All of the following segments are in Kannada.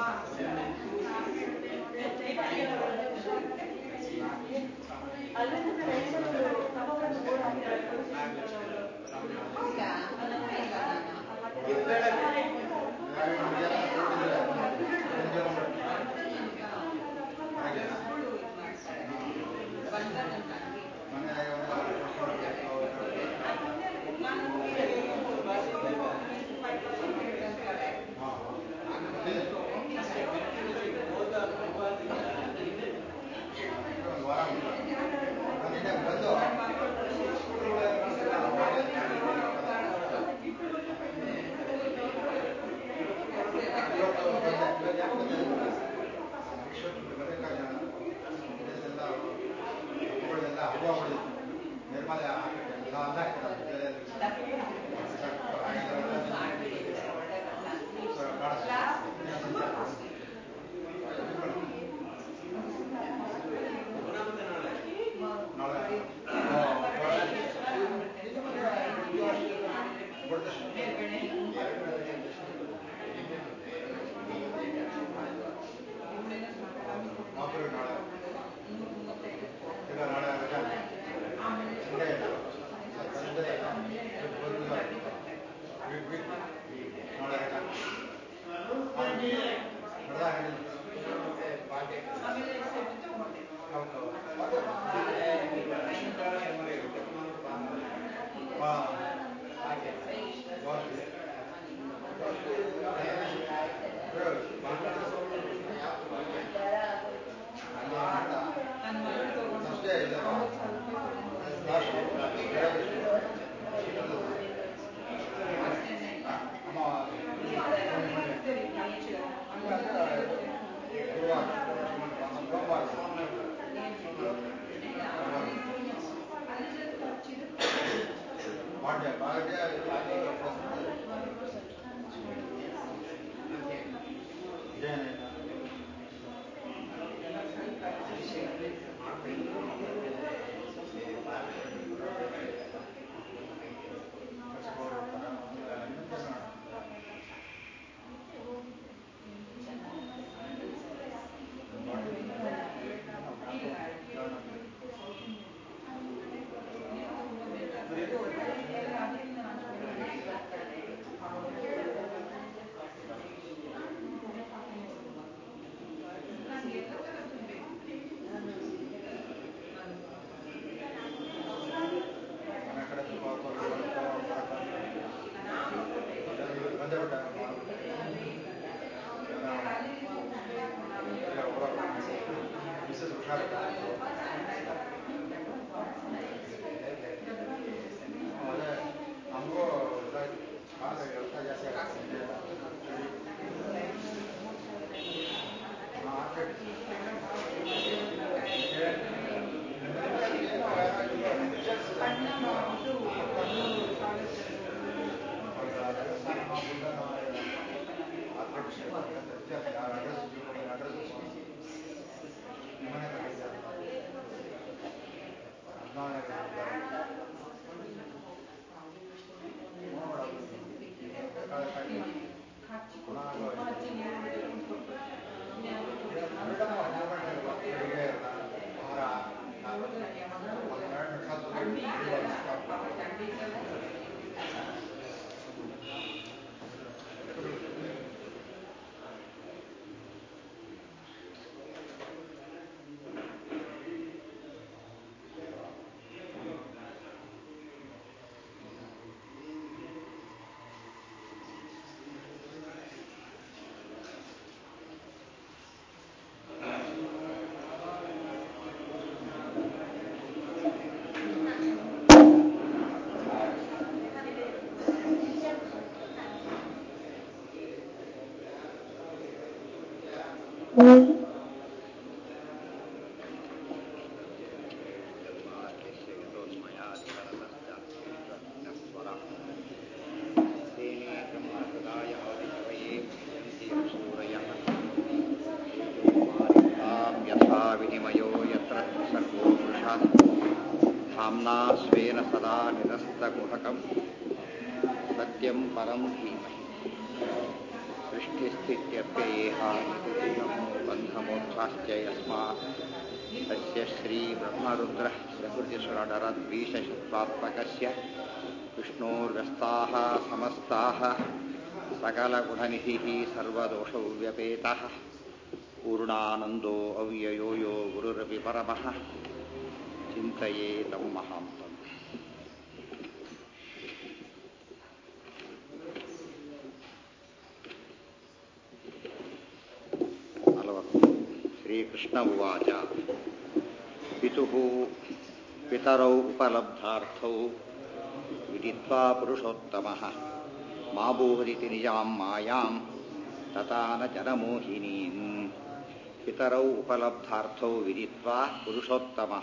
ಯಥಾ ವಿನಿಮಯೋ ಯತ್ರ ಸರ್ವೋ ಪುರುಷಃ धाम्ना स्वेन सदा निरस्तकुहकम् सत्यं परं धीमहि सृष्टिस्थित्यप्ययेहानितिरियं बन्धमोक्षाश्च यस्मात् तस्य श्रीब्रह्मरुद्रः प्रकृतिसुरडरद्वीशशत्वात्मकस्य विष्णोर्व्यस्ताः समस्ताः सकलगुणनिधिः सर्वदोषौ व्यपेतः पूर्णानन्दो अव्ययो यो गुरुरपि परमः चिन्तये तं महान्तम् ನಲವತ್ತು ಶ್ರೀಕೃಷ್ಣ ಉವಾಚ ಪಿತುಃ ಪಿತರೌ ಉಪಲಬ್ಧಾರ್ಥೌ ವಿದಿತ್ವಾ ಪುರುಷೋತ್ತಮಃ ಮಾಭೂರಿತಿ ನಿಜಾಂ ಮಾಯಾಂ ತಥಾ ನ ಜನಮೋಹಿನೀಂ ಪಿತರೌ ಉಪಲಬ್ಧಾರ್ಥೌ ವಿದಿತ್ವಾ ಪುರುಷೋತ್ತಮಃ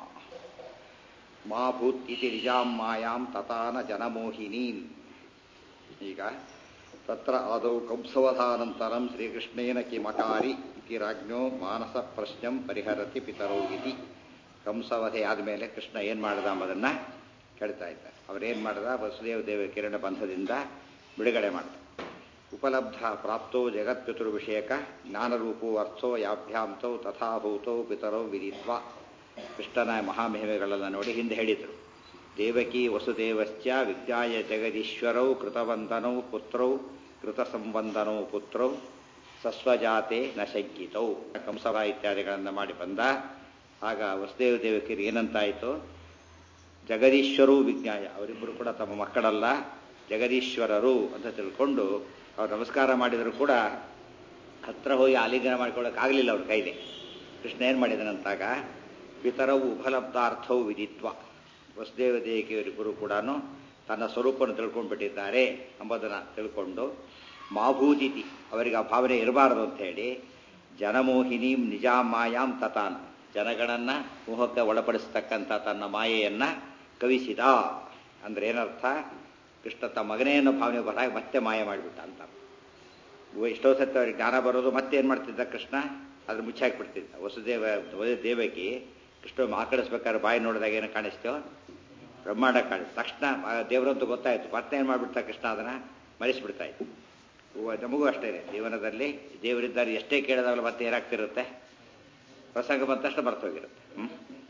ಮಾ ಭೂತ್ ಇತಿ ನಿಜಾಂ ಮಾಯಾಂ ತಥಾ ನ ಜನಮೋಹಿನೀಂ ಈಗ ತತ್ರ ಆದೌ ಕಂಸವಧಾನಂತರಂ ಶ್ರೀಕೃಷ್ಣೇನ ಕಿಮಕಾರಿ ಇತಿ ರಾಜ್ಞೋ ಮಾನಸ ಪ್ರಶ್ನಂ ಪರಿಹರತಿ ಪಿತರೌ ಇತಿ ಕಂಸವಧೆ ಆದಮೇಲೆ ಕೃಷ್ಣ ಏನು ಮಾಡಿದ ಎಂಬುದನ್ನು ಕೇಳ್ತಾ ಇದ್ದಾರೆ ಅವರೇನು ಮಾಡಿದ ವಸುದೇವ ದೇವ ಕಿರಣ ಬಂಧದಿಂದ ಬಿಡುಗಡೆ ಮಾಡಿದ ಉಪಲಬ್ಧ ಪ್ರಾಪ್ತೋ ಜಗತ್ಪಿತೃ ವಿಷಯಕ ಜ್ಞಾನರೂಪೋ ಅರ್ಥೋ ಯಾಭ್ಯಾಂತೌ ತಥಾಭೂತೌ ಪಿತರೌ ವಿದಿತ್ವ ಕೃಷ್ಣನ ಮಹಾಮಹಿಮೆಗಳನ್ನು ನೋಡಿ ಹಿಂದೆ ಹೇಳಿದರು ದೇವಕಿ ವಸುದೇವಶ್ಚ ವಿದ್ಯಾಯ ಜಗದೀಶ್ವರೌ ಕೃತವಂದನೌ ಪುತ್ರೌ ಕೃತಸಂವಂದನೌ ಪುತ್ರೌ ಸಸ್ವಜಾತೆ ನ ಶಂಕಿತೌ ಕಂಸವ ಇತ್ಯಾದಿಗಳನ್ನು ಮಾಡಿ ಬಂದ ಆಗ ವಸುದೇವ ದೇವಕಿಯರು ಏನಂತಾಯಿತು ಜಗದೀಶ್ವರೂ ವಿಜ್ಞಾಯ ಅವರಿಬ್ಬರು ಕೂಡ ತಮ್ಮ ಮಕ್ಕಳಲ್ಲ ಜಗದೀಶ್ವರರು ಅಂತ ತಿಳ್ಕೊಂಡು ಅವ್ರು ನಮಸ್ಕಾರ ಮಾಡಿದರೂ ಕೂಡ ಹತ್ರ ಹೋಗಿ ಆಲಿಂಗನ ಮಾಡ್ಕೊಳ್ಳೋಕ್ಕಾಗಲಿಲ್ಲ ಅವ್ರ ಕೈಲಿ ಕೃಷ್ಣ ಏನು ಮಾಡಿದನಂತಾಗ ಪಿತರವು ಉಪಲಬ್ಧಾರ್ಥವು ವಿಧಿತ್ವ ವಸುದೇವ ದೇವಿಯವರಿಬ್ಬರು ಕೂಡ ತನ್ನ ಸ್ವರೂಪವನ್ನು ತಿಳ್ಕೊಂಡ್ಬಿಟ್ಟಿದ್ದಾರೆ ಎಂಬುದನ್ನು ತಿಳ್ಕೊಂಡು ಮಾಭೂತಿಥಿ ಅವರಿಗೆ ಆ ಭಾವನೆ ಇರಬಾರದು ಅಂತ ಹೇಳಿ ಜನಮೋಹಿನೀಂ ನಿಜಾಂ ಮಾಯಾಂ ತತಾನ್ ಜನಗಳನ್ನ ಮೋಹಕ್ಕೆ ಒಳಪಡಿಸ್ತಕ್ಕಂಥ ತನ್ನ ಮಾಯೆಯನ್ನ ಕವಿಸಿದ ಅಂದ್ರೆ ಏನರ್ಥ ಕೃಷ್ಣ ತಮ್ಮ ಮಗನೆಯನ್ನು ಭಾವನೆ ಬರಾಗ ಮತ್ತೆ ಮಾಯ ಮಾಡಿಬಿಟ್ಟ ಅಂತ ಎಷ್ಟೋ ಸತ್ಯ ಅವ್ರಿಗೆ ಜ್ಞಾನ ಬರೋದು ಮತ್ತೆ ಏನು ಮಾಡ್ತಿದ್ದ ಕೃಷ್ಣ ಅದ್ರ ಮುಚ್ಚಾಕ್ಬಿಡ್ತಿದ್ದ ವಸುದೇವ ದೇವಕಿ ಕೃಷ್ಣ ಮಾಕಳಿಸ್ಬೇಕಾದ್ರೆ ಬಾಯಿ ನೋಡಿದಾಗ ಏನು ಕಾಣಿಸ್ತೋ ಬ್ರಹ್ಮಾಂಡ ಕಾಣಿಸ್ತು ತಕ್ಷಣ ದೇವರಂತೂ ಗೊತ್ತಾಯ್ತು ಮತ್ತೆ ಏನು ಮಾಡಿಬಿಡ್ತಾ ಕೃಷ್ಣ ಅದನ್ನ ಮರೆಸಿಬಿಡ್ತಾ ಇತ್ತು ನಮಗೂ ಅಷ್ಟೇ ಜೀವನದಲ್ಲಿ ದೇವರಿದ್ದಾರೆ ಎಷ್ಟೇ ಕೇಳಿದಾಗಲೂ ಮತ್ತೆ ಏನಾಗ್ತಿರುತ್ತೆ ಪ್ರಸಂಗ ಬಂದ ತಕ್ಷಣ ಬರ್ತೋಗಿರುತ್ತೆ ಹ್ಮ್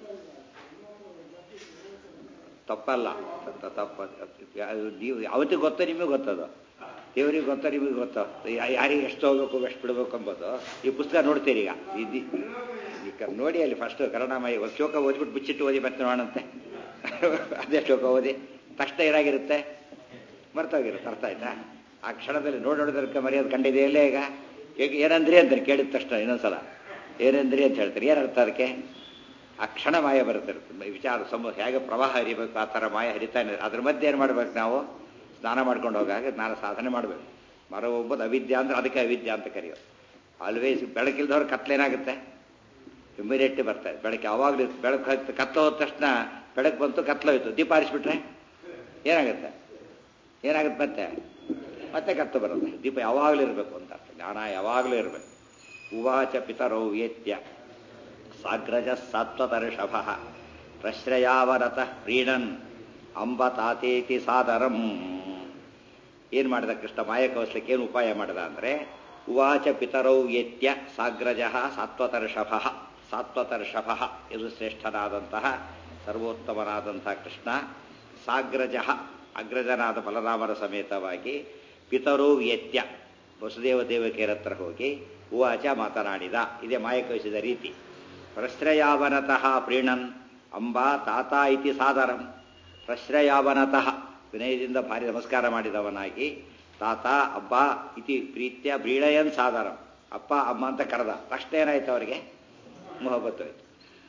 ತಪ್ಪಲ್ಲ ತಪ್ಪ ನೀವು ಯಾವತ್ತಿಗೆ ಗೊತ್ತೋ ನಿಮಗೆ ಗೊತ್ತದು ದೇವರಿಗೆ ಗೊತ್ತೋ ನಿಮಗೆ ಗೊತ್ತೋ ಯಾರಿಗೆ ಎಷ್ಟು ಹೋಗ್ಬೇಕು ಎಷ್ಟು ಬಿಡಬೇಕು ಎಂಬುದು ಈ ಪುಸ್ತಕ ನೋಡ್ತೀರಿ ಈಗ ಇದು ಈಗ ನೋಡಿ ಅಲ್ಲಿ ಫಸ್ಟ್ ಕರುಣಾಮಯಿ ಒಂದು ಶ್ಲೋಕ ಓದ್ಬಿಟ್ಟು ಬಿಚ್ಚಿಟ್ಟು ಓದಿ ಮತ್ತೆ ನೋಡಂತೆ ಅದೇ ಶ್ಲೋಕ ಓದಿ ತಕ್ಷಣ ಏನಾಗಿರುತ್ತೆ ಮರ್ತೋಗಿರುತ್ತೆ ಅರ್ಥ ಆಯ್ತಾ ಆ ಕ್ಷಣದಲ್ಲಿ ನೋಡಿ ನೋಡಿದಕ್ಕೆ ಮರ್ಯಾದೆ ಕಂಡಿದೆಯಲ್ಲೇ ಈಗ ಈಗ ಏನಂದ್ರಿ ಅಂತಾರೆ ಕೇಳಿದ ತಕ್ಷಣ ಇನ್ನೊಂದ್ಸಲ ಏನಂದ್ರಿ ಅಂತ ಹೇಳ್ತಾರೆ ಏನರ್ಥ ಅದಕ್ಕೆ ಆ ಕ್ಷಣ ಮಾಯ ಬರುತ್ತೆ ವಿಚಾರ ಸಮ ಹೇಗೆ ಪ್ರವಾಹ ಹರಿಬೇಕು ಆ ಥರ ಮಾಯ ಹರಿತಾನೆ ಅದ್ರ ಮಧ್ಯೆ ಏನು ಮಾಡ್ಬೇಕು ನಾವು ಸ್ನಾನ ಮಾಡ್ಕೊಂಡು ಹೋಗಾಗ ಸ್ನಾನ ಸಾಧನೆ ಮಾಡಬೇಕು ಮರ ಒಬ್ಬದು ಅವಿದ್ಯೆ ಅಂದ್ರೆ ಅದಕ್ಕೆ ಅವಿದ್ಯೆ ಅಂತ ಕರೆಯೋದು ಆಲ್ವೇಸ್ ಬೆಳಕಿಲ್ದವ್ರು ಕತ್ಲೇನಾಗುತ್ತೆ ಇಮಿಡಿಯೇಟ್ಲಿ ಬರ್ತಾರೆ ಬೆಳಕು ಯಾವಾಗಲೂ ಬೆಳಕು ಹಾಕಿ ಕತ್ಲ ಹೋದ ತಕ್ಷಣ ಬೆಳಕು ಬಂತು ಕತ್ಲೋಯ್ತು ದೀಪ ಆರಿಸ್ಬಿಟ್ರೆ ಏನಾಗುತ್ತೆ ಏನಾಗುತ್ತೆ ಮತ್ತೆ ಮತ್ತೆ ಕತ್ತು ಬರುತ್ತೆ ದೀಪ ಯಾವಾಗಲೂ ಇರಬೇಕು ಅಂತ ಜ್ಞಾನ ಯಾವಾಗಲೂ ಇರಬೇಕು ಉವಾಚ ಪಿತರೌ ವೇತ್ಯ ಸಾಗ್ರಜ ಸಾತ್ವತರ್ಷಭ ಪ್ರಶ್ರಯಾವರತ ಪ್ರೀಣನ್ ಅಂಬ ತಾತೇತಿ ಸಾದರಂ ಏನು ಮಾಡಿದ ಕೃಷ್ಣ ಮಾಯ ಕವಸ್ಲಿಕ್ಕೆ ಏನು ಉಪಾಯ ಮಾಡಿದ ಅಂದರೆ ಉವಾಚ ಪಿತರೌ ಯತ್ಯ ಸಾಗ್ರಜ ಸಾತ್ವತರ್ಷಭ ಸಾತ್ವತರ್ಷಭ ಇದು ಶ್ರೇಷ್ಠನಾದಂತಹ ಸರ್ವೋತ್ತಮನಾದಂತಹ ಕೃಷ್ಣ ಸಾಗ್ರಜ ಅಗ್ರಜನಾದ ಬಲರಾಮರ ಸಮೇತವಾಗಿ ಪಿತರೋ ಯತ್ಯ ವಸುದೇವ ದೇವಕಿಯರ ಹತ್ರ ಹೋಗಿ ಉವಾಚ ಮಾತನಾಡಿದ ಇದೇ ಮಾಯ ಕವಿಸಿದ ರೀತಿ ಪ್ರಶ್ರಯಾವನತಃ ಪ್ರೀಣನ್ ಅಂಬಾ ತಾತ ಇತಿ ಸಾದರಂ ಪ್ರಶ್ರಯಾವನತಃ ವಿನಯದಿಂದ ಭಾರಿ ನಮಸ್ಕಾರ ಮಾಡಿದವನಾಗಿ ತಾತ ಅಬ್ಬ ಇತಿ ಪ್ರೀತ್ಯ ಬ್ರೀಳಯನ್ ಸಾದರಂ ಅಪ್ಪ ಅಮ್ಮ ಅಂತ ಕರೆದ ತಕ್ಷಣ ಏನಾಯ್ತು ಅವರಿಗೆ ಮೊಹಬ್ಬತ್ತು ಆಯ್ತು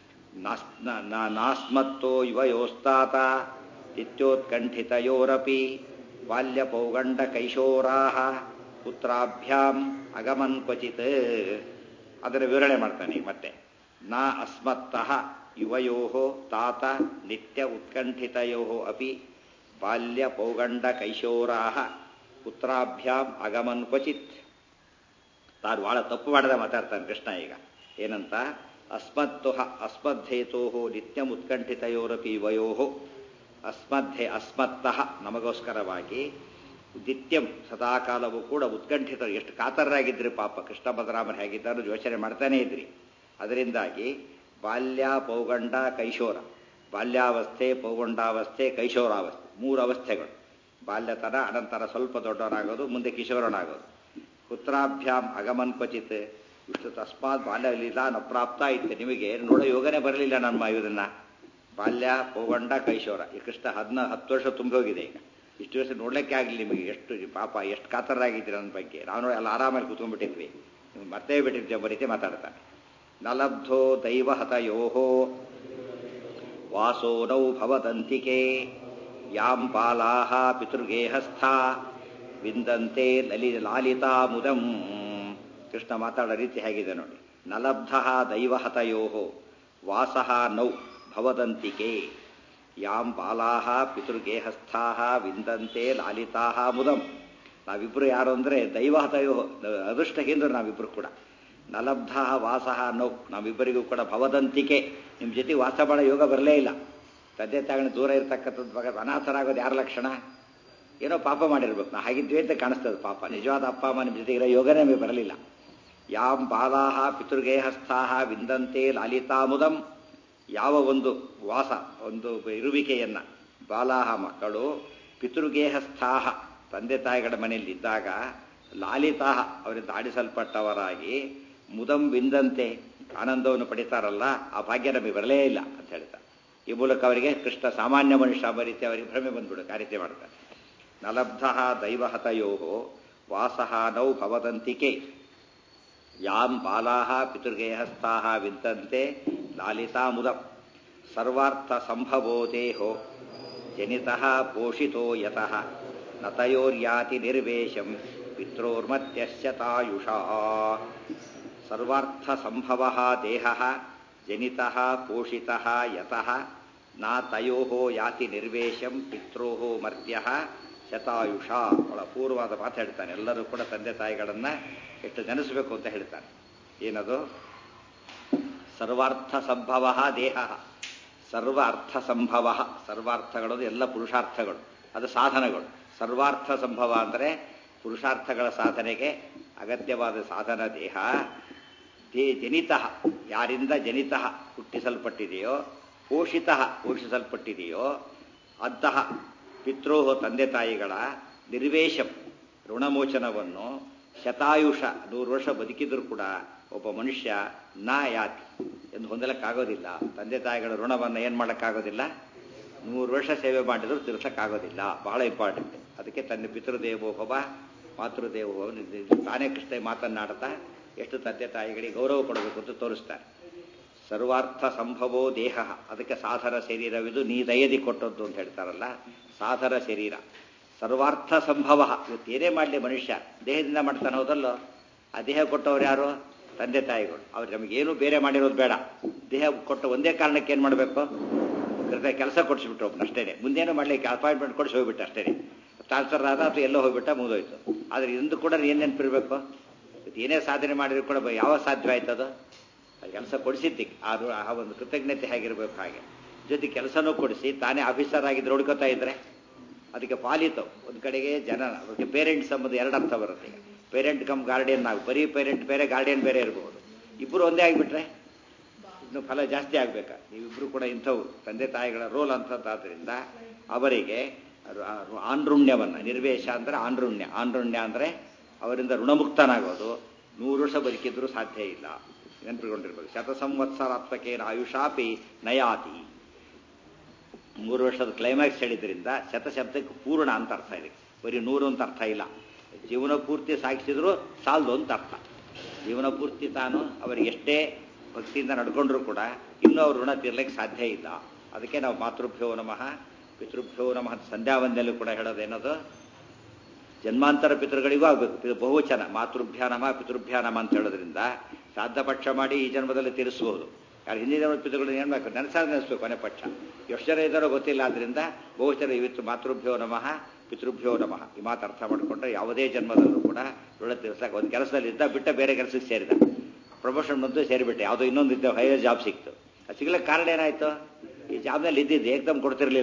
ನಾಸ್ಮತ್ತೋ ಯುವಯೋಸ್ತಾತ ಇತ್ಯೋತ್ಕಂಠಿತಯೋರಪಿ ಬಾಲ್ಯಪೌಗಂಡ ಕೈಶೋರಾ ಪುತ್ರಾಭ್ಯಾಂ ಅಗಮನ್ ಕ್ವಚಿತ್ ಅದರ ವಿವರಣೆ ಮಾಡ್ತಾನೆ ಮತ್ತೆ ನಾ ಅಸ್ಮತ್ತಃ ಯುವಯೋ ತಾತ ನಿತ್ಯ ಉತ್ಕಂಠಿತಯೋ ಅಪಿ ಬಾಲ್ಯ ಪೌಗಂಡ ಕೈಶೋರಾ ಪುತ್ರಾಭ್ಯಾಂ ಅಗಮನ್ ಕ್ವಚಿತ್ ತಾನು ಬಹಳ ತಪ್ಪು ಮಾಡದ ಮಾತಾಡ್ತಾನೆ ಕೃಷ್ಣ ಈಗ ಏನಂತ ಅಸ್ಮತ್ತು ಅಸ್ಮದ್ಧೇತೋ ನಿತ್ಯಂ ಉತ್ಕಂಠಿತಯೋರಪಿ ಯುವಯೋ ಅಸ್ಮದ್ಧೆ ಅಸ್ಮತ್ತಃ ನಮಗೋಸ್ಕರವಾಗಿ ನಿತ್ಯಂ ಸದಾಕಾಲವೂ ಕೂಡ ಉತ್ಕಂಠಿತ ಎಷ್ಟು ಕಾತರರಾಗಿದ್ರಿ ಪಾಪ ಕೃಷ್ಣ ಬಲರಾಮರು ಹೇಗಿದ್ದಾರೋ ಯೋಚನೆ ಮಾಡ್ತಾನೇ ಇದ್ರಿ ಅದರಿಂದಾಗಿ ಬಾಲ್ಯ ಪೌಗಂಡ ಕೈಶೋರ ಬಾಲ್ಯಾವಸ್ಥೆ ಪೌಗಂಡಾವಸ್ಥೆ ಕೈಶೋರಾವಸ್ಥೆ ಮೂರು ಅವಸ್ಥೆಗಳು ಬಾಲ್ಯತನ ಅನಂತರ ಸ್ವಲ್ಪ ದೊಡ್ಡವನಾಗೋದು ಮುಂದೆ ಕಿಶೋರನಾಗೋದು ಪುತ್ರಾಭ್ಯಾಂ ಅಗಮನ್ ಕ್ವಚಿತ್ ಇಷ್ಟು ತಸ್ಮಾತ್ ಬಾಲ್ಯ ಲೀಲಾ ನ ಪ್ರಾಪ್ತ ಇತ್ತು ನಿಮಗೆ ನೋಡೋ ಯೋಗನೇ ಬರಲಿಲ್ಲ ನಮ್ಮ ಇದನ್ನ ಬಾಲ್ಯ ಪೌಗಂಡ ಕೈಶೋರ ಈ ಕೃಷ್ಣ ಹದಿನ ಹತ್ತು ವರ್ಷ ತುಂಬಿ ಹೋಗಿದೆ ಈಗ ಇಷ್ಟು ವರ್ಷ ನೋಡ್ಲಿಕ್ಕೆ ಆಗಲಿ ನಿಮಗೆ ಎಷ್ಟು ಪಾಪ ಎಷ್ಟು ಕಾತರಾಗಿದ್ದೀರಿ ನನ್ನ ಬಗ್ಗೆ ನಾವು ನೋಡಿ ಎಲ್ಲ ಆರಾಮಾಗಿ ಕೂತ್ಕೊಂಡ್ಬಿಟ್ಟಿದ್ವಿ ನಿಮ್ಗೆ ಮರ್ತೇ ಬಿಟ್ಟಿದ್ದೆ ಬರೀತಿ ಮಾತಾಡ್ತಾನೆ ನಲಬ್ಧೋ ದೈವ ಹತಯೋಹೋ ವಾಸೋನೌ ಭವದಂತಿಕೆ ಯಾಂ ಬಾಲಾಹ ಪಿತೃಗೇಹಸ್ಥಾ ವಿಂದಂತೆ ಲಲಿ ಲಾಲಿತಾ ಮುದಂ ಕೃಷ್ಣ ಮಾತಾಡೋ ರೀತಿ ಹೇಗಿದೆ ನೋಡಿ ನಲಬ್ಧ ದೈವಹತಯೋ ವಾಸಃ ನೌ ಭವದಂತಿಕೆ ಯಾಂ ಬಾಲಾಹ ಪಿತೃಗೇಹಸ್ಥಾ ವಿಂದಂತೆ ಲಾಲಿತಾ ಮುದಂ ನಾವಿಬ್ರು ಯಾರು ಅಂದರೆ ದೈವಹತಯೋ ಅದೃಷ್ಟ ಕೇಂದ್ರ ನಾವಿಬ್ರು ಕೂಡ ನಲಬ್ಧ ವಾಸಃ ನೌ ನಾವಿಬ್ಬರಿಗೂ ಕೂಡ ಭವದಂತಿಕೆ ನಿಮ್ಮ ಜೊತೆ ವಾಸ ಮಾಡೋ ಯೋಗ ಬರಲೇ ಇಲ್ಲ ತಂದೆ ತಾಯಿನ ದೂರ ಇರ್ತಕ್ಕಂಥದ್ದು ಬಗ್ಗೆ ಅನಾಥರಾಗೋದು ಯಾರ ಲಕ್ಷಣ ಏನೋ ಪಾಪ ಮಾಡಿರ್ಬೇಕು ನಾ ಹಾಗಿದ್ವಿ ಅಂತ ಕಾಣಿಸ್ತದೆ ಪಾಪ ನಿಜವಾದ ಅಪ್ಪ ಅಮ್ಮ ನಿಮ್ಮ ಜೊತೆ ಇರೋ ಯೋಗನೇ ನಮಗೆ ಬರಲಿಲ್ಲ ಯಾಂ ಬಾಲಾಹ ಪಿತೃಗೇಹಸ್ಥಾಹ ವಿಂದಂತೆ ಲಾಲಿತಾಮುದಂ ಯಾವ ಒಂದು ವಾಸ ಒಂದು ಇರುವಿಕೆಯನ್ನ ಬಾಲಾಹ ಮಕ್ಕಳು ಪಿತೃಗೇಹಸ್ಥಾಹ ತಂದೆ ತಾಯಿಗಳ ಮನೆಯಲ್ಲಿದ್ದಾಗ ಲಾಲಿತಾಹ ಅವರಿಂದ ಆಡಿಸಲ್ಪಟ್ಟವರಾಗಿ ಮುದಂ ವಿಂದಂತೆ ಆನಂದವನ್ನು ಪಡಿತಾರಲ್ಲ ಆ ಭಾಗ್ಯ ನಮಗೆ ಬರಲೇ ಇಲ್ಲ ಅಂತ ಹೇಳ್ತಾರೆ ಈ ಮೂಲಕ ಅವರಿಗೆ ಕೃಷ್ಣ ಸಾಮಾನ್ಯ ಮನುಷ್ಯ ಎಂಬ ರೀತಿ ಅವರಿಗೆ ಭ್ರಮೆ ಬಂದ್ಬಿಡು ಆ ರೀತಿ ಮಾಡ್ತಾರೆ ನಲಬ್ಧ ದೈವಹತಯೋ ವಾಸಃ ನೌ ಭವದಂತಿಕೆ ಯಾಂ ಬಾಲಾಹ ಪಿತೃಗೇಹಸ್ಥಾಹ ವಿಂದಂತೆ ಲಾಲಿತಾ ಮುದಂ ಸರ್ವಾರ್ಥ ಸಂಭವೋ ದೇಹೋ ಜನಿತಃ ಪೋಷಿತೋ ಯತಃ ನತಯೋರ್ಯಾತಿ ನಿರ್ವೇಶಂ ಪಿತ್ರೋರ್ಮತ್ಯಸ್ಯ ತಾಯುಷಾ ಸರ್ವಾರ್ಥ ಸಂಭವ ದೇಹ ಜನಿತಃ ಪೋಷಿತಃ ಯತಃ ನಾ ತಯೋ ಯಾತಿ ನಿರ್ವೇಶಂ ಪಿತ್ರೋ ಮರ್ತ್ಯ ಶತಾಯುಷ ಅವಳ ಪೂರ್ವವಾದ ಮಾತು ಹೇಳ್ತಾನೆ ಎಲ್ಲರೂ ಕೂಡ ತಂದೆ ತಾಯಿಗಳನ್ನ ಎಷ್ಟು ನೆನೆಸಬೇಕು ಅಂತ ಹೇಳ್ತಾನೆ ಏನದು ಸರ್ವಾರ್ಥ ಸಂಭವ ದೇಹ ಸರ್ವ ಅರ್ಥ ಸಂಭವ ಸರ್ವಾರ್ಥಗಳು ಎಲ್ಲ ಪುರುಷಾರ್ಥಗಳು ಅದು ಸಾಧನಗಳು ಸರ್ವಾರ್ಥ ಸಂಭವ ಅಂದರೆ ಪುರುಷಾರ್ಥಗಳ ಸಾಧನೆಗೆ ಅಗತ್ಯವಾದ ಸಾಧನ ದೇಹ ದೇ ಜನಿತ ಯಾರಿಂದ ಜನಿತ ಹುಟ್ಟಿಸಲ್ಪಟ್ಟಿದೆಯೋ ಪೋಷಿತ ಪೋಷಿಸಲ್ಪಟ್ಟಿದೆಯೋ ಅಂತಹ ಪಿತೃ ತಂದೆ ತಾಯಿಗಳ ನಿರ್ವೇಶಂ ಋಣಮೋಚನವನ್ನು ಶತಾಯುಷ ನೂರು ವರ್ಷ ಬದುಕಿದ್ರು ಕೂಡ ಒಬ್ಬ ಮನುಷ್ಯ ನಾ ಯಾತಿ ಎಂದು ಹೊಂದಲಕ್ಕಾಗೋದಿಲ್ಲ ತಂದೆ ತಾಯಿಗಳ ಋಣವನ್ನು ಏನು ಮಾಡೋಕ್ಕಾಗೋದಿಲ್ಲ ನೂರು ವರ್ಷ ಸೇವೆ ಮಾಡಿದ್ರು ತಿರ್ಸಕ್ಕಾಗೋದಿಲ್ಲ ಬಹಳ ಇಂಪಾರ್ಟೆಂಟ್ ಅದಕ್ಕೆ ತನ್ನ ಪಿತೃದೇವೋಭವ ಮಾತೃದೇವೋಭವ ತಾನೇ ಕೃಷ್ಣ ಮಾತನ್ನಾಡ್ತಾ ಎಷ್ಟು ತಂದೆ ತಾಯಿಗಳಿಗೆ ಗೌರವ ಕೊಡಬೇಕು ಅಂತ ತೋರಿಸ್ತಾರೆ ಸರ್ವಾರ್ಥ ಸಂಭವೋ ದೇಹ ಅದಕ್ಕೆ ಸಾಧನ ಶರೀರವಿದು ನೀ ದಯದಿ ಕೊಟ್ಟದ್ದು ಅಂತ ಹೇಳ್ತಾರಲ್ಲ ಸಾಧನ ಶರೀರ ಸರ್ವಾರ್ಥ ಸಂಭವ ಇವತ್ತು ಏನೇ ಮಾಡಲಿ ಮನುಷ್ಯ ದೇಹದಿಂದ ಮಾಡ್ತಾನೆ ಹೌದಲ್ಲೋ ಆ ದೇಹ ಕೊಟ್ಟವ್ರು ಯಾರು ತಂದೆ ತಾಯಿಗಳು ಅವ್ರು ನಮಗೇನು ಬೇರೆ ಮಾಡಿರೋದು ಬೇಡ ದೇಹ ಕೊಟ್ಟ ಒಂದೇ ಕಾರಣಕ್ಕೆ ಏನು ಮಾಡಬೇಕು ಕೃತ ಕೆಲಸ ಕೊಡಿಸ್ಬಿಟ್ರು ಒಬ್ಬನ ಅಷ್ಟೇ ಮುಂದೇನು ಮಾಡ್ಲಿಕ್ಕೆ ಅಪಾಯಿಂಟ್ಮೆಂಟ್ ಕೊಡಿಸಿ ಹೋಗ್ಬಿಟ್ಟು ಅಷ್ಟೇ ಟ್ರಾನ್ಸ್ಫರ್ ಆದ ಅಥವಾ ಎಲ್ಲೋ ಹೋಗ್ಬಿಟ್ಟ ಮುಗಿದೋಯ್ತು ಆದರೆ ಇಂದು ಕೂಡ ಏನು ನೆನಪಿರ್ಬೇಕು ಏನೇ ಸಾಧನೆ ಮಾಡಿದ್ರು ಕೂಡ ಯಾವ ಸಾಧ್ಯ ಆಯ್ತದು ಕೆಲಸ ಕೊಡಿಸಿದ್ದಕ್ಕೆ ಅದು ಆ ಒಂದು ಕೃತಜ್ಞತೆ ಹೇಗಿರ್ಬೇಕು ಹಾಗೆ ಜೊತೆ ಕೆಲಸನೂ ಕೊಡಿಸಿ ತಾನೇ ಆಫೀಸರ್ ಆಗಿದ್ದು ನೋಡ್ಕೋತಾ ಇದ್ರೆ ಅದಕ್ಕೆ ಪಾಲಿತು ಒಂದು ಕಡೆಗೆ ಜನ ಅದಕ್ಕೆ ಪೇರೆಂಟ್ಸ್ ಎಂಬುದು ಎರಡು ಅರ್ಥ ಬರುತ್ತೆ ಈಗ ಪೇರೆಂಟ್ ಕಮ್ ಗಾರ್ಡಿಯನ್ ನಾವು ಬರೀ ಪೇರೆಂಟ್ ಬೇರೆ ಗಾರ್ಡಿಯನ್ ಬೇರೆ ಇರಬಹುದು ಇಬ್ಬರು ಒಂದೇ ಆಗಿಬಿಟ್ರೆ ಇನ್ನು ಫಲ ಜಾಸ್ತಿ ಆಗ್ಬೇಕಾ ನೀವಿಬ್ರು ಕೂಡ ಇಂಥವು ತಂದೆ ತಾಯಿಗಳ ರೋಲ್ ಅಂತದ್ದಾದ್ರಿಂದ ಅವರಿಗೆ ಆನ್ರುಣ್ಯವನ್ನು ನಿರ್ವೇಶ ಅಂದರೆ ಆನ್ರುಣ್ಯ ಆನ್ರುಣ್ಯ ಅಂದರೆ ಅವರಿಂದ ಋಣಮುಕ್ತನಾಗೋದು ನೂರು ವರ್ಷ ಬದುಕಿದ್ರು ಸಾಧ್ಯ ಇಲ್ಲ ನೆನಪಿಕೊಂಡಿರ್ಬೇಕು ಶತ ಸಂವತ್ಸರಾತ್ಮಕೇನ ಆಯುಷಾಪಿ ನಯಾತಿ ಮೂರು ವರ್ಷದ ಕ್ಲೈಮ್ಯಾಕ್ಸ್ ಹೇಳಿದ್ರಿಂದ ಶತಶಬ್ದಕ್ಕೆ ಪೂರ್ಣ ಅಂತ ಅರ್ಥ ಇದೆ ಬರೀ ನೂರು ಅಂತ ಅರ್ಥ ಇಲ್ಲ ಜೀವನ ಪೂರ್ತಿ ಸಾಗಿಸಿದ್ರು ಸಾಲದು ಅಂತ ಅರ್ಥ ಜೀವನ ಪೂರ್ತಿ ತಾನು ಅವರಿಗೆ ಎಷ್ಟೇ ಭಕ್ತಿಯಿಂದ ನಡ್ಕೊಂಡ್ರು ಕೂಡ ಇನ್ನೂ ಅವ್ರ ಋಣ ತೀರ್ಲಿಕ್ಕೆ ಸಾಧ್ಯ ಇಲ್ಲ ಅದಕ್ಕೆ ನಾವು ಮಾತೃಭ್ಯೋ ನಮಃ ಪಿತೃಭ್ಯೋ ನಮಃ ಸಂಧ್ಯಾವಂದಲ್ಲೂ ಕೂಡ ಹೇಳೋದೇನದು ಜನ್ಮಾಂತರ ಪಿತೃಗಳಿಗೂ ಆಗಬೇಕು ಇದು ಬಹುವಚನ ಮಾತೃಭ್ಯ ನಮ ಪಿತೃಭ್ಯ ನಮ ಅಂತ ಹೇಳೋದ್ರಿಂದ ಶ್ರಾದ್ದ ಪಕ್ಷ ಮಾಡಿ ಈ ಜನ್ಮದಲ್ಲಿ ತೀರಿಸಬಹುದು ಯಾರು ಹಿಂದಿನ ಜನ್ಮದ ಪಿತೃಗಳು ಏನು ಬೇಕು ನೆನಸಾದ ನೆನೆಸ್ಬೇಕು ಕೊನೆ ಪಕ್ಷ ಎಷ್ಟು ಜನ ಇದ್ದಾರೋ ಗೊತ್ತಿಲ್ಲ ಆದ್ರಿಂದ ಬಹುಚನ ಇವತ್ತು ಮಾತೃಭ್ಯೋ ನಮಃ ಪಿತೃಭ್ಯೋ ನಮಃ ಈ ಮಾತು ಅರ್ಥ ಮಾಡಿಕೊಂಡ್ರೆ ಯಾವುದೇ ಜನ್ಮದಲ್ಲೂ ಕೂಡ ಋಣ ತೀರ್ಸಕ್ಕೆ ಒಂದು ಕೆಲಸದಲ್ಲಿ ಇದ್ದ ಬಿಟ್ಟ ಬೇರೆ ಕೆಲಸಕ್ಕೆ ಸೇರಿದ ಪ್ರಮೋಷನ್ ಬಂತು ಸೇರಿಬಿಟ್ಟೆ ಯಾವುದೋ ಇನ್ನೊಂದು ಇದ್ದ ಹೈಯರ್ ಜಾಬ್ ಸಿಕ್ತು ಅದು ಸಿಗ್ಲಿಕ್ಕೆ ಕಾರಣ ಏನಾಯ್ತು ಈ ಜಾಬ್ನಲ್ಲಿ ಇದ್ದಿದ್ದು ಏಕದಮ್ ಕೊಡ್ತಿರ್ಲಿಲ್ಲ ಅದರ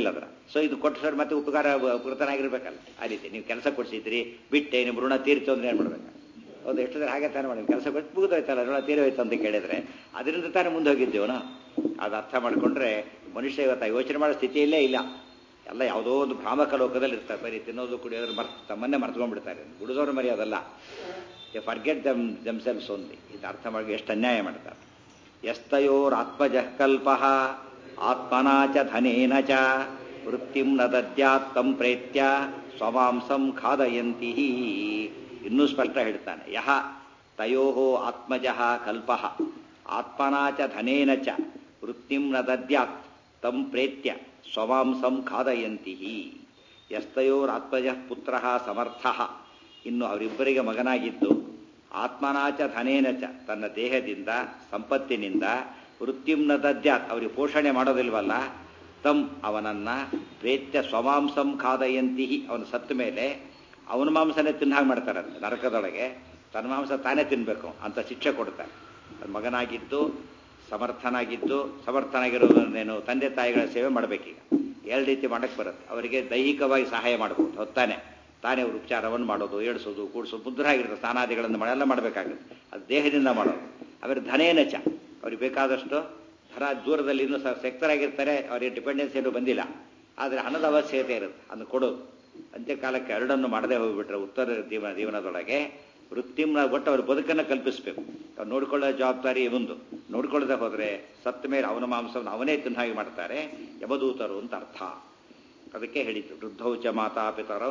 ಸೊ ಇದು ಕೊಟ್ಟು ಸರ್ ಮತ್ತೆ ಉಪಕಾರ ಕೃತನಾಗಿರ್ಬೇಕಲ್ಲ ಆ ರೀತಿ ನೀವು ಕೆಲಸ ಕೊಡಿಸಿದ್ರಿ ಬಿಟ್ಟೆ ನಿಮ್ಮ ಋಣ ತೀರ್ತು ಅಂದ್ರೆ ಏನು ಮಾಡ್ಬೇಕು ಹೌದು ಎಷ್ಟು ಜನ ಹಾಗೆ ತಾನೇ ಮಾಡಿ ಕೆಲಸ ಕೊಟ್ಟು ಮುಗಿದೋಯ್ತಲ್ಲ ಋಣ ತೀರೋಯ್ತು ಅಂತ ಕೇಳಿದ್ರೆ ಅದರಿಂದ ತಾನೇ ಮುಂದೆ ಹೋಗಿದ್ದೇವೋ ನಾವು ಅದು ಅರ್ಥ ಮಾಡಿಕೊಂಡ್ರೆ ಮನುಷ್ಯ ಇವತ್ತು ಯೋಚನೆ ಮಾಡೋ ಸ್ಥಿತಿಯಲ್ಲೇ ಇಲ್ಲ ಎಲ್ಲ ಯಾವುದೋ ಒಂದು ಭ್ರಾಮಕ ಲೋಕದಲ್ಲಿ ಇರ್ತಾರೆ ಬರೀ ತಿನ್ನೋದು ಕುಡಿಯೋದು ಮರ್ ತಮ್ಮನ್ನೇ ಮರ್ತ್ಕೊಂಡ್ಬಿಡ್ತಾರೆ ಬಿಡಿದವ್ರ ಮರಿ ಅದಲ್ಲ a forget dam damsels only ಇದು ಅರ್ಥ ಮಾಡಿ ಎಷ್ಟು ಅನ್ಯಾಯ ಮಾಡ್ತಾರೆ ಎಸ್ತಯೋರಾತ್ಮಜ ಕಲ್ಪ ಆತ್ಮನಾ ಚ ಧನೇನ ಚ ವೃತ್ತಿಂ ನ ದದ್ಯಾತ್ ತಂ ಪ್ರೇತ್ಯ ಸ್ವಮಾಂಸಂ ಖಾದಯಂತಿ ಇನ್ನೂ ಸ್ಪಷ್ಟ ಹೇಳ್ತಾನೆ ಯಹ ತಯೋ ಆತ್ಮಜ ಕಲ್ಪ ಆತ್ಮನಾ ಚ ಧನೇನ ಚ ವೃತ್ತಿಂ ನ ದದ್ಯಾತ್ ತಂ ಪ್ರೇತ್ಯ ಸ್ವಮಾಂಸಂ ಖಾದಯಂತಿ ಯಸ್ತಯೋರಾತ್ಮಜ ಪುತ್ರ ಸಮರ್ಥ ಇನ್ನು ಅವರಿಬ್ಬರಿಗೆ ಮಗನಾಗಿದ್ದು ಆತ್ಮನಾಚ ಧನೇನ ಚ ತನ್ನ ದೇಹದಿಂದ ಸಂಪತ್ತಿನಿಂದ ವೃತ್ತಿಂನ ದದ್ಯಾತ್ ಅವರಿಗೆ ಪೋಷಣೆ ಮಾಡೋದಿಲ್ವಲ್ಲ ತಮ್ ಅವನನ್ನ ಪ್ರೇತ್ಯ ಸ್ವಮಾಂಸಂ ಖಾದಯಂತಿ ಅವನು ಸತ್ತ ಮೇಲೆ ಅವನ ಮಾಂಸನೇ ತಿನ್ನಾಗ ಮಾಡ್ತಾರೆ ನರಕದೊಳಗೆ ತನ್ನ ಮಾಂಸ ತಾನೇ ತಿನ್ಬೇಕು ಅಂತ ಶಿಕ್ಷೆ ಕೊಡ್ತಾರೆ ಮಗನಾಗಿದ್ದು ಸಮರ್ಥನಾಗಿದ್ದು ಸಮರ್ಥನಾಗಿರೋದನ್ನೇನು ತಂದೆ ತಾಯಿಗಳ ಸೇವೆ ಮಾಡಬೇಕೀಗ ಎರಡು ರೀತಿ ಮಾಡಕ್ಕೆ ಬರುತ್ತೆ ಅವರಿಗೆ ದೈಹಿಕವಾಗಿ ಸಹಾಯ ಮಾಡಬಹುದು ಹೊತ್ತಾನೆ ತಾನೇ ಅವ್ರ ಉಪಚಾರವನ್ನು ಮಾಡೋದು ಏಳಿಸೋದು ಕೂಡಿಸೋದು ಮುದ್ರಾಗಿರುತ್ತೆ ಸ್ನಾನಾದಿಗಳನ್ನು ಮಾಡೆಲ್ಲ ಮಾಡಬೇಕಾಗುತ್ತೆ ಅದು ದೇಹದಿಂದ ಮಾಡೋದು ಅವರ ಧನೇನಚ ಅವ್ರಿಗೆ ಬೇಕಾದಷ್ಟು ಧನ ದೂರದಲ್ಲಿ ಇನ್ನೂ ಸಹ ಸೆಕ್ತರಾಗಿರ್ತಾರೆ ಅವರಿಗೆ ಡಿಪೆಂಡೆನ್ಸ್ ಏನೂ ಬಂದಿಲ್ಲ ಆದರೆ ಹಣದ ಅವಶ್ಯಕತೆ ಇರುತ್ತೆ ಅದನ್ನು ಕೊಡೋದು ಅಂತ್ಯಕಾಲಕ್ಕೆ ಎರಡನ್ನು ಮಾಡದೆ ಹೋಗಿಬಿಟ್ರೆ ಉತ್ತರ ಜೀವನ ಜೀವನದೊಳಗೆ ವೃತ್ತಿಂನ ಒಟ್ಟು ಅವ್ರ ಬದುಕನ್ನು ಕಲ್ಪಿಸಬೇಕು ಅವ್ರು ನೋಡ್ಕೊಳ್ಳೋ ಜವಾಬ್ದಾರಿ ಒಂದು ನೋಡ್ಕೊಳ್ಳದೆ ಹೋದರೆ ಸತ್ತ ಮೇಲೆ ಅವನ ಮಾಂಸವನ್ನು ಅವನೇ ತಿನ್ನಾಗಿ ಮಾಡ್ತಾರೆ ಯಮದೂತರು ಅಂತ ಅರ್ಥ ಅದಕ್ಕೆ ಹೇಳಿದ್ದು ವೃದ್ಧೌಚ ಮಾತಾ ಪಿತರೌ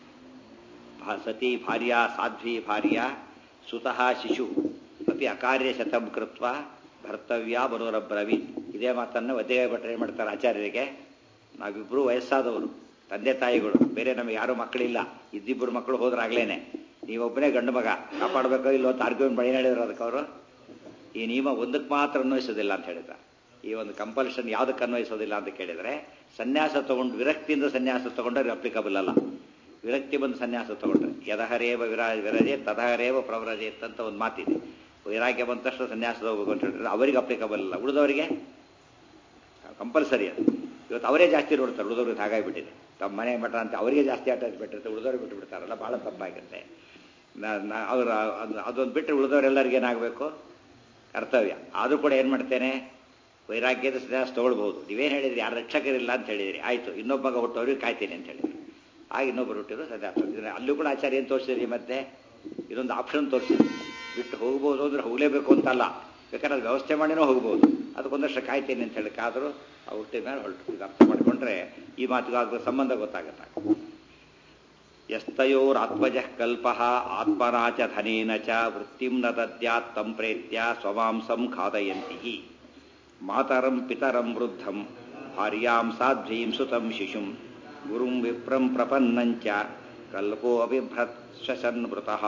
ಸತಿ ಭಾರ್ಯ ಸಾಧ್ವಿ ಭಾರ್ಯ ಸುತಃ ಶಿಶು ಅಪಿ ಅಕಾರ್ಯ ಶತಂ ಕೃತ್ವ ಭರ್ತವ್ಯ ಬರೋರಬ್ರವಿ ಇದೇ ಮಾತನ್ನು ಒದ್ದೆಗೆ ಭಟ್ರು ಏನು ಮಾಡ್ತಾರೆ ಆಚಾರ್ಯರಿಗೆ ನಾವಿಬ್ಬರು ವಯಸ್ಸಾದವರು ತಂದೆ ತಾಯಿಗಳು ಬೇರೆ ನಮಗೆ ಯಾರೂ ಮಕ್ಕಳಿಲ್ಲ ಇದ್ದಿಬ್ಬರು ಮಕ್ಕಳು ಹೋದ್ರಾಗ್ಲೇನೆ ನೀವೊಬ್ಬನೇ ಗಂಡು ಮಗ ಕಾಪಾಡಬೇಕೋ ಇಲ್ಲೋ ಅಂತ ಆರ್ಗ್ಯುಮೆಂಟ್ ಮಾಡಿ ಹೇಳಿದ್ರು ಅದಕ್ಕೆ ಅವರು ಈ ನಿಯಮ ಒಂದಕ್ಕೆ ಮಾತ್ರ ಅನ್ವಯಿಸೋದಿಲ್ಲ ಅಂತ ಹೇಳಿದ ಈ ಒಂದು ಕಂಪಲ್ಷನ್ ಯಾವುದಕ್ಕೆ ಅನ್ವಯಿಸೋದಿಲ್ಲ ಅಂತ ಕೇಳಿದರೆ ಸನ್ಯಾಸ ತಗೊಂಡು ವಿರಕ್ತಿಯಿಂದ ಸನ್ಯಾಸ ತಗೊಂಡ್ರೆ ಅಪ್ಲಿಕಬಲ್ ಅಲ್ಲ ವಿರಕ್ತಿ ಬಂದು ಸನ್ಯಾಸ ತಗೊಂಡ್ರೆ ಯದಹರೇವ ವಿರಾ ವಿರಜೆ ತದಹರೇವ ಪ್ರವರಜೆ ಅಂತ ಒಂದು ಮಾತಿದೆ ವೈರಾಗ್ಯ ಬಂದ ತಕ್ಷಣ ಸನ್ಯಾಸ ಹೋಗ್ಬೇಕು ಅಂತ ಹೇಳಿದ್ರೆ ಅವರಿಗೆ ಅಪ್ಲಿಕಬಲ್ ಅಲ್ಲ ಉಳಿದವರಿಗೆ ಕಂಪಲ್ಸರಿ ಅದು ಇವತ್ತು ಅವರೇ ಜಾಸ್ತಿ ನೋಡ್ತಾರೆ ಉಳಿದವ್ರಿಗೆ ಹಾಗಾಗಿಬಿಟ್ಟಿದೆ ತಮ್ಮ ಮನೆ ಮಠ ಅಂತ ಅವರಿಗೆ ಜಾಸ್ತಿ ಅಟ್ಯಾಚ್ಮೆಂಟ್ ಇರುತ್ತೆ ಉಳಿದವ್ರಿಗೆ ಬಿಟ್ಟು ಬಿಡ್ತಾರಲ್ಲ ಭಾಳ ತಪ್ಪಾಗಿರುತ್ತೆ ಅವರ ಅದೊಂದು ಬಿಟ್ಟರೆ ಉಳಿದವರೆಲ್ಲರಿಗೆ ಏನಾಗಬೇಕು ಕರ್ತವ್ಯ ಆದರೂ ಕೂಡ ಏನು ಮಾಡ್ತೇನೆ ವೈರಾಗ್ಯದ ಸನ್ಯಾಸ ತಗೊಳ್ಬಹುದು ನೀವೇನು ಹೇಳಿದ್ರಿ ಯಾರು ರಕ್ಷಕರಿಲ್ಲ ಅಂತ ಹೇಳಿದ್ರಿ ಆಯಿತು ಇನ್ನೊಬ್ಬ ಮಗ ಹುಟ್ಟೋರಿಗೆ ಕಾಯ್ತೀನಿ ಅಂತ ಹೇಳಿದ್ರಿ ಆಗ ಇನ್ನೊಬ್ಬರು ಹುಟ್ಟಿದ್ರು ಸನ್ಯಾಸ ಅಲ್ಲೂ ಕೂಡ ಆಚಾರ್ಯ ಏನು ತೋರಿಸಿದ್ರಿ ಮತ್ತೆ ಇದೊಂದು ಆಪ್ಷನ್ ತೋರಿಸಿದ್ರಿ ಬಿಟ್ಟು ಹೋಗ್ಬೋದು ಅಂದ್ರೆ ಹೋಗಲೇಬೇಕು ಅಂತಲ್ಲ ಬೇಕಾದ್ರೆ ಅದು ವ್ಯವಸ್ಥೆ ಮಾಡಿನೂ ಹೋಗ್ಬೋದು ಅದಕ್ಕೊಂದಷ್ಟು ಕಾಯ್ತೀನಿ ಅಂತ ಹೇಳಿಕಾದರೂ ಆ ಹುಟ್ಟಿದ ಮೇಲೆ ಹೊರಟು ಇದು ಅರ್ಥ ಮಾಡಿಕೊಂಡ್ರೆ ಈ ಮಾತುಗೂ ಅದ್ರ ಸಂಬಂಧ ಗೊತ್ತಾಗುತ್ತೆ ಯಸ್ತಯೋರಾತ್ಮಜ ಕಲ್ಪ ಆತ್ಮನಾಚ ಧನೇನ ಚ ವೃತ್ತಿಂ ನ ದದ್ಯಾತ್ ತಂ ಪ್ರೇತ್ಯ ಸ್ವಮಾಂಸಂ ಖಾದಯಂತಿ ಮಾತರಂ ಪಿತರಂ ವೃದ್ಧಂ ಭಾರ್ಯಾಂ ಸಾಧ್ವೀಂ ಸುತಂ ಶಿಶುಂ ಗುರುಂ ವಿಪ್ರಂ ಪ್ರಪನ್ನಂಚ ಕಲ್ಪೋ ಅಭಿಭ್ರತ್ ಶಶನ್ಮೃತಃ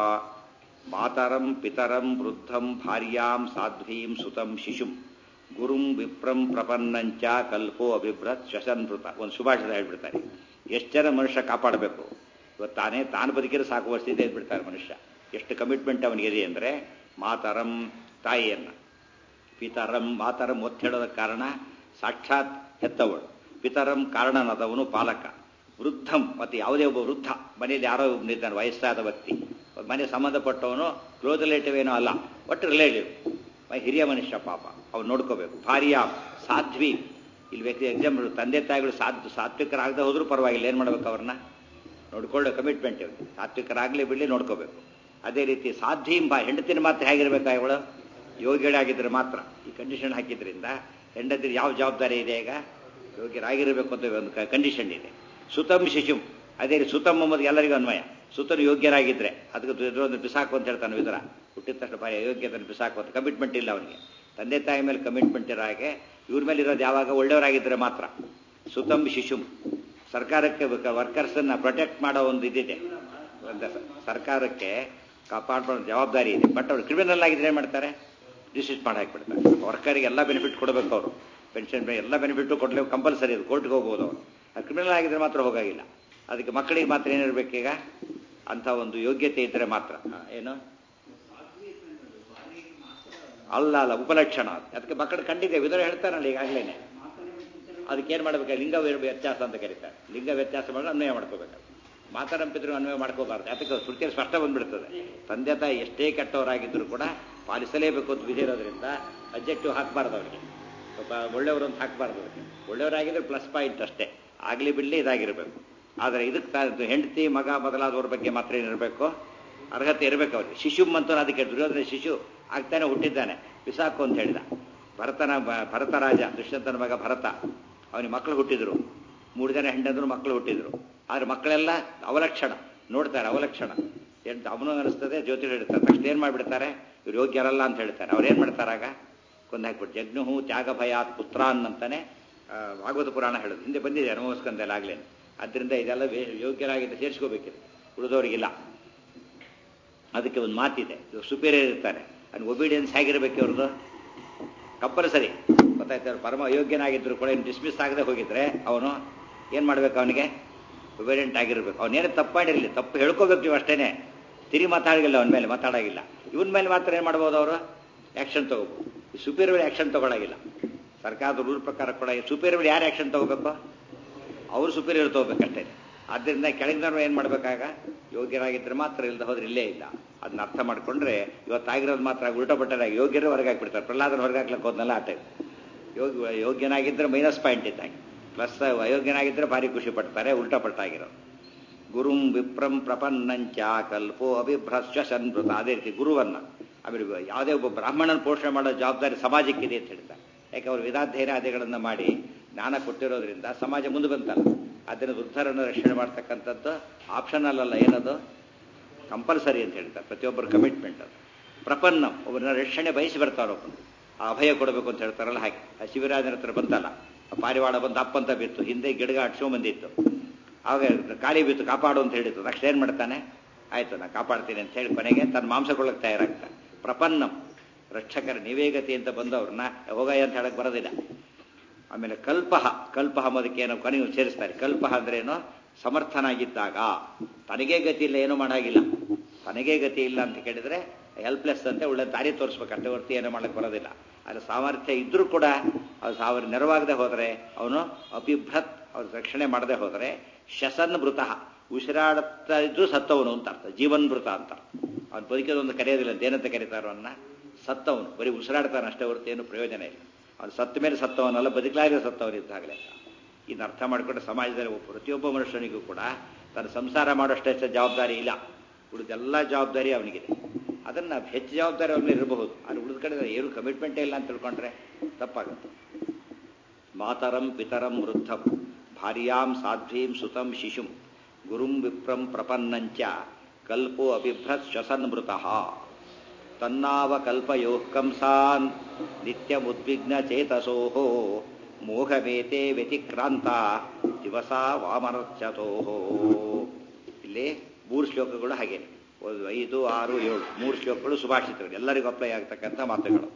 ಮಾತರಂ ಪಿತರಂ ವೃದ್ಧಂ ಭಾರ್ಯಾಂ ಸಾಧ್ವೀಂ ಸುತಂ ಶಿಶುಂ ಗುರುಂ ವಿಪ್ರಂ ಪ್ರಪನ್ನಂಚ ಕಲ್ಪೋ ಅಭಿಭ್ರತ್ ಶಶನ್ಮೃತ ಒಂದು ಸುಭಾಷಿತ ಹೇಳ್ಬಿಡ್ತಾರೆ ಎಷ್ಟು ಜನ ಮನುಷ್ಯ ಕಾಪಾಡಬೇಕು ಇವತ್ತು ತಾನೇ ತಾನು ಬದುಕಿದ್ರೆ ಸಾಕು ವರ್ಷದಿಂದ ಹೇಳ್ಬಿಡ್ತಾರೆ ಮನುಷ್ಯ ಎಷ್ಟು ಕಮಿಟ್ಮೆಂಟ್ ಅವನಿಗಿದೆ ಅಂದರೆ ಮಾತರಂ ತಾಯಿಯನ್ನ ಪಿತರಂ ಮಾತರಂ ಒತ್ತೇಳೋದ ಕಾರಣ ಸಾಕ್ಷಾತ್ ಹೆತ್ತವಳು ಪಿತರಂ ಕಾರಣನಾದವನು ಪಾಲಕ ವೃದ್ಧಂ ಮತ್ತು ಯಾವುದೇ ಒಬ್ಬ ವೃದ್ಧ ಮನೆಯಲ್ಲಿ ಯಾರೋ ಒಬ್ಬನಿದ್ದಾನೆ ವಯಸ್ಸಾದ ವ್ಯಕ್ತಿ ಮನೆ ಸಂಬಂಧಪಟ್ಟವನು ಕ್ಲೋಸ್ ರಿಲೇಟಿವ್ ಏನೋ ಅಲ್ಲ ಒಟ್ಟು ರಿಲೇಟಿವ್ ಹಿರಿಯ ಮನುಷ್ಯ ಪಾಪ ಅವ್ನು ನೋಡ್ಕೋಬೇಕು ಭಾರ್ಯ ಸಾಧ್ವಿ ಇಲ್ಲಿ ವ್ಯಕ್ತಿ ಎಕ್ಸಾಂಪಲ್ ತಂದೆ ತಾಯಿಗಳು ಸಾಧ್ ಸಾತ್ವಿಕರಾಗದೆ ಹೋದ್ರೂ ಪರವಾಗಿಲ್ಲ ಏನು ಮಾಡ್ಬೇಕು ಅವ್ರನ್ನ ನೋಡ್ಕೊಳ್ಳೋ ಕಮಿಟ್ಮೆಂಟ್ ಇವ್ರಿಗೆ ಸಾತ್ವಿಕರಾಗಲಿ ಬಿಡಲಿ ನೋಡ್ಕೋಬೇಕು ಅದೇ ರೀತಿ ಸಾಧ್ವೀಂ ಬಾ ಹೆಂಡತಿನ ಮಾತ್ರ ಹೇಗಿರ್ಬೇಕು ಇವಳು ಯೋಗಿಗಳಾಗಿದ್ರೆ ಮಾತ್ರ ಈ ಕಂಡೀಷನ್ ಹಾಕಿದ್ರಿಂದ ಹೆಂಡತಿ ಯಾವ ಜವಾಬ್ದಾರಿ ಇದೆ ಈಗ ಯೋಗ್ಯರಾಗಿರಬೇಕು ಅಂತ ಒಂದು ಕಂಡೀಷನ್ ಇದೆ ಸುತಂ ಶಿಶುಂ ಅದೇ ರೀತಿ ಸುತಂ ಎಂಬುದು ಎಲ್ಲರಿಗೂ ಅನ್ವಯ ಸುತರು ಯೋಗ್ಯರಾಗಿದ್ರೆ ಅದಕ್ಕೆ ಇದರೊಂದು ಬಿಸಾಕು ಅಂತ ಹೇಳ್ತಾನೆ ವಿದುರ ಹುಟ್ಟಿದ ತಕ್ಷಣ ಬಾಯ ಯೋಗ್ಯತೆಯನ್ನು ಬಿಸಾಕು ಅಂತ ಕಮಿಟ್ಮೆಂಟ್ ಇಲ್ಲ ಅವನಿಗೆ ತಂದೆ ತಾಯಿ ಮೇಲೆ ಕಮಿಟ್ಮೆಂಟ್ ಇರೋ ಹಾಗೆ ಇವ್ರ ಮೇಲೆ ಇರೋದು ಯಾವಾಗ ಒಳ್ಳೆಯವರಾಗಿದ್ದರೆ ಮಾತ್ರ ಸುತಂ ಶಿಶುಂ ಸರ್ಕಾರಕ್ಕೆ ವರ್ಕರ್ಸನ್ನ ಪ್ರೊಟೆಕ್ಟ್ ಮಾಡೋ ಒಂದು ಇದಿದೆ ಸರ್ಕಾರಕ್ಕೆ ಕಾಪಾಡ್ಕೊಳ್ಳೋ ಜವಾಬ್ದಾರಿ ಇದೆ ಬಟ್ ಅವ್ರು ಕ್ರಿಮಿನಲ್ ಆಗಿದ್ರೆ ಏನು ಮಾಡ್ತಾರೆ ಡಿಸಿಟ್ ಮಾಡಿ ಹಾಕಿಬಿಡ್ತಾರೆ ವರ್ಕರಿಗೆ ಎಲ್ಲ ಬೆನಿಫಿಟ್ ಕೊಡಬೇಕು ಅವರು ಪೆನ್ಷನ್ ಎಲ್ಲ ಬೆನಿಫಿಟ್ಟು ಕೊಡಲೇಬೇಕು ಕಂಪಲ್ಸರಿ ಅದು ಕೋರ್ಟ್ಗೆ ಹೋಗ್ಬೋದು ಅವರು ಅದು ಕ್ರಿಮಿನಲ್ ಆಗಿದ್ರೆ ಮಾತ್ರ ಹೋಗಾಗಿಲ್ಲ ಅದಕ್ಕೆ ಮಕ್ಕಳಿಗೆ ಮಾತ್ರ ಏನಿರಬೇಕೀಗ ಅಂಥ ಒಂದು ಯೋಗ್ಯತೆ ಇದ್ದರೆ ಮಾತ್ರ ಏನು ಅಲ್ಲ ಅಲ್ಲ ಉಪಲಕ್ಷಣ ಅದಕ್ಕೆ ಮಕ್ಕಳು ಕಂಡಿದೆ ವಿಧರು ಹೇಳ್ತಾರಲ್ಲ ಈಗಾಗಲೇ ಅದಕ್ಕೆ ಏನು ಮಾಡಬೇಕು ಲಿಂಗ ವ್ಯ- ವ್ಯತ್ಯಾಸ ಅಂತ ಕರೀತಾರೆ ಲಿಂಗ ವ್ಯತ್ಯಾಸ ಮಾಡಿ ಅನ್ವಯ ಮಾಡ್ಕೋಬೇಕು ಮಾತಾಡಂಪಿದ್ರು ಅನ್ವಯ ಮಾಡ್ಕೋಬಾರ್ದು ಯಾತಕ್ಕೆ ಶ್ರುತಿಯಲ್ಲಿ ಸ್ಪಷ್ಟ ಬಂದ್ಬಿಡ್ತದೆ ತಂದೆ ತಾಯಿ ಎಷ್ಟೇ ಕೆಟ್ಟವರಾಗಿದ್ದರೂ ಕೂಡ ಪಾಲಿಸಲೇಬೇಕು ಅಂತ ವಿಧಿ ಇರೋದ್ರಿಂದ ಅಬ್ಜೆಕ್ಟಿವ್ ಹಾಕಬಾರ್ದು ಅವರಿಗೆ ಸ್ವಲ್ಪ ಒಳ್ಳೆಯವರು ಅಂತ ಹಾಕಬಾರ್ದು ಅದಕ್ಕೆ ಒಳ್ಳೆಯವರಾಗಿದ್ರೆ ಪ್ಲಸ್ ಪಾಯಿಂಟ್ ಅಷ್ಟೇ ಆಗಲಿ ಬಿಡಲಿ ಇದಾಗಿರಬೇಕು ಆದರೆ ಇದಕ್ಕೆ ತಾ- ಹೆಂಡತಿ ಮಗ ಮೊದಲಾದವ್ರ ಬಗ್ಗೆ ಮಾತ್ರ ಏನಿರಬೇಕು ಅರ್ಹತೆ ಇರಬೇಕು ಅವ್ರಿಗೆ ಶಿಶು ಮಂತನ ಅದಕ್ಕೆ ದುರ್ಯೋಧನ ಶಿಶು ಆಗ್ತಾನೆ ಹುಟ್ಟಿದ್ದಾನೆ ಬಿಸಾಕು ಅಂತ ಹೇಳಿದ ಭರತನ ಬ- ಭರತ ರಾಜ ದುಷ್ಯಂತನ ಮಗ ಭರತ ಅವನಿಗೆ ಮಕ್ಕಳು ಹುಟ್ಟಿದ್ರು ಮೂರು ಜನ ಹೆಂಡಂದ್ರು ಮಕ್ಕಳು ಹುಟ್ಟಿದ್ರು ಆದ್ರೆ ಮಕ್ಕಳೆಲ್ಲ ಅವಲಕ್ಷಣ ನೋಡ್ತಾರೆ ಅವಲಕ್ಷಣ ಎಂತ ಅವನು ಅನಿಸ್ತದೆ ಜ್ಯೋತಿಷ ಹೇಳ್ತಾರೆ ತಕ್ಷಣ ಏನ್ ಮಾಡ್ಬಿಡ್ತಾರೆ ಇವ್ರು ಯೋಗ್ಯರಲ್ಲ ಅಂತ ಹೇಳ್ತಾರೆ ಅವ್ರು ಏನ್ ಮಾಡ್ತಾರಾಗ ಕೊಂದು ಹಾಕ್ಬಿಟ್ಟು ಜಗ್ನುಹು ತ್ಯಾಗ ಭಯಾತ್ ಪುತ್ರಾನ್ ಅಂತಾನೆ ಆ, ಭಾಗವತ ಪುರಾಣ ಹೇಳೋದು ಹಿಂದೆ ಬಂದಿದೆ ಅನುಭವಿಸ್ಕೊಂಡೆಲ್ಲ ಆಗ್ಲೇನು ಅದರಿಂದ ಇದೆಲ್ಲ ವೇ- ಯೋಗ್ಯರಾಗಿದ್ದು ಸೇರಿಸ್ಕೋಬೇಕಿದೆ ಉಳಿದವರಿಗಿಲ್ಲ ಅದಕ್ಕೆ ಒಂದು ಮಾತಿದೆ ಸುಪೀರಿಯರ್ ಇರ್ತಾನೆ ಅವ್ನಿಗೆ ಒಬಿಡಿಯನ್ಸ್ ಹೇಗಿರ್ಬೇಕು ಅವ್ರದ್ದು ಕಂಪಲ್ಸರಿ ಗೊತ್ತಾಯ್ತು ಅವ್ರು ಪರಮ ಅಯೋಗ್ಯನಾಗಿದ್ರು ಕೂಡ ಇನ್ನು ಡಿಸ್ಮಿಸ್ ಆಗದೆ ಹೋಗಿದ್ರೆ ಅವನು ಏನು ಮಾಡ್ಬೇಕು ಅವನಿಗೆ ಒಬಿಡಿಯಂಟ್ ಆಗಿರ್ಬೇಕು ಅವನೇನು ತಪ್ಪು ಮಾಡಿರಲಿ ತಪ್ಪು ಹೇಳ್ಕೋಬೇಕು ನೀವು ಅಷ್ಟೇನೆ ತಿರಿ ಮಾತಾಡಿಲ್ಲ ಅವನ ಮೇಲೆ ಮಾತಾಡಾಗಿಲ್ಲ ಇವನ ಮೇಲೆ ಮಾತ್ರ ಏನು ಮಾಡ್ಬೋದು ಅವರು ಆ್ಯಕ್ಷನ್ ತಗೋಬೋದು ಈ ಸುಪೀರಿಯರ್ ಆ್ಯಕ್ಷನ್ ತಗೊಳಗಿಲ್ಲ ಸರ್ಕಾರದ ರೂಲ್ ಪ್ರಕಾರ ಕೂಡ ಸುಪೀರಿಯರ್ ಯಾರು ಆ್ಯಕ್ಷನ್ ತಗೋಬೇಕು ಅವರು ಸುಪೀರಿಯರ್ ತಗೋಬೇಕಷ್ಟೇ ಆದ್ದರಿಂದ ಕೆಳಗಿನವ್ರು ಏನು ಮಾಡಬೇಕಾಗ ಯೋಗ್ಯರಾಗಿದ್ದರೆ ಮಾತ್ರ ಇಲ್ಲದೆ ಹೋದ್ರೆ ಇಲ್ಲೇ ಇಲ್ಲ ಅದನ್ನ ಅರ್ಥ ಮಾಡ್ಕೊಂಡ್ರೆ ಇವತ್ತಾಗಿರೋದು ಮಾತ್ರ ಉಲ್ಟಾ ಪಟ್ಟರಾಗಿ ಯೋಗ್ಯರೇ ಹೊರಗೆ ಹಾಕ್ಬಿಡ್ತಾರೆ ಪ್ರಹ್ಲಾದನ ಹೊರಗೆ ಹಾಕ್ಲಕ್ಕೆ ಹೋದ್ನಲ್ಲ ಆ ಟೈಮ್ ಯೋಗ್ಯ ಯೋಗ್ಯನಾಗಿದ್ದರೆ ಮೈನಸ್ ಪಾಯಿಂಟ್ ಇದ್ದಾಗ ಪ್ಲಸ್ ಅಯೋಗ್ಯನಾಗಿದ್ದರೆ ಭಾರಿ ಖುಷಿ ಪಡ್ತಾರೆ ಉಲ್ಟಾ ಪಟ್ಟಾಗಿರೋದು ಗುರುಂ ವಿಪ್ರಂ ಪ್ರಪನ್ನಂಚ ಕಲ್ಪೋ ಅಭಿಭ್ರಶ್ವ ಸನ್ಮೃತ ಅದೇ ರೀತಿ ಗುರುವನ್ನ ಆಮೇಲೆ ಯಾವುದೇ ಒಬ್ಬ ಬ್ರಾಹ್ಮಣನ ಪೋಷಣೆ ಮಾಡೋ ಜವಾಬ್ದಾರಿ ಸಮಾಜಕ್ಕಿದೆ ಅಂತ ಹೇಳ್ತಾರೆ ಯಾಕೆ ಅವರು ವೇದಾಧ್ಯಯನಾದಿಗಳನ್ನು ಮಾಡಿ ಜ್ಞಾನ ಕೊಟ್ಟಿರೋದ್ರಿಂದ ಸಮಾಜ ಮುಂದೆ ಬಂತಲ್ಲ ಅದನ್ನು ವೃದ್ಧರನ್ನು ರಕ್ಷಣೆ ಮಾಡ್ತಕ್ಕಂಥದ್ದು ಆಪ್ಷನಲ್ ಅಲ್ಲ ಏನದು ಕಂಪಲ್ಸರಿ ಅಂತ ಹೇಳ್ತಾರೆ ಪ್ರತಿಯೊಬ್ಬರ ಕಮಿಟ್ಮೆಂಟ್ ಅದು ಪ್ರಪನ್ನ ಒಬ್ಬರನ್ನ ರಕ್ಷಣೆ ಬಯಸಿ ಬರ್ತಾರೊಬ್ಬನು ಆ ಅಭಯ ಕೊಡಬೇಕು ಅಂತ ಹೇಳ್ತಾರಲ್ಲ ಹಾಗೆ ಆ ಶಿವರಾಜನ ಹತ್ರ ಬಂತಲ್ಲ ಆ ಪಾರಿವಾಳ ಬಂದು ಅಪ್ಪಂತ ಬಿತ್ತು ಹಿಂದೆ ಗಿಡಗ ಅಟ್ಸೋ ಬಂದಿತ್ತು ಆವಾಗ ಕಾಳಿ ಬಿತ್ತು ಕಾಪಾಡು ಅಂತ ಹೇಳಿತ್ತು ತಕ್ಷಣ ಏನು ಮಾಡ್ತಾನೆ ಆಯ್ತು ನಾನು ಕಾಪಾಡ್ತೀನಿ ಅಂತ ಹೇಳಿ ಕೊನೆಗೆ ತನ್ನ ಮಾಂಸಕೊಳ್ಳಕ್ಕೆ ತಯಾರಾಗ್ತಾನೆ ಪ್ರಪನ್ನಂ ರಕ್ಷಕರ ನಿವೇಗತಿ ಅಂತ ಬಂದವ್ರನ್ನ ಹೋಗಯ್ಯ ಅಂತ ಹೇಳಕ್ ಬರೋದಿಲ್ಲ ಆಮೇಲೆ ಕಲ್ಪಹ ಕಲ್ಪಹ ಅನ್ನೋದಕ್ಕೆ ಏನೋ ಕೊನೆಗೆ ಸೇರಿಸ್ತಾರೆ ಕಲ್ಪಹ ಅಂದ್ರೆ ಏನು ಸಮರ್ಥನಾಗಿದ್ದಾಗ ತನಗೇ ಗತಿ ಇಲ್ಲ ಏನೂ ಮಾಡಾಗಿಲ್ಲ ತನಗೇ ಗತಿ ಇಲ್ಲ ಅಂತ ಕೇಳಿದ್ರೆ ಹೆಲ್ಪ್ಲೆಸ್ ಅಂತ ಒಳ್ಳೆ ದಾರಿ ತೋರಿಸ್ಬೇಕಷ್ಟೇ ಹೊರತು ಏನೂ ಮಾಡಕ್ಕೆ ಬರೋದಿಲ್ಲ ಆದರೆ ಸಾಮರ್ಥ್ಯ ಇದ್ರೂ ಕೂಡ ಅದು ಸಾವಿರ ನೆರವಾಗದೆ ಹೋದರೆ ಅವನು ಅಪಿಭ್ರತ್ ಅವ್ರ ರಕ್ಷಣೆ ಮಾಡದೆ ಹೋದರೆ ಶಸನ್ ಮೃತಃ ಉಸಿರಾಡುತ್ತಾ ಇದ್ರೂ ಸತ್ತವನು ಅಂತ ಅರ್ಥ ಜೀವನ್ ಮೃತ ಅಂತ ಅವ್ನು ಬದುಕಿದೊಂದು ಕರೆಯೋದಿಲ್ಲ ಅಂತ ಏನಂತ ಕರೀತಾರೋ ಅನ್ನ ಸತ್ತವನು ಬರೀ ಉಸಿರಾಡ್ತಾನೆ ಅಷ್ಟೇ ಹೊರತು ಏನು ಪ್ರಯೋಜನ ಇಲ್ಲ ಅವನು ಸತ್ತ ಮೇಲೆ ಸತ್ತವನಲ್ಲ ಬದುಕಲಾಗದೆ ಸತ್ತವನು ಇದ್ದಾಗಲೇ ಇದನ್ನ ಅರ್ಥ ಮಾಡಿಕೊಂಡ್ರೆ ಸಮಾಜದಲ್ಲಿ ಒಬ್ಬ- ಪ್ರತಿಯೊಬ್ಬ ಮನುಷ್ಯನಿಗೂ ಕೂಡ ತನ್ನ ಸಂಸಾರ ಮಾಡೋಷ್ಟೇ ಜವಾಬ್ದಾರಿ ಇಲ್ಲ ಉಳಿದೆಲ್ಲ ಜವಾಬ್ದಾರಿ ಅವನಿಗಿದೆ ಅದನ್ನ ಹೆಚ್ಚು ಜವಾಬ್ದಾರಿ ಅವನ ಮೇಲೆ ಇರಬಹುದು ಅದು ಉಳಿದ ಕಡೆ ಏನು ಕಮಿಟ್ಮೆಂಟೇ ಇಲ್ಲ ಅಂತ ತಿಳ್ಕೊಂಡ್ರೆ ತಪ್ಪಾಗುತ್ತೆ ಮಾತರಂ ಪಿತರಂ ವೃದ್ಧಂ ಭಾರ್ಯಾಂ ಸಾಧ್ವೀಂ ಸುತಂ ಶಿಶುಂ ಗುರುಂ ವಿಪ್ರಂ ಪ್ರಪನ್ನಂಚ ಕಲ್ಪೋ ಅಭಿಭ್ರತ್ ಶ್ವಸನ್ ಮೃತಃ ತನ್ನಾವಕಲ್ಪಯೋ ಕಂಸಾನ್ ನಿತ್ಯಮುದ್ವಿಗ್ನ ಚೇತಸೋ ಮೋಹಮೇತೆ ವ್ಯತಿಕ್ರಾಂತ ದಿವಸ ವಾಮನರ್ಚತೋ ಇಲ್ಲಿ ಮೂರು ಶ್ಲೋಕಗಳು ಹಾಗೆ ಒಂದು ಐದು ಆರು ಏಳು ಮೂರು ಶ್ಲೋಕಗಳು ಸುಭಾಷಿತಗಳು ಎಲ್ಲರಿಗೂ ಅಪ್ಲೈ ಆಗ್ತಕ್ಕಂಥ ಮಾತುಗಳು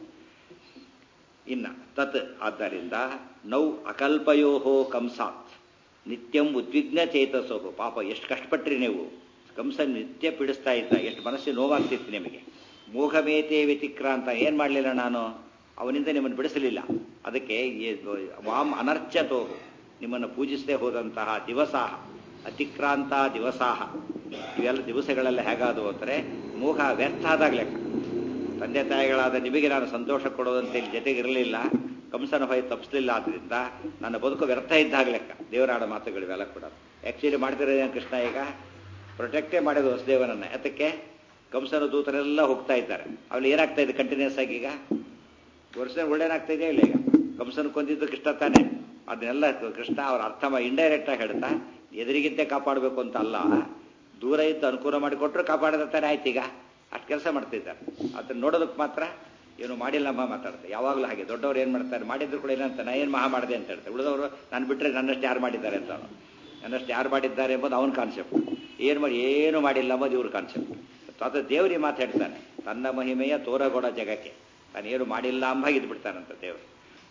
ಇನ್ನ ತತ್ ಆದ್ದರಿಂದ ನೌ ಅಕಲ್ಪಯೋ ಕಂಸಾತ್ ನಿತ್ಯಂ ಉದ್ವಿಗ್ನ ಚೇತಸೋ ಪಾಪ ಎಷ್ಟು ಕಷ್ಟಪಟ್ರಿ ನೀವು ಕಂಸ ನಿತ್ಯ ಪೀಡಿಸ್ತಾ ಇದ್ದ ಎಷ್ಟು ಮನಸ್ಸು ನೋವಾಗ್ತಿತ್ತು ನಿಮಗೆ ಮೋಘಮೇತೆ ವ್ಯತಿಕ್ರಾಂತ ಏನ್ ಮಾಡಲಿಲ್ಲ ನಾನು ಅವನಿಂದ ನಿಮ್ಮನ್ನು ಬಿಡಿಸಲಿಲ್ಲ ಅದಕ್ಕೆ ಈ ವಾಮ್ ಅನರ್ಚತೋ ನಿಮ್ಮನ್ನು ಪೂಜಿಸದೆ ಹೋದಂತಹ ದಿವಸ ಅತಿಕ್ರಾಂತ ದಿವಸಾಹ ಇವೆಲ್ಲ ದಿವಸಗಳೆಲ್ಲ ಹೇಗಾದವು ಅಂದರೆ ಮೋಹ ವ್ಯರ್ಥ ಆದಾಗ ಲೆಕ್ಕ ತಂದೆ ತಾಯಿಗಳಾದ ನಿಮಗೆ ನಾನು ಸಂತೋಷ ಕೊಡೋದಂತೆ ಇಲ್ಲಿ ಜೊತೆಗಿರಲಿಲ್ಲ ಕಂಸನ ಭಯ ತಪ್ಪಿಸಲಿಲ್ಲ ಆದ್ರಿಂದ ನನ್ನ ಬದುಕು ವ್ಯರ್ಥ ಇದ್ದಾಗ ಲೆಕ್ಕ ದೇವರಾಡ ಮಾತುಗಳು ಇವೆಲ್ಲ ಕೂಡ ಆ್ಯಕ್ಚುಲಿ ಮಾಡ್ತಿರೋದೇನು ಕೃಷ್ಣ ಈಗ ಪ್ರೊಟೆಕ್ಟೇ ಮಾಡಿದ್ರು ವಸುದೇವನನ್ನ ಯಾತಕ್ಕೆ ಕಂಸನ ದೂತರೆಲ್ಲ ಹೋಗ್ತಾ ಇದ್ದಾರೆ ಅಲ್ಲಿ ಏನಾಗ್ತಾ ಇದೆ ಕಂಟಿನ್ಯೂಸ್ ಆಗಿ ಈಗ ವರ್ಷ ಒಳ್ಳೇನಾಗ್ತಾ ಇದೆಯಾ ಇಲ್ಲ ಈಗ ಕಂಸನ ಕೊಂದಿದ್ದು ಕೃಷ್ಣ ತಾನೆ ಅದನ್ನೆಲ್ಲ ಕೃಷ್ಣ ಅವ್ರ ಅರ್ಥ ಇಂಡೈರೆಕ್ಟ್ ಆಗಿ ಹೇಳ್ತಾ ಎದುರಿಗಿಂತೆ ಕಾಪಾಡಬೇಕು ಅಂತ ಅಲ್ಲ ದೂರ ಇದ್ದು ಅನುಕೂಲ ಮಾಡಿಕೊಟ್ರು ಕಾಪಾಡದ ತಾನೆ ಆಯ್ತು ಈಗ ಅಷ್ಟು ಕೆಲಸ ಮಾಡ್ತಿದ್ದಾರೆ ಅದನ್ನ ನೋಡೋದಕ್ಕೆ ಮಾತ್ರ ಏನು ಮಾಡಿಲ್ಲಮ್ಮ ಮಾತಾಡ್ತಾರೆ ಯಾವಾಗಲೂ ಹಾಗೆ ದೊಡ್ಡವ್ರು ಏನು ಮಾಡ್ತಾರೆ ಮಾಡಿದ್ರು ಕೂಡ ಏನಂತ ನಾ ಏನು ಮಹಾ ಮಾಡಿದೆ ಅಂತ ಹೇಳ್ತಾರೆ ಉಳಿದವರು ನಾನು ಬಿಟ್ಟರೆ ನನ್ನಷ್ಟು ಯಾರು ಮಾಡಿದ್ದಾರೆ ಅಂತ ಅವ್ರು. ನನ್ನಷ್ಟು ಯಾರು ಮಾಡಿದ್ದಾರೆ ಎಂಬುದು ಅವನ ಕಾನ್ಸೆಪ್ಟ್ ಏನು ಮಾಡಿ ಏನು ಮಾಡಿಲ್ಲ ಎಂಬುದು ಇವ್ರ ಕಾನ್ಸೆಪ್ಟ್ ಅದು ದೇವರಿಗೆ ಮಾತಾಡ್ತಾನೆ ತನ್ನ ಮಹಿಮೆಯ ತೋರಗೊಡ ಜಗಕ್ಕೆ ತಾನೇನು ಮಾಡಿಲ್ಲ ಅಂಬಾಗಿ ಇದ್ಬಿಡ್ತಾನಂತ ದೇವರು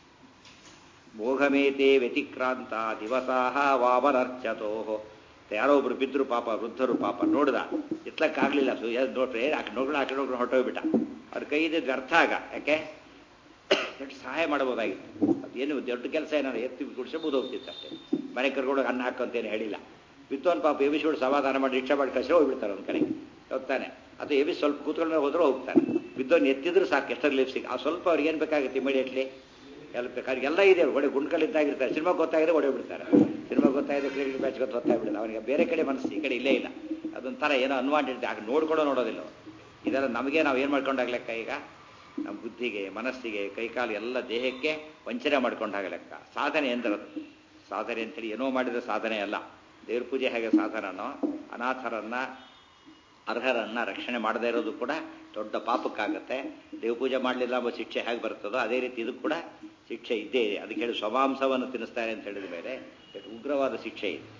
ಮೋಘಮೇತೆ ವ್ಯತಿಕ್ರಾಂತ ದಿವಸಾಹ ವಾಮನರ್ಚತೋ ಯಾರೋ ಒಬ್ರು ಬಿದ್ರು ಪಾಪ ವೃದ್ಧರು ಪಾಪ ನೋಡ್ದ ಎತ್ಲಕ್ಕಾಗ್ಲಿಲ್ಲ ಸು ನೋಡ್ರೆ ನೋಡ್ಕೊಂಡು ಆಕೆ ನೋಡ್ಕೊಂಡು ಹೊರಟೋಗ್ಬಿಟ್ಟ ಅವ್ರ ಕೈ ಇದ್ದಿದ್ದು ಅರ್ಥ ಆಗ ಯಾಕೆ ದೊಡ್ಡ ಸಹಾಯ ಮಾಡ್ಬೋದಾಗಿತ್ತು ಅದೇನು ದೊಡ್ಡ ಕೆಲಸ ಏನಾದ್ರು ಎತ್ತಿ ಕುಡಿಸಿ ಹೋಗ್ತಿತ್ತು ಅಷ್ಟೇ ಮನೆ ಕರ್ಕೊಂಡು ಅನ್ನ ಹಾಕಂತೇನು ಹೇಳಿಲ್ಲ ವಿದ್ವಾನ್ ಪಾಪ ಎಬಿಸ್ಬಿಟ್ಟು ಸಮಾಧಾನ ಮಾಡಿ ರಿಕ್ಷಾ ಮಾಡಿ ಕಳಿಸಿ ಹೋಗ್ಬಿಡ್ತಾರೆ ಒಂದು ಕಡೆ ಹೋಗ್ತಾನೆ ಅದು ಎಬಿ ಸ್ವಲ್ಪ ಕೂತ್ಕೊಂಡ್ರೆ ಹೋದ್ರೆ ಹೋಗ್ತಾನೆ ವಿದ್ವಾನ್ ಎತ್ತಿದ್ರು ಸಾಕು ಎಷ್ಟರ ಲಿಪ್ಸಿಗೆ ಆ ಸ್ವಲ್ಪ ಅವ್ರಿಗೆ ಏನು ಬೇಕಾಗುತ್ತೆ ಇಮಿಡಿಯೇಟ್ಲಿ ಎಲ್ಲ ಬೇಕಾದ್ರೆ ಎಲ್ಲ ಇದೆ ಒಳ್ಳೆ ಗುಂಡ್ಕಲ್ಲಿದ್ದಾಗಿರ್ತಾರೆ ಸಿನಿಮಾ ಗೊತ್ತಾಗಿದೆ ಹೊಡೆ ಬಿಡ್ತಾರೆ ಸಿನಿಮಾ ಗೊತ್ತಾಗಿದೆ ಕ್ರಿಕೆಟ್ ಮ್ಯಾಚ್ ಗೊತ್ತು ಗೊತ್ತಾಗ್ಬಿಡುತ್ತೆ ಅವನಿಗೆ ಬೇರೆ ಕಡೆ ಮನಸ್ಸು ಈ ಕಡೆ ಇಲ್ಲೇ ಇಲ್ಲ ಅದೊಂಥರ ಏನೋ ಅನ್ವಾಂಟೆಡ್ ಆಗ ನೋಡ್ಕೊಳ್ಳೋ ನೋಡೋದಿಲ್ಲ ಅವ್ರು. ಇದೆಲ್ಲ ನಮಗೆ ನಾವು ಏನು ಮಾಡ್ಕೊಂಡಾಗ ಲೆಕ್ಕ ಈಗ ನಮ್ಮ ಬುದ್ಧಿಗೆ ಮನಸ್ಸಿಗೆ ಕೈಕಾಲು ಎಲ್ಲ ದೇಹಕ್ಕೆ ವಂಚನೆ ಮಾಡ್ಕೊಂಡಾಗ ಲೆಕ್ಕ ಸಾಧನೆ ಎಂದರದು ಸಾಧನೆ ಅಂತೇಳಿ ಏನೋ ಮಾಡಿದ ಸಾಧನೆ ಅಲ್ಲ ದೇವ್ರ ಪೂಜೆ ಹೇಗೆ ಸಾಧನನೋ ಅನಾಥರನ್ನ ಅರ್ಹರನ್ನ ರಕ್ಷಣೆ ಮಾಡದೇ ಇರೋದು ಕೂಡ ದೊಡ್ಡ ಪಾಪಕ್ಕಾಗತ್ತೆ ದೇವ ಪೂಜೆ ಮಾಡಲಿಲ್ಲ ಎಂಬ ಶಿಕ್ಷೆ ಹೇಗೆ ಬರ್ತದೋ ಅದೇ ರೀತಿ ಇದು ಕೂಡ ಶಿಕ್ಷೆ ಇದ್ದೇ ಇದೆ ಅದಕ್ಕೆ ಹೇಳಿ ಸ್ವಮಾಂಸವನ್ನು ತಿನ್ನಿಸ್ತಾರೆ ಅಂತ ಹೇಳಿದ ಮೇಲೆ ಎಷ್ಟು ಉಗ್ರವಾದ ಶಿಕ್ಷೆ ಇದೆ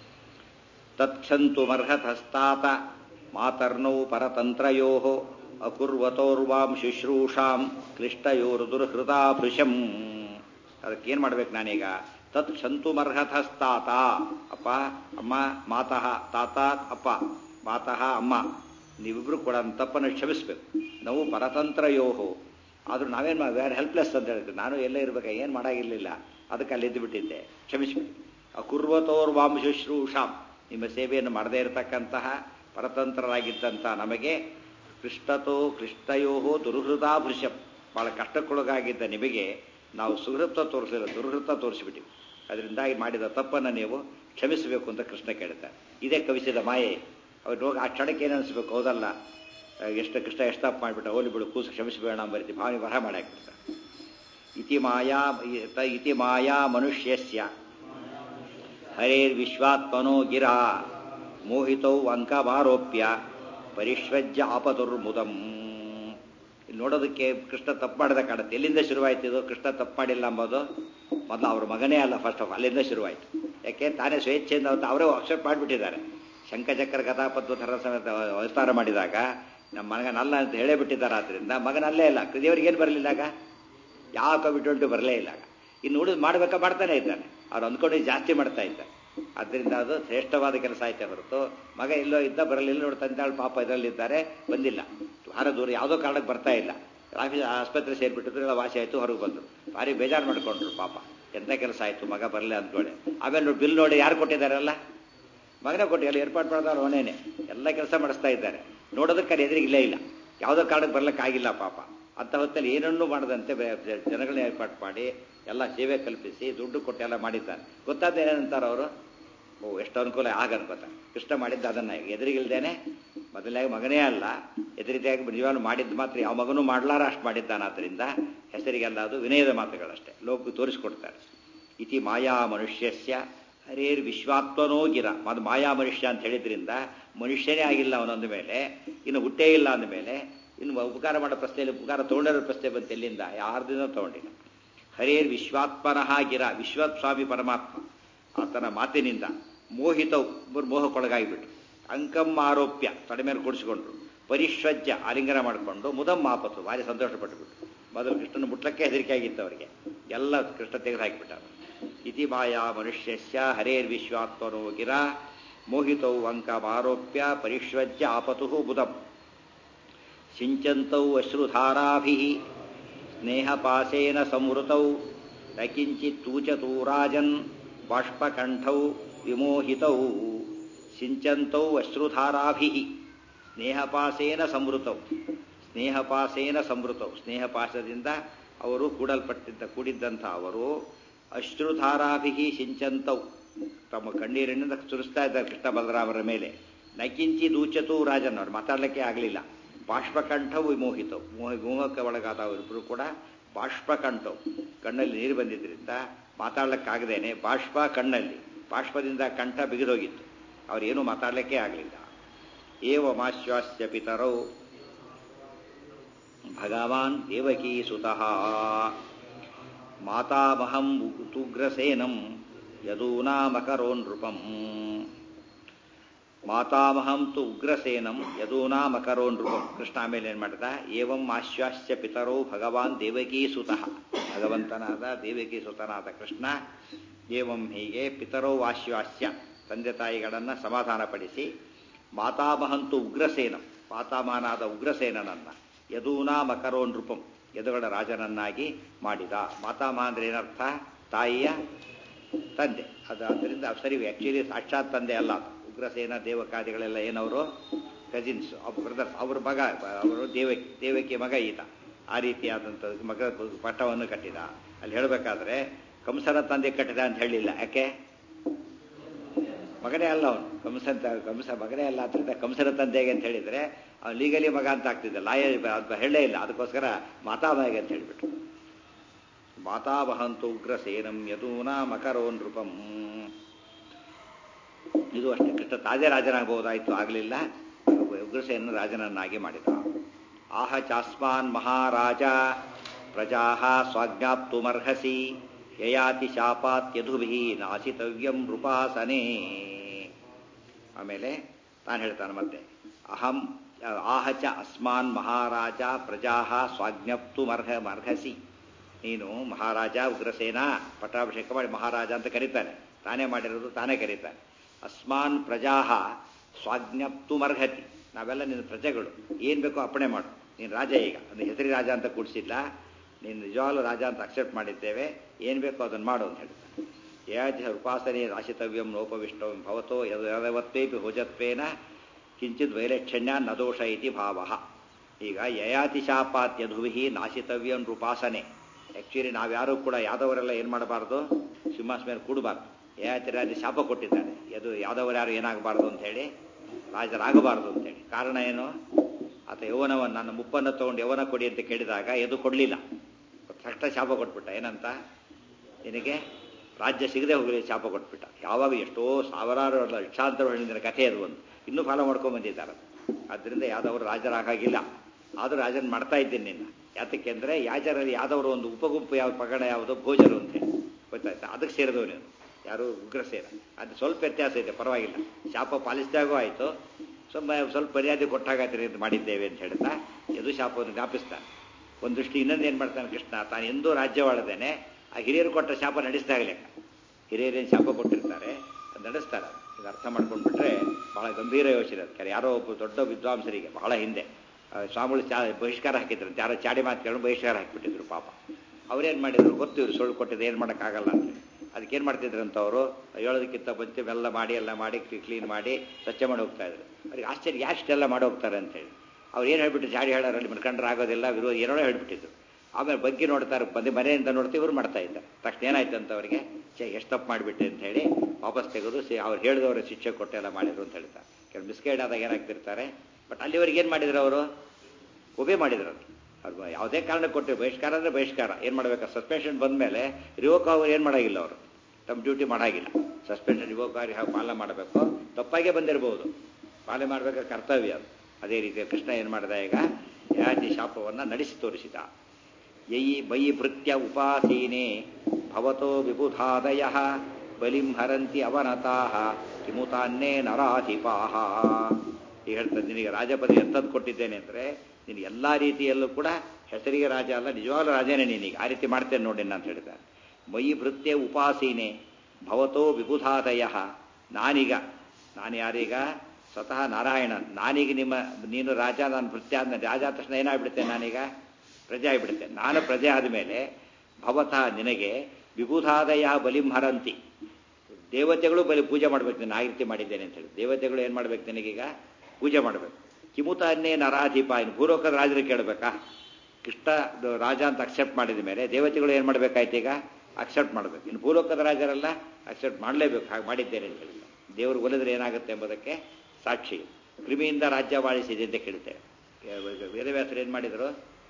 ತತ್ಕ್ಷಂತು ಮರ್ಹತಸ್ತಾತ ಮಾತರ್ನೌ ಪರತಂತ್ರಯೋ ಅಕುರ್ವತೋರ್ವಾಂ ಶುಶ್ರೂಷಾಂ ಕ್ಲಿಷ್ಟಯೋರು ದುರ್ಹೃತಾ ಭೃಶಂ ಅದಕ್ಕೇನು ಮಾಡ್ಬೇಕು ನಾನೀಗ ತತ್ ಕ್ಷಂತು ಮರ್ಹತಸ್ತಾತ ಅಪ್ಪ ಅಮ್ಮ ಮಾತಃ ತಾತ ಅಪ್ಪ ಮಾತಃ ಅಮ್ಮ ನೀವಿಬ್ರು ಕೂಡ ನನ್ನ ತಪ್ಪನ್ನು ಕ್ಷಮಿಸ್ಬೇಕು ನಾವು ಪರತಂತ್ರಯೋಹೋ ಆದ್ರೂ ನಾವೇನು ವೇರ್ ಹೆಲ್ಪ್ಲೆಸ್ ಅಂತ ಹೇಳ್ತೀವಿ ನಾನು ಎಲ್ಲೇ ಇರ್ಬೇಕು ಏನು ಮಾಡಾಗಿರ್ಲಿಲ್ಲ ಅದಕ್ಕೆ ಅಲ್ಲಿ ಎದ್ದು ಬಿಟ್ಟಿದ್ದೆ ಕ್ಷಮಿಸ್ಬಿಡಿ ಅಕುರ್ವತೋರ್ವಾಂ ಶುಶ್ರೂಷಾಂ ನಿಮ್ಮ ಸೇವೆಯನ್ನು ಮಾಡದೇ ಇರತಕ್ಕಂತಹ ಪರತಂತ್ರರಾಗಿದ್ದಂಥ ನಮಗೆ ಕೃಷ್ಣತೋ ಕೃಷ್ಣಯೋ ದುರ್ಹೃದಾ ಭೃಶಂ ಬಹಳ ಕಷ್ಟಕ್ಕೊಳಗಾಗಿದ್ದ ನಿಮಗೆ ನಾವು ಸುಹೃತ ತೋರಿಸಲಿಲ್ಲ ದುರ್ಹೃತ ತೋರಿಸಿಬಿಟ್ಟಿವಿ ಅದರಿಂದಾಗಿ ಮಾಡಿದ ತಪ್ಪನ್ನು ನೀವು ಕ್ಷಮಿಸಬೇಕು ಅಂತ ಕೃಷ್ಣ ಕೇಳ್ತಾರೆ ಇದೇ ಕವಿಸಿದ ಮಾಯೆ ಅವ್ರು ಹೋಗಿ ಆ ಕ್ಷಣಕ್ಕೆ ಏನು ಅನಿಸ್ಬೇಕು ಹೌದಲ್ಲ ಎಷ್ಟು ಕೃಷ್ಣ ಎಷ್ಟು ತಪ್ಪು ಮಾಡಿಬಿಟ್ಟ ಹೋಲಿ ಬಿಡು ಕೂಸು ಕ್ಷಮಿಸಬೇಡ ಅಂತ ಬರೀತಿ ಭಾವನೆ ಬರಹ ಮಾಡಿ ಹಾಕ್ಬಿಡ್ತಾರೆ ಇತಿ ಮಾಯಾ ಇತಿ ಮಾಯಾ ಮನುಷ್ಯಸ್ಯ ಹರೇರ್ವಿಶ್ವಾತ್ಮನೋ ಗಿರಾ ಮೋಹಿತೌ ಅಂಕಮಾರೋಪ್ಯ ಪರಿಶ್ವಜ್ಯ ಆಪದುರ್ಮುದಂ ಇಲ್ಲಿ ನೋಡೋದಕ್ಕೆ ಕೃಷ್ಣ ತಪ್ಪು ಮಾಡದ ಕಾಣುತ್ತೆ ಎಲ್ಲಿಂದ ಶುರುವಾಯ್ತು ಇದು ಕೃಷ್ಣ ತಪ್ಪು ಮಾಡಿಲ್ಲ ಎಂಬುದು ಮೊದಲು ಅವ್ರ ಮಗನೇ ಅಲ್ಲ ಫಸ್ಟ್ ಆಫ್ ಅಲ್ಲಿಂದ ಶುರುವಾಯಿತು ಯಾಕೆ ತಾನೇ ಸ್ವೇಚ್ಛೆಯಿಂದ ಅಂತ ಅವರೇ ಅಕ್ಸೆಪ್ಟ್ ಮಾಡಿಬಿಟ್ಟಿದ್ದಾರೆ ಶಂಕಚಕ್ರ ಕಥಾಪದ್ವ ಥರ ಸಮೇತ ಅವತಾರ ಮಾಡಿದಾಗ ನಮ್ಮ ಮಗನಲ್ಲ ಅಂತ ಹೇಳೇ ಬಿಟ್ಟಿದ್ದಾರೆ ಆದ್ರಿಂದ ಮಗನಲ್ಲೇ ಇಲ್ಲ ದೇವರಿಗೆ ಏನು ಬರಲಿಲ್ಲಾಗ ಯಾವ ಕಮಿಟ್ಮೆಂಟು ಬರಲೇ ಇಲ್ಲ ಇನ್ನು ಉಳಿದು ಮಾಡ್ಬೇಕಾ ಮಾಡ್ತಾನೆ ಇದ್ದಾನೆ ಅವ್ರು ಅಂದ್ಕೊಂಡು ಜಾಸ್ತಿ ಮಾಡ್ತಾ ಇದ್ದಾರೆ ಅದರಿಂದ ಅದು ಶ್ರೇಷ್ಠವಾದ ಕೆಲಸ ಆಯ್ತೆ ಹೊರತು ಮಗ ಎಲ್ಲೋ ಇದ್ದ ಬರಲಿಲ್ಲ ನೋಡಿ ತಂದಾಳು ಪಾಪ ಇದರಲ್ಲಿದ್ದಾರೆ ಬಂದಿಲ್ಲ ಭಾರ ದೂರ ಯಾವುದೋ ಕಾರಣಕ್ಕೆ ಬರ್ತಾ ಇಲ್ಲ ಆಫೀಸ್ ಆಸ್ಪತ್ರೆ ಸೇರಿಬಿಟ್ಟಿದ್ರು ಎಲ್ಲ ವಾಸಿ ಆಯಿತು ಹೊರಗೆ ಬಂದರು ಭಾರಿ ಬೇಜಾರು ಮಾಡ್ಕೊಂಡ್ರು ಪಾಪ ಎಂಥ ಕೆಲಸ ಆಯಿತು ಮಗ ಬರಲಿ ಅಂದ್ಕೊಳ್ಳಿ ಆಮೇಲೆ ನೋಡಿ ಬಿಲ್ ನೋಡಿ ಯಾರು ಕೊಟ್ಟಿದ್ದಾರಲ್ಲ ಮಗನೇ ಕೊಟ್ಟು ಎಲ್ಲ ಏರ್ಪಾಡು ಮಾಡಿದವ್ರು ಅವನೇನೆ ಎಲ್ಲ ಕೆಲಸ ಮಾಡಿಸ್ತಾ ಇದ್ದಾರೆ ನೋಡೋದಕ್ಕೆ ಅಲ್ಲಿ ಎದುರಿಗೆ ಇಲ್ಲೇ ಇಲ್ಲ ಯಾವುದೋ ಕಾರಣಕ್ಕೆ ಬರ್ಲಿಕ್ಕಾಗಿಲ್ಲ ಪಾಪ ಅಂಥ ಹೊತ್ತಲ್ಲಿ ಏನನ್ನೂ ಮಾಡದಂತೆ ಜನಗಳನ್ನ ಏರ್ಪಾಡು ಮಾಡಿ ಎಲ್ಲ ಸೇವೆ ಕಲ್ಪಿಸಿ ದುಡ್ಡು ಕೊಟ್ಟು ಎಲ್ಲ ಮಾಡಿದ್ದಾರೆ ಗೊತ್ತಾದ ಏನಂತಾರೆ ಅವರು ಓ ಎಷ್ಟು ಅನುಕೂಲ ಆಗ ಅನ್ಕೋತ ಕೃಷ್ಣ ಮಾಡಿದ್ದು ಅದನ್ನ ಎದುರಿಗಿಲ್ದೇನೆ ಮೊದಲಾಗಿ ಮಗನೇ ಅಲ್ಲ ಎದುರಿದಾಗಿ ನಿಜವಾಗ್ಲೂ ಮಾಡಿದ್ದು ಮಾತ್ರ ಯಾವ ಮಗನೂ ಮಾಡ್ಲಾರ ಅಷ್ಟು ಮಾಡಿದ್ದಾನ ಆದ್ದರಿಂದ ಹೆಸರಿಗೆಲ್ಲ ಅದು ವಿನಯದ ಮಾತುಗಳಷ್ಟೇ ಲೋಕ ತೋರಿಸ್ಕೊಡ್ತಾರೆ ಇತಿ ಮಾಯಾ ಮನುಷ್ಯಸ್ಯ ಹರೇರ್ ವಿಶ್ವಾತ್ಮನೋ ಗಿರ ಅದು ಮಾಯಾ ಮನುಷ್ಯ ಅಂತ ಹೇಳಿದ್ರಿಂದ ಮನುಷ್ಯನೇ ಆಗಿಲ್ಲ ಅವನೊಂದ ಮೇಲೆ ಇನ್ನು ಹುಟ್ಟೇ ಇಲ್ಲ ಅಂದಮೇಲೆ ಇನ್ನು ಉಪಕಾರ ಮಾಡೋ ಪ್ರಶ್ನೆಯಲ್ಲಿ ಉಪಕಾರ ತೊಗೊಂಡಿರೋ ಪ್ರಶ್ನೆ ಬಂತು ಎಲ್ಲಿಂದ ಯಾರ್ದಿಂದ ತಗೊಂಡಿಲ್ಲ ಹರೇರ್ ವಿಶ್ವಾತ್ಮನಃ ಗಿರ ವಿಶ್ವಸ್ವಾಮಿ ಪರಮಾತ್ಮ ಆತನ ಮಾತಿನಿಂದ ಮೋಹಿತವು ಮೋಹಕ್ಕೊಳಗಾಗಿಬಿಟ್ರು ಅಂಕಂ ಆರೋಪ್ಯ ತಡೆ ಮೇಲೆ ಕೂಡಿಸಿಕೊಂಡ್ರು ಪರಿಶ್ವಜ್ಯ ಆಲಿಂಗನ ಮಾಡಿಕೊಂಡು ಮುದಂ ಮಾಪತ್ತು ಭಾರಿ ಸಂತೋಷಪಟ್ಟುಬಿಟ್ರು ಮೊದಲು ಕೃಷ್ಣನ ಮುಟ್ಲಕ್ಕೆ ಹೆದರಿಕೆ ಆಗಿತ್ತು ಅವರಿಗೆ ಎಲ್ಲ ಕೃಷ್ಣ ತೆಗೆದು ಹಾಕಿಬಿಟ್ಟ ಇತಿ ಮಾಯಾ ಮನುಷ್ಯಸ್ಯ ಹರೇರ್ ವಿಶ್ವಾತ್ಮನೋ ಗಿರ ಮೋಹಿತೌ ಅಂಕಮಾರೋಪ್ಯ ಪರಿಶ್ವಜ್ಯ ಆಪತು ಬುಧಂ ಸಿಂಚಂತೌ ಅಶ್ರುಧಾರಾಭಿ ಸ್ನೇಹಪಾಸೇನ ಸಂವೃತೌ ನ ಕಿಂಚಿತ್ ತೂಚತೂ ರಾಜನ್ ಬಾಷ್ಪಕಂಠೌ ವಿಮೋಹಿತೌ ಸಿಂಚಂತೌ ಅಶ್ರುಧಾರಾಭಿ ಸ್ನೇಹಪಾಸೇನ ಸಂವೃತೌ ಸ್ನೇಹಪಾಸೇನ ಸಂವೃತೌ ಸ್ನೇಹಪಾಸದಿಂದ ಅವರು ಕೂಡಲ್ಪಟ್ಟಿದ್ದ ಕೂಡಿದ್ದಂಥ ಅವರು ಅಶ್ರುಧಾರಾಭಿ ಸಿಂಚಂತೌ ತಮ್ಮ ಕಣ್ಣೀರಿನಿಂದ ಸುರಿಸ್ತಾ ಇದ್ದಾರೆ ಕೃಷ್ಣ ಬಲರಾಮರ ಮೇಲೆ ನಕಿಂಚಿ ದೂಚತು ರಾಜನ್ ಅವ್ರು ಮಾತಾಡಲಿಕ್ಕೆ ಆಗಲಿಲ್ಲ ಬಾಷ್ಪಕಂಠವು ವಿಮೋಹಿತವು ಮೋಹ ಮೋಹಕ್ಕೆ ಒಳಗಾದ ಅವರಿಬ್ಬರು ಕೂಡ ಬಾಷ್ಪಕಂಠವು ಕಣ್ಣಲ್ಲಿ ನೀರು ಬಂದಿದ್ದರಿಂದ ಮಾತಾಡ್ಲಿಕ್ಕಾಗದೇನೆ ಬಾಷ್ಪ ಕಣ್ಣಲ್ಲಿ ಬಾಷ್ಪದಿಂದ ಕಂಠ ಬಿಗಿದೋಗಿತ್ತು ಅವರೇನು ಮಾತಾಡಲಿಕ್ಕೆ ಆಗಲಿಲ್ಲ ಏವ ಮಾಶ್ವಾಸ್ಯ ಪಿತರೌ ಭಗವಾನ್ ದೇವಕೀ ಸುತಃ ಮಾತಾಮಹಂ ತುಗ್ರಸೇನಂ ಯದೂನಾಮಕರೋ ನೃಪಂ ಮಾತಾಮಹಂ ತು ಉಗ್ರಸೇನಂ ಯದೂನಾಮಕರೋ ನೃಪಂ ಕೃಷ್ಣ ಆಮೇಲೆ ಏನು ಮಾಡಿದ ಏವಂ ಆಶ್ವಾಸ್ಯ ಪಿತರೋ ಭಗವಾನ್ ದೇವಕೀ ಸುತಃ ಭಗವಂತನಾದ ದೇವಕೀ ಸುತನಾದ ಕೃಷ್ಣ ಏವಂ ಹೀಗೆ ಪಿತರೋ ಆಶ್ವಾಸ್ಯ ತಂದೆ ತಾಯಿಗಳನ್ನು ಸಮಾಧಾನಪಡಿಸಿ ಮಾತಾಮಹಂತು ಉಗ್ರಸೇನಂ ಮಾತಾಮಹನಾದ ಉಗ್ರಸೇನನನ್ನ ಯದೂನಾ ಮಕರೋ ನೃಪಂ ಯದುಗಳ ರಾಜನನ್ನಾಗಿ ಮಾಡಿದ ಮಾತಾಮಹ ಅಂದ್ರೆ ಏನರ್ಥ ತಾಯಿಯ ತಂದೆ ಅದು ಅದರಿಂದ ಸರಿ ಆ್ಯಕ್ಚುಲಿ ಸಾಕ್ಷಾತ್ ತಂದೆ ಅಲ್ಲ ಅದು. ಉಗ್ರಸೇನ ದೇವಕಾದಿಗಳೆಲ್ಲ ಏನವರು ಕಜಿನ್ಸ್ ಬ್ರದರ್ಸ್ ಅವ್ರ ಮಗ ಅವರು ದೇವಕಿ ದೇವಕಿಯ ಮಗ ಈತ ಆ ರೀತಿಯಾದಂಥ ಮಗ ಪಟ್ಟವನ್ನು ಕಟ್ಟಿದ ಅಲ್ಲಿ ಹೇಳಬೇಕಾದ್ರೆ ಕಂಸನ ತಂದೆ ಕಟ್ಟಿದ ಅಂತ ಹೇಳಿಲ್ಲ ಯಾಕೆ ಮಗನೇ ಅಲ್ಲ ಅವನು ಕಂಸ ಕಂಸ ಮಗನೇ ಅಲ್ಲ ಅಂತ ಕಂಸನ ತಂದೆಗೆ ಅಂತ ಹೇಳಿದ್ರೆ ಅವ್ನು ಲೀಗಲಿ ಮಗ ಅಂತ ಆಗ್ತಿದ್ದ ಲಾಯರ್ ಅದು ಹೇಳೇ ಇಲ್ಲ ಅದಕ್ಕೋಸ್ಕರ ಮಾತಾಮಹಗೆ ಅಂತ ಹೇಳಿಬಿಟ್ರು ಮಾತಾವಹಂತು ಉಗ್ರಸೇನಂ ಯದೂನಾ ಮಕರೋ ನೃಪಂ ಇದು ಅಷ್ಟೇ ಕೃಷ್ಣ ತಾಜೆ ರಾಜನಾಗಬಹುದಾಯ್ತು ಆಗಲಿಲ್ಲ ಉಗ್ರಸೇನ ರಾಜನನ್ನಾಗಿ ಮಾಡಿದ ಆಹ ಚಾಸ್ಮಾನ್ ಮಹಾರಾಜ ಪ್ರಜಾ ಸ್ವಾಜ್ಞಾಪ್ತುಮರ್ಹಸಿ ಯಯಾತಿ ಶಾಪಾತ್ಯಧುಭಿ ನಾಸಿತವ್ಯಂ ನೃಪಾಸನೆ ಆಮೇಲೆ ತಾನು ಹೇಳ್ತಾನೆ ಮತ್ತೆ ಅಹಂ ಆಹ ಚ ಅಸ್ಮಾನ್ ಮಹಾರಾಜ ಪ್ರಜಾ ಸ್ವಾಜ್ಞಪ್ತು ಮರ್ಹ ಮರ್ಹಸಿ ನೀನು ಮಹಾರಾಜ ಉಗ್ರಸೇನ ಪಟ್ಟಾಭಿಷೇಕ ಮಾಡಿ ಮಹಾರಾಜ ಅಂತ ಕರೀತಾನೆ ತಾನೇ ಮಾಡಿರೋದು ತಾನೇ ಕರೀತಾನೆ ಅಸ್ಮಾನ್ ಪ್ರಜಾ ಸ್ವಾಜ್ಞಪ್ತು ಮರ್ಹತಿ ನಾವೆಲ್ಲ ನಿನ್ನ ಪ್ರಜೆಗಳು ಏನು ಬೇಕೋ ಅಪ್ಪಣೆ ಮಾಡು ನೀನು ರಾಜ ಈಗ ಒಂದು ಹೆಸರಿ ರಾಜ ಅಂತ ಕೂಡಿಸಿಲ್ಲ ನೀನು ನಿಜವಾಗ್ಲೂ ರಾಜ ಅಂತ ಅಕ್ಸೆಪ್ಟ್ ಮಾಡಿದ್ದೇವೆ ಏನು ಬೇಕೋ ಅದನ್ನು ಮಾಡು ಅಂತ ಹೇಳ್ತಾನೆ ಯಾತಿ ಉಪಾಸನೆ ರಾಶಿತವ್ಯಂ ನೋಪವಿಷ್ಟವಂ ಭವತೋ ಯದ ಯದವತ್ತೇಪಿ ಭುಜತ್ವೇನ ಕಿಂಚಿತ್ ವೈಲಕ್ಷಣ್ಯ ನದೋಷ ಇತಿ ಭಾವ ಈಗ ಯಯಾತಿ ಶಾಪಾತ್ಯಧುವಿ ನಾಶಿತವ್ಯಂ ರೂಪಾಸನೆ ಆ್ಯಕ್ಚುಲಿ ನಾವ್ಯಾರೂ ಕೂಡ ಯಾದವರೆಲ್ಲ ಏನು ಮಾಡಬಾರ್ದು ಸಿಂಹಾಸ ಮೇಲೆ ಕೂಡಬಾರ್ದು ಯಯಾತಿರಾಜ ಶಾಪ ಕೊಟ್ಟಿದ್ದಾರೆ ಅದು ಯಾದವರು ಯಾರು ಏನಾಗಬಾರ್ದು ಅಂತ ಹೇಳಿ ರಾಜರಾಗಬಾರ್ದು ಅಂತೇಳಿ ಕಾರಣ ಏನು ಆತ ಯೌವನವನ್ನು ನನ್ನ ಮುಪ್ಪನ್ನು ತಗೊಂಡು ಯೌವನ ಕೊಡಿ ಅಂತ ಕೇಳಿದಾಗ ಎದು ಕೊಡಲಿಲ್ಲ ತಕ್ಷಣ ಶಾಪ ಕೊಟ್ಬಿಟ್ಟ ಏನಂತ ನಿನಗೆ ರಾಜ್ಯ ಸಿಗದೆ ಹೋಗಲಿ ಶಾಪ ಕೊಟ್ಬಿಟ್ಟ ಯಾವಾಗ ಎಷ್ಟೋ ಸಾವಿರಾರು ಅಲ್ಲ, ಲಕ್ಷಾಂತರ ವರ್ಷದಿಂದ ಕಥೆ ಅದು ಒಂದು ಇನ್ನೂ ಫಾಲೋ ಮಾಡ್ಕೊಂಡ್ ಬಂದಿದ್ದಾರೆ ಆದ್ದರಿಂದ ಯಾವ್ದವರು ರಾಜರಾಗಿಲ್ಲ ಆದರೂ ರಾಜನ್ ಮಾಡ್ತಾ ಇದ್ದೀನಿ ನಿನ್ನ ಯಾತಕ್ಕೆ ಅಂದರೆ ಯಾಜರಲ್ಲಿ ಯಾವ್ದವರು ಒಂದು ಉಪಗುಂಪು ಯಾವ ಪಗಡ ಯಾವುದು ಭೋಜರು ಅಂತ ಹೇಳಿ ಗೊತ್ತಾಯ್ತಾ ಅದಕ್ಕೆ ಸೇರಿದವು ನೀನು ಯಾರು ಉಗ್ರಸೇನ ಅದು ಸ್ವಲ್ಪ ವ್ಯತ್ಯಾಸ ಇದೆ ಪರವಾಗಿಲ್ಲ ಶಾಪ ಪಾಲಿಸಿದಾಗೂ ಆಯಿತು ಸ್ವಲ್ಪ ಸ್ವಲ್ಪ ಮರ್ಯಾದೆ ಕೊಟ್ಟಾಗಾಯ್ತು ಇದು ಮಾಡಿದ್ದೇವೆ ಅಂತ ಹೇಳ್ತಾ ಯದು ಶಾಪವನ್ನು ಜ್ಞಾಪಿಸ್ತಾನೆ ಒಂದು ದೃಷ್ಟಿ ಇನ್ನೊಂದು ಏನು ಮಾಡ್ತಾನೆ ಕೃಷ್ಣ ತಾನು ಎಂದೂ ರಾಜ್ಯವಾಳದೇನೆ ಆ ಹಿರಿಯರು ಕೊಟ್ಟ ಶಾಪ ನಡೆಸ್ತಾ ಲೆಕ್ಕ ಹಿರಿಯರೇನು ಶಾಪ ಕೊಟ್ಟಿರ್ತಾರೆ ಅದು ನಡೆಸ್ತಾರೆ ಇದು ಅರ್ಥ ಮಾಡ್ಕೊಂಡ್ಬಿಟ್ರೆ ಬಹಳ ಗಂಭೀರ ಯೋಚನೆ ಅದು ಯಾರೋ ಒಬ್ಬ ದೊಡ್ಡ ವಿದ್ವಾಂಸರಿಗೆ ಬಹಳ ಹಿಂದೆ ಆ, ಸ್ವಾಮಿಗಳು ಚಾ ಬಹಿಷ್ಕಾರ ಹಾಕಿದ್ರು ಯಾರೋ ಚಾಡಿ ಮಾತು ಕೇಳಿ ಬಹಿಷ್ಕಾರ ಹಾಕಿಬಿಟ್ಟಿದ್ರು ಪಾಪ ಅವ್ರೇನು ಮಾಡಿದ್ರು ಗೊತ್ತು ಇವ್ರು ಸುಳ್ಳು ಕೊಟ್ಟಿದ್ದು ಏನು ಮಾಡೋಕ್ಕಾಗಲ್ಲ ಅಂತ ಅದಕ್ಕೇನು ಮಾಡ್ತಿದ್ರು ಅಂತ ಅವರು ಹೇಳೋದಕ್ಕಿಂತ ಬಂತು ಎಲ್ಲ ಮಾಡಿ ಎಲ್ಲ ಮಾಡಿ ಕ್ಲೀನ್ ಮಾಡಿ ಸ್ವಚ್ಛ ಮಾಡಿ ಹೋಗ್ತಾ ಇದ್ರು ಅವ್ರಿಗೆ ಆಶ್ಚರ್ಯ ಯಾಷ್ಟೆಲ್ಲ ಮಾಡಿ ಹೋಗ್ತಾರೆ ಅಂತೇಳಿ ಅವ್ರು ಏನು ಹೇಳ್ಬಿಟ್ಟು ಚಾಡಿ ಹೇಳೋರಲ್ಲಿ ಮಡ್ಕೊಂಡ್ರೆ ಆಗೋದಿಲ್ಲ ವಿರೋಧ ಏನೋ ಹೇಳ್ಬಿಟ್ಟಿದ್ರು ಆಮೇಲೆ ಬಗ್ಗೆ ನೋಡ್ತಾರೆ ಬಂದು ಮನೆಯಿಂದ ನೋಡ್ತಾ ಇವ್ರು ಮಾಡ್ತಾ ಇದ್ದಾರೆ ತಕ್ಷಣ ಏನಾಯ್ತು ಅಂತ ಅವರಿಗೆ ಛೇ ಎಷ್ಟು ತಪ್ಪು ಮಾಡಿಬಿಟ್ಟೆ ಅಂತ ಹೇಳಿ ವಾಪಸ್ ತೆಗೆದು ಸಿ ಅವ್ರು ಹೇಳಿದವರು ಶಿಕ್ಷೆ ಕೊಟ್ಟೆಲ್ಲ ಮಾಡಿದ್ರು ಅಂತ ಹೇಳ್ತಾರೆ ಕೆಲವು ಮಿಸ್ಗೈಡ್ ಆದಾಗ ಏನಾಗ್ತಿರ್ತಾರೆ ಬಟ್ ಅಲ್ಲಿವರೆಗೆ ಏನು ಮಾಡಿದ್ರು ಅವರು ಒಬೇ ಮಾಡಿದ್ರು ಅದು ಅವ್ರು ಯಾವುದೇ ಕಾರಣ ಕೊಟ್ಟು ಬಹಿಷ್ಕಾರ ಅಂದರೆ ಬಹಿಷ್ಕಾರ ಏನು ಮಾಡಬೇಕು ಸಸ್ಪೆನ್ಷನ್ ಬಂದ ಮೇಲೆ ರಿವೋಕ್ ಅವ್ರು ಏನು ಮಾಡೋಂಗಿಲ್ಲ ಅವರು ತಮ್ಮ ಡ್ಯೂಟಿ ಮಾಡೋಂಗಿಲ್ಲ ಸಸ್ಪೆನ್ಷನ್ ರಿವೋಕ್ ಆಗಿ ಹಾಗೆ ಪಾಲನೆ ಮಾಡಬೇಕು ತಪ್ಪಾಗೇ ಬಂದಿರಬಹುದು ಪಾಲನೆ ಮಾಡಬೇಕಾದ ಕರ್ತವ್ಯ ಅದು ಅದೇ ರೀತಿ ಕೃಷ್ಣ ಏನು ಮಾಡಿದ ಈಗ ಯಾತಿ ಶಾಪವನ್ನು ನಡೆಸಿ ತೋರಿಸಿದ ಯಯಿ ಬಯಿ ಭೃತ್ಯ ಉಪಾಸೀನೆ ಭವತೋ ವಿಬುಧಾದಯ ಬಲಿಂ ಹರಂತಿ ಅವನತಾ ಕಿಮುತಾನ್ನೇ ನರಾಧಿಪಾಹ ಈಗ ಹೇಳ್ತದೆ ನಿನಗೆ ರಾಜಪದ ಎಂಥದ್ದು ಕೊಟ್ಟಿದ್ದೇನೆ ಅಂದರೆ ನೀನು ಎಲ್ಲ ರೀತಿಯಲ್ಲೂ ಕೂಡ ಹೆಸರಿಗೆ ರಾಜ ಅಲ್ಲ ನಿಜವಾಗ್ಲೂ ರಾಜನೇ ನೀನೀಗ ಆ ರೀತಿ ಮಾಡ್ತೇನೆ ನೋಡಿ ಅಂತ ಹೇಳ್ತಾರೆ ಮಯಿ ಭೃತ್ಯ ಉಪಾಸೀನೆ ಭವತೋ ವಿಬುಧಾದಯ ನಾನೀಗ ನಾನು ಯಾರೀಗ ಸ್ವತಃ ನಾರಾಯಣ ನಾನೀಗ ನಿಮ್ಮ ನೀನು ರಾಜ ನಾನು ಭೃತ್ಯ ಆದ ರಾಜ ಆದ ತಕ್ಷಣ ಏನಾಗ್ಬಿಡ್ತೇನೆ ನಾನೀಗ ಪ್ರಜೆ ಆಗಿಬಿಡ್ತೇನೆ ನಾನು ಪ್ರಜೆ ಆದಮೇಲೆ ಭವತಃ ನಿನಗೆ ವಿಬುಧಾದಯ ಬಲಿಂ ಹರಂತಿ ದೇವತೆಗಳು ಬಲಿ ಪೂಜೆ ಮಾಡ್ಬೇಕು ನಾನು ಆ ರೀತಿ ಮಾಡಿದ್ದೇನೆ ಅಂತ ಹೇಳಿ ದೇವತೆಗಳು ಏನು ಮಾಡ್ಬೇಕು ನಿನಗೀಗ ಪೂಜೆ ಮಾಡಬೇಕು ಕಿಮುತ ಅನ್ನೇ ನರಾಧಿಪ ಇನ್ನು ಭೂಲೋಕದ ರಾಜರು ಕೇಳಬೇಕಾ ಕೃಷ್ಣ ರಾಜ ಅಂತ ಅಕ್ಸೆಪ್ಟ್ ಮಾಡಿದ ಮೇಲೆ ದೇವತೆಗಳು ಏನು ಮಾಡಬೇಕಾಯ್ತು ಈಗ ಅಕ್ಸೆಪ್ಟ್ ಮಾಡಬೇಕು ಇನ್ನು ಭೂಲೋಕದ ರಾಜರೆಲ್ಲ ಅಕ್ಸೆಪ್ಟ್ ಮಾಡಲೇಬೇಕು ಹಾಗೆ ಮಾಡಿದ್ದೇನೆ ಅಂತ ಹೇಳಿ ದೇವರು ಒಲಿದ್ರೆ ಏನಾಗುತ್ತೆ ಎಂಬುದಕ್ಕೆ ಸಾಕ್ಷಿ ಕ್ರಿಮಿಯಿಂದ ರಾಜ್ಯ ಬಾಳಿಸಿದೆ ಅಂತ ಕೇಳ್ತೇವೆ ವೇದವ್ಯಾಸರು ಏನು ಮಾಡಿದರು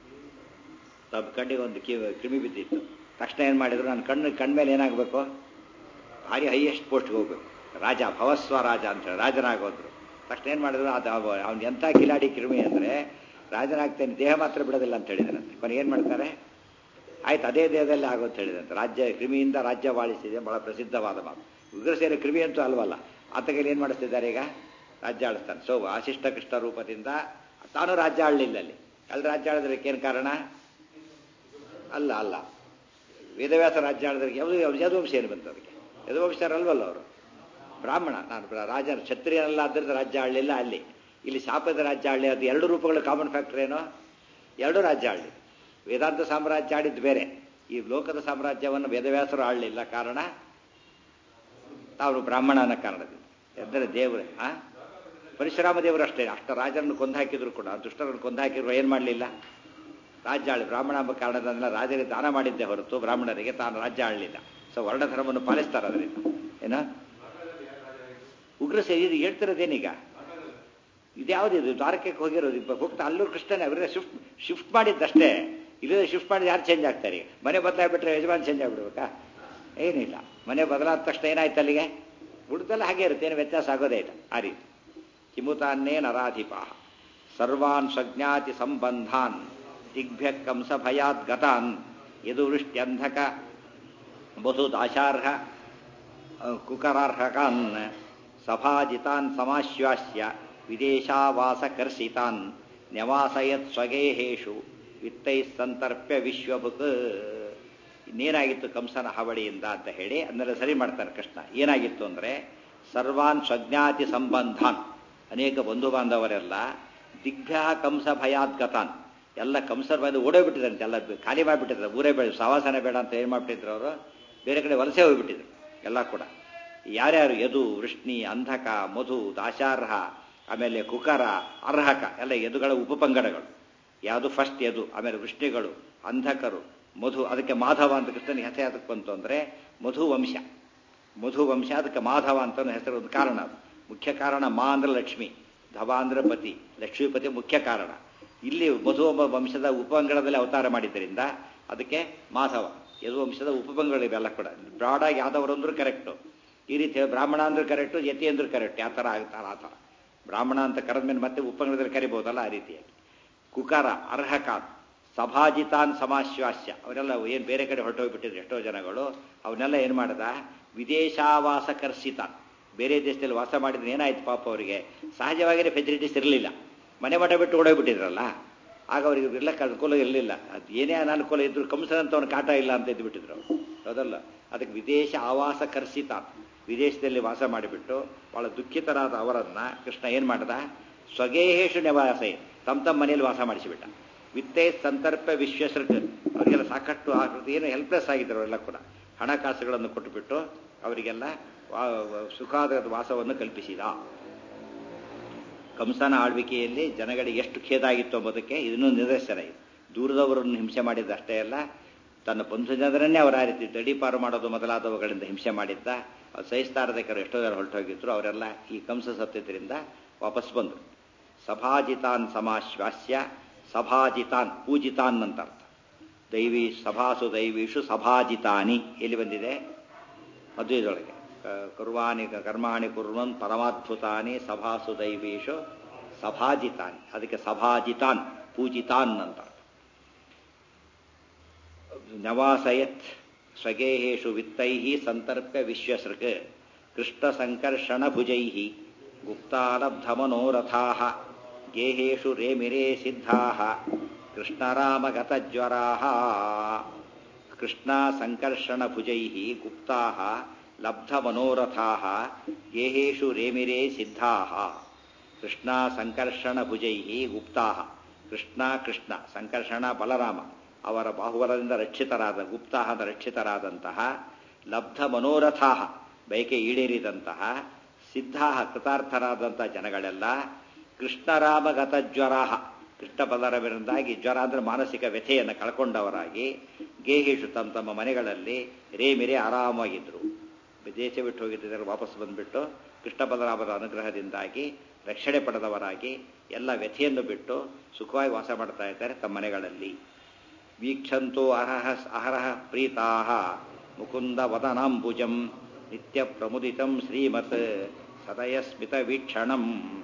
ತಮ್ಮ ಕಣ್ಣಿಗೆ ಒಂದು ಕಿ ಕ್ರಿಮಿ ಬಿದ್ದಿತ್ತು ತಕ್ಷಣ ಏನು ಮಾಡಿದ್ರು ನನ್ನ ಕಣ್ಣು ಕಣ್ಮೇಲೆ ಏನಾಗಬೇಕು ಭಾರಿ ಹೈಯೆಸ್ಟ್ ಪೋಸ್ಟ್ಗೆ ಹೋಗ್ಬೇಕು ರಾಜ ಭವಸ್ವ ರಾಜ ಅಂತ ಹೇಳಿ ರಾಜನಾಗೋದ್ರು ತಕ್ಷಣ ಏನು ಮಾಡಿದ್ರು ಅದು ಅವ್ನು ಎಂಥ ಕಿಲಾಡಿ ಕ್ರಿಮಿ ಅಂದರೆ ರಾಜನಾಗ್ತೇನೆ ದೇಹ ಮಾತ್ರ ಬಿಡೋದಿಲ್ಲ ಅಂತ ಹೇಳಿದ್ರಂತೆ ಕೊನೆ ಏನು ಮಾಡ್ತಾರೆ ಆಯ್ತು ಅದೇ ದೇಹದಲ್ಲಿ ಆಗೋದು ಹೇಳಿದಂತೆ ರಾಜ್ಯ ಕ್ರಿಮಿಯಿಂದ ರಾಜ್ಯ ಬಾಳಿಸಿದೆ ಬಹಳ ಪ್ರಸಿದ್ಧವಾದ ಮಾತು ಉಗ್ರಸೇನ ಕ್ರಿಮಿ ಅಂತೂ ಅಲ್ವಲ್ಲ ಆತಗಲ್ಲಿ ಏನು ಮಾಡಿಸ್ತಿದ್ದಾರೆ ಈಗ ರಾಜ್ಯ ಆಳಿಸ್ತಾನೆ ಸೊ ವಾಸಿಷ್ಠ ಕೃಷ್ಣ ರೂಪದಿಂದ ತಾನು ರಾಜ್ಯ ಆಳಲಿಲ್ಲ ಅಲ್ಲಿ ಅಲ್ಲಿ ರಾಜ್ಯ ಆಳಿದ್ರಕ್ಕೆ ಏನು ಕಾರಣ ಅಲ್ಲ ಅಲ್ಲ ವೇದವ್ಯಾಸ ರಾಜ್ಯ ಆಳಿದ್ರಿಗೆ ಯಾವುದು ಯದುವಂಶ ಏನು ಬಂತು ಅದಕ್ಕೆ ಯದುವಂಶರಲ್ವಲ್ಲ ಅವರು ಬ್ರಾಹ್ಮಣ ನಾನು ಬ್ರ- ರಾಜ ಕ್ಷತ್ರಿಯನಲ್ಲ ಆದ್ದರಿಂದ ರಾಜ್ಯ ಆಳಲಿಲ್ಲ ಅಲ್ಲಿ ಇಲ್ಲಿ ಶಾಪದ ರಾಜ್ಯ ಆಳಲಿ ಅದು ಎರಡು ರೂಪಗಳು ಕಾಮನ್ ಫ್ಯಾಕ್ಟರ್ ಏನೋ ಎರಡು ರಾಜ್ಯ ಆಳಲಿ ವೇದಾಂತ ಸಾಮ್ರಾಜ್ಯ ಆಡಿದ್ದು ಬೇರೆ ಈ ಲೋಕದ ಸಾಮ್ರಾಜ್ಯವನ್ನು ವೇದವ್ಯಾಸರು ಆಡಲಿಲ್ಲ ಕಾರಣ ತಾವು ಬ್ರಾಹ್ಮಣನ ಕಾರಣದಿಂದ ಎಂದರೆ ದೇವರು ಆ ಪರಶುರಾಮ ದೇವರು ಅಷ್ಟೇ ಅಷ್ಟ ರಾಜರನ್ನು ಕೊಂದಾಕಿದ್ರು ಕೂಡ ದುಷ್ಟರನ್ನು ಕೊಂದಾಕಿದ್ರು ಏನು ಮಾಡಲಿಲ್ಲ ರಾಜ್ಯ ಆಳಿ ಬ್ರಾಹ್ಮಣ ಎಂಬ ಕಾರಣದಿಂದ ರಾಜರಿಗೆ ದಾನ ಮಾಡಿದ್ದೆ ಹೊರತು ಬ್ರಾಹ್ಮಣರಿಗೆ ತಾನು ರಾಜ್ಯ ಆಳಲಿಲ್ಲ ಸೊ ವರ್ಣ ಧರ್ಮವನ್ನು ಪಾಲಿಸ್ತಾರೆ ಅದರಿಂದ ಏನ ಉಗ್ರ ಸೇರಿ ಇದು ಹೇಳ್ತಿರೋದೇನೀಗ ಇದ್ಯಾವುದಿದು ದ್ವಾರಕಕ್ಕೆ ಹೋಗಿರೋದು ಇಬ್ಬ ಹೋಗ್ತಾ ಅಲ್ಲೂ ಕೃಷ್ಣನೇ ಅವರೇ ಶಿಫ್ಟ್ ಶಿಫ್ಟ್ ಮಾಡಿದ್ದಷ್ಟೇ ಇಲ್ಲದೆ ಶಿಫ್ಟ್ ಮಾಡಿದ ಯಾರು ಚೇಂಜ್ ಆಗ್ತಾರೆ ಮನೆ ಬದಲಾಗ್ಬಿಟ್ರೆ ಯಜಮಾನ್ ಚೇಂಜ್ ಆಗ್ಬಿಡ್ಬೇಕಾ ಏನಿಲ್ಲ ಮನೆ ಬದಲಾದ ತಕ್ಷಣ ಏನಾಯ್ತು ಅಲ್ಲಿಗೆ ಉಳಿದೆಲ್ಲ ಹಾಗೆ ಇರುತ್ತೆ ಏನು ವ್ಯತ್ಯಾಸ ಆಗೋದೇ ಇಲ್ಲ ಆ ರೀತಿ ಕಿಮುತಾನ್ನೇ ನರಾಧಿಪ ಸರ್ವಾನ್ ಸ್ವಜ್ಞಾತಿ ಸಂಬಂಧಾನ್ ದಿಗ್ಭ್ಯ ಕಂಸ ಭಯಾತ್ ಗತಾನ್ ಯದುವೃಷ್ಟ್ಯಂಧಕ ಬಸುದಾಶಾರ್ಹ ಕುಕರಾರ್ಹಕಾನ್ ಸಭಾಜಿತಾನ್ ಸಮಾಶ್ವಾಸ್ಯ ವಿದೇಶಾವಾಸಕರ್ಷಿತಾನ್ ನ್ಯವಾಸಯತ್ ಸ್ವಗೇಹೇಶು ವಿತ್ತೈ ಸಂತರ್ಪ್ಯ ವಿಶ್ವಭುಕ್ ಇನ್ನೇನಾಗಿತ್ತು ಕಂಸನ ಹಾವಳಿಯಿಂದ ಅಂತ ಹೇಳಿ ಅದನ್ನೆಲ್ಲ ಸರಿ ಮಾಡ್ತಾರೆ ಕೃಷ್ಣ ಏನಾಗಿತ್ತು ಅಂದರೆ ಸರ್ವಾನ್ ಸ್ವಜ್ಞಾತಿ ಸಂಬಂಧಾನ್ ಅನೇಕ ಬಂಧು ಬಾಂಧವರೆಲ್ಲ ದಿಗ್ಭ್ಯ ಕಂಸ ಭಯಾದ್ಗತಾನ್ ಎಲ್ಲ ಕಂಸರ ಬಂದು ಓಡೋಗ್ಬಿಟ್ಟಿದ್ರಂತೆ ಎಲ್ಲ ಖಾಲಿ ಮಾಡಿಬಿಟ್ಟಿದ್ರು ಊರೇ ಬೇಡ ಸವಾಸನೆ ಬೇಡ ಅಂತ ಏನು ಮಾಡಿಬಿಟ್ಟಿದ್ರು ಅವರು ಬೇರೆ ಕಡೆ ವಲಸೆ ಹೋಗ್ಬಿಟ್ಟಿದ್ರು ಎಲ್ಲ ಕೂಡ ಯಾರ್ಯಾರು ಯದು ವೃಷ್ಣಿ ಅಂಧಕ ಮಧು ದಾಶಾರ್ಹ ಆಮೇಲೆ ಕುಕರ ಅರ್ಹಕ ಎಲ್ಲ ಯದುಗಳ ಉಪಪಂಗಡಗಳು ಯಾವುದು ಫಸ್ಟ್ ಯದು ಆಮೇಲೆ ವೃಷ್ಣಿಗಳು ಅಂಧಕರು ಮಧು ಅದಕ್ಕೆ ಮಾಧವ ಅಂತ ಕೃಷ್ಣನಿಗೆ ಹೆಸರು ಅದಕ್ಕೆ ಬಂತು ಅಂದರೆ ಮಧು ವಂಶ ಮಧು ವಂಶ ಅದಕ್ಕೆ ಮಾಧವ ಅಂತ ಹೆಸರು ಒಂದು ಕಾರಣ ಅದು ಮುಖ್ಯ ಕಾರಣ ಮಾ ಅಂದ್ರೆ ಲಕ್ಷ್ಮಿ ಧವ ಅಂದ್ರೆ ಪತಿ ಲಕ್ಷ್ಮೀಪತಿ ಮುಖ್ಯ ಕಾರಣ ಇಲ್ಲಿ ಮಧು ಎಂಬ ವಂಶದ ಉಪಪಂಗಡದಲ್ಲಿ ಅವತಾರ ಮಾಡಿದ್ದರಿಂದ ಅದಕ್ಕೆ ಮಾಧವ ಯದು ವಂಶದ ಉಪಪಂಗಡಗಳಿವೆಲ್ಲ ಕೂಡ ಬ್ರಾಡಾಗಿ ಯಾದವರು ಅಂದ್ರೂ ಕರೆಕ್ಟು ಈ ರೀತಿ ಬ್ರಾಹ್ಮಣ ಅಂದ್ರೆ ಕರೆಕ್ಟು ಯತಿ ಅಂದ್ರೂ ಕರೆಕ್ಟ್ ಯಾವ ಥರ ಆಗ್ತಾರೆ ಆ ಥರ ಬ್ರಾಹ್ಮಣ ಅಂತ ಕರೆದ ಮೇಲೆ ಮತ್ತೆ ಉಪಪಂಗಡದಲ್ಲಿ ಕರಿಬಹುದಲ್ಲ ಆ ರೀತಿಯಾಗಿ ಕುಕಾರ ಅರ್ಹಕಾನ್ ಸಭಾಜಿತಾನ್ ಸಮಾಶ್ವಾಸ್ಯ ಅವರೆಲ್ಲ ಏನು ಬೇರೆ ಕಡೆ ಹೊರಟೋಗ್ಬಿಟ್ಟಿದ್ರು ಎಷ್ಟೋ ಜನಗಳು ಅವನ್ನೆಲ್ಲ ಏನು ಮಾಡ್ದ ವಿದೇಶಾವಾಸ ಕರ್ಷಿತಾನ್ ಬೇರೆ ದೇಶದಲ್ಲಿ ವಾಸ ಮಾಡಿದ್ರೆ ಏನಾಯ್ತು ಪಾಪ ಅವರಿಗೆ ಸಹಜವಾಗಿಯೇ ಫೆಸಿಲಿಟೀಸ್ ಇರಲಿಲ್ಲ ಮನೆ ಮಠ ಬಿಟ್ಟು ಓಡೋಗ್ಬಿಟ್ಟಿದ್ರಲ್ಲ ಆಗ ಅವರಿಗೆ ಇರ್ಲಕ್ಕೆ ಅನುಕೂಲ ಇರಲಿಲ್ಲ ಅದು ಏನೇ ಅನಾನುಕೂಲ ಇದ್ರು ಕಂಸನಂತವನ ಕಾಟ ಇಲ್ಲ ಅಂತ ಇದ್ದುಬಿಟ್ಟಿದ್ರು ಅವರು ಹೌದಲ್ಲ ಅದಕ್ಕೆ ವಿದೇಶ ಆವಾಸ ಕರ್ಷಿತ ವಿದೇಶದಲ್ಲಿ ವಾಸ ಮಾಡಿಬಿಟ್ಟು ಬಹಳ ದುಃಖಿತರಾದ ಅವರನ್ನ ಕೃಷ್ಣ ಏನು ಮಾಡ್ದ ಸ್ವಗೇಹೇಶು ನಿವಾಸ ತಮ್ಮ ತಮ್ಮ ಮನೆಯಲ್ಲಿ ವಾಸ ಮಾಡಿಸಿಬಿಟ್ಟ ವಿತ್ತೇ ಸಂತರ್ಪ ವಿಶ್ವಸೃಕ್ ಅವರಿಗೆಲ್ಲ ಸಾಕಷ್ಟು ಆಕೃತಿ ಏನು ಹೆಲ್ಪ್ಲೆಸ್ ಆಗಿದ್ದರು ಅವರೆಲ್ಲ ಕೂಡ ಹಣಕಾಸುಗಳನ್ನು ಕೊಟ್ಟುಬಿಟ್ಟು ಅವರಿಗೆಲ್ಲ ಸುಖಾದ ವಾಸವನ್ನು ಕಲ್ಪಿಸಿದ ಕಂಸನ ಆಳ್ವಿಕೆಯಲ್ಲಿ ಜನಗಳಿಗೆ ಎಷ್ಟು ಖೇದ ಆಗಿತ್ತು ಎಂಬುದಕ್ಕೆ ಇದನ್ನು ನಿದರ್ಶನ ಇದೆ ದೂರದವರನ್ನು ಹಿಂಸೆ ಮಾಡಿದ್ದಷ್ಟೇ ಅಲ್ಲ ತನ್ನ ಬಂಧು ಜನರನ್ನೇ ಅವರ ಆ ರೀತಿ ತಡಿಪಾರು ಮಾಡೋದು ಮೊದಲಾದವುಗಳಿಂದ ಹಿಂಸೆ ಮಾಡಿದ್ದ ಸಹಿಸ್ತಾರದಕರು ಎಷ್ಟೋ ಜನ ಹೊರಟೋಗಿದ್ರು ಅವರೆಲ್ಲ ಈ ಕಂಸ ಸತ್ಯದಿಂದ ವಾಪಸ್ ಬಂದರು ಸಭಾಜಿತಾನ್ ಸಮಾಶ್ವಾಸ್ಯ ಸಭಾಜಿತಾನ್ ಪೂಜಿತಾನ್ ಅಂತ ಅರ್ಥ ದೈವಿ ಸಭಾಸು ದೈವೀಷು ಸಭಾಜಿತಾನಿ ಎಲ್ಲಿ ಬಂದಿದೆ ಮದುವೆದೊಳಗೆ ಕುರ್ವಾಣಿ ಕರ್ಮಾಣಿ ಕುರ್ವನ್ ಪರಮಾದ್ಭುತಾನಿ ಸಭಾಸು ದೈವೀಷು ಸಭಾಜಿತಾನಿ ಅದಕ್ಕೆ ಸಭಾಜಿತಾನ್ ಪೂಜಿತಾನ್ ಅಂತ ನವಾಸಯತ್ ಸ್ವಗೇಹೇಶು ವಿತ್ತೈ ಸಂತರ್ಪ್ಯ ವಿಶ್ವಸೃಕ್ ಕೃಷ್ಣ ಸಂಕರ್ಷಣ ಭುಜೈ ಗುಪ್ತಾಲಬ್ಧಮನೋರಥಾ ಗೇಹೇಶು ರೇಮಿರೇ ಸಿದ್ಧಾ ಕೃಷ್ಣರಾಮಗತಜ್ವರಾ ಕೃಷ್ಣ ಸಂಕರ್ಷಣ ಭುಜೈ ಗುಪ್ತಾ ಲಬ್ಧಮನೋರಥಾ ಗೇಹೇಶು ರೇಮಿರೇ ಸಿದ್ಧಾ ಕೃಷ್ಣ ಸಂಕರ್ಷಣ ಭುಜೈ ಗುಪ್ತಾ ಕೃಷ್ಣ ಕೃಷ್ಣ ಸಂಕರ್ಷಣ ಬಲರಾಮ ಅವರ ಬಾಹುಬಲದಿಂದ ರಕ್ಷಿತರಾದ ಗುಪ್ತಾ ರಕ್ಷಿತರಾದಂತಹ ಲಬ್ಧ ಮನೋರಥಾ ಬಯಕೆ ಈಡೇರಿದಂತಹ ಸಿದ್ಧಾ ಕೃತಾರ್ಥರಾದಂತಹ ಜನಗಳೆಲ್ಲ ಕೃಷ್ಣರಾಮಗತ ಜ್ವರ ಕೃಷ್ಣ ಬಲರವಿನಿಂದಾಗಿ ಜ್ವರ ಅಂದರೆ ಮಾನಸಿಕ ವ್ಯಥೆಯನ್ನು ಕಳ್ಕೊಂಡವರಾಗಿ ಗೇಹೇಶು ತಮ್ಮ ತಮ್ಮ ಮನೆಗಳಲ್ಲಿ ರೇಮಿರೆ ಆರಾಮಾಗಿದ್ದರು ದೇಶ ಬಿಟ್ಟು ಹೋಗಿದ್ದರೆ ವಾಪಸ್ ಬಂದುಬಿಟ್ಟು ಕೃಷ್ಣ ಬಲರಾಮರ ಅನುಗ್ರಹದಿಂದಾಗಿ ರಕ್ಷಣೆ ಪಡೆದವರಾಗಿ ಎಲ್ಲ ವ್ಯಥೆಯನ್ನು ಬಿಟ್ಟು ಸುಖವಾಗಿ ವಾಸ ಮಾಡ್ತಾ ಇದ್ದಾರೆ ತಮ್ಮ ಮನೆಗಳಲ್ಲಿ ವೀಕ್ಷಂತೋ ಅರ್ಹ ಅಹರಹ ಪ್ರೀತಾ ಮುಕುಂದ ವದನಾಂಬುಜಂ ನಿತ್ಯ ಪ್ರಮುದಿತಂ ಶ್ರೀಮತ್ ಸದಯ ಸ್ಮಿತ ವೀಕ್ಷಣಂ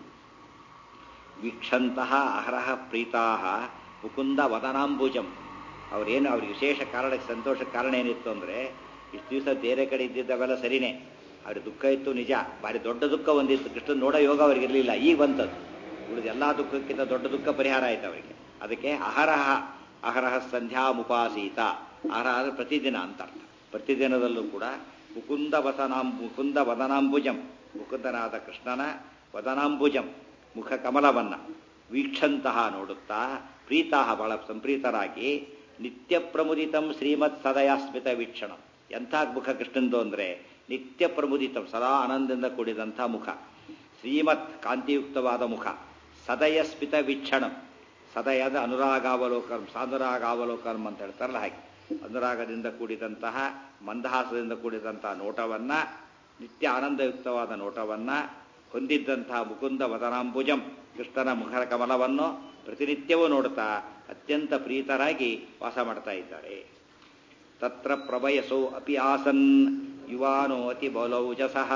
ವೀಕ್ಷಂತಹ ಅಹರಹ ಪ್ರೀತಾ ಮುಕುಂದ ವದನಾಂಬುಜಂ ಅವರೇನು ಅವ್ರಿಗೆ ವಿಶೇಷ ಕಾರಣಕ್ಕೆ ಸಂತೋಷ ಕಾರಣ ಏನಿತ್ತು ಅಂದರೆ ಇಷ್ಟು ದಿವಸ ಬೇರೆ ಕಡೆ ಇದ್ದಿದ್ದವೆಲ್ಲ ಸರಿನೇ ಅವ್ರಿಗೆ ದುಃಖ ಇತ್ತು ನಿಜ ಭಾರಿ ದೊಡ್ಡ ದುಃಖ ಒಂದಿತ್ತು ಕೃಷ್ಣ ನೋಡೋ ಯೋಗ ಅವ್ರಿಗೆ ಇರಲಿಲ್ಲ ಈಗ ಬಂತದ್ದು ಉಳಿದ ಎಲ್ಲ ದುಃಖಕ್ಕಿಂತ ದೊಡ್ಡ ದುಃಖ ಪರಿಹಾರ ಆಯ್ತು ಅವರಿಗೆ ಅದಕ್ಕೆ ಅಹರಹ ಅಹರಹ ಸಂಧ್ಯಾ ಮುಪಾಸೀತ ಅಹರಹ ಅಂದರೆ ಪ್ರತಿದಿನ ಅಂತ ಅರ್ಥ ಪ್ರತಿದಿನದಲ್ಲೂ ಕೂಡ ಮುಕುಂದ ವಸನಾಂ ಮುಕುಂದ ವದನಾಂಬುಜಂ ಮುಕುಂದನಾದ ಕೃಷ್ಣನ ವದನಾಂಬುಜಂ ಮುಖ ಕಮಲವನ್ನ ವೀಕ್ಷಂತಹ ನೋಡುತ್ತಾ ಪ್ರೀತಾ ಬಹಳ ಸಂಪ್ರೀತರಾಗಿ ನಿತ್ಯ ಪ್ರಮುದಿತಂ ಶ್ರೀಮತ್ ಸದಯಾಸ್ಮಿತ ವೀಕ್ಷಣಂ ಎಂಥ ಮುಖ ಕೃಷ್ಣಂದು ಅಂದರೆ ನಿತ್ಯ ಪ್ರಮುದಿತಂ ಸದಾ ಆನಂದದಿಂದ ಕೂಡಿದಂಥ ಮುಖ ಶ್ರೀಮತ್ ಕಾಂತಿಯುಕ್ತವಾದ ಮುಖ ಸದಯಸ್ಮಿತ ವೀಕ್ಷಣಂ ಸದಯದ ಅನುರಾಗಾವಲೋಕಂ ಸಾನುರಾಗಾವಲೋಕಂ ಅಂತ ಹೇಳ್ತಾರಲ್ಲ ಹಾಗೆ ಅನುರಾಗದಿಂದ ಕೂಡಿದಂತಹ ಮಂದಹಾಸದಿಂದ ಕೂಡಿದಂತಹ ನೋಟವನ್ನ ನಿತ್ಯ ಆನಂದಯುಕ್ತವಾದ ನೋಟವನ್ನ ಹೊಂದಿದ್ದಂತಹ ಮುಕುಂದ ವದನಾಂಬುಜಂ ಕೃಷ್ಣನ ಮುಖರ ಕಮಲವನ್ನು ಪ್ರತಿನಿತ್ಯವೂ ನೋಡುತ್ತಾ ಅತ್ಯಂತ ಪ್ರೀತರಾಗಿ ವಾಸ ಮಾಡ್ತಾ ಇದ್ದಾರೆ ತತ್ರ ಪ್ರಭಯಸೋ ಅಪಿ ಆಸನ್ ಯುವಾನೋ ಅತಿ ಬಲೌಜಸಃ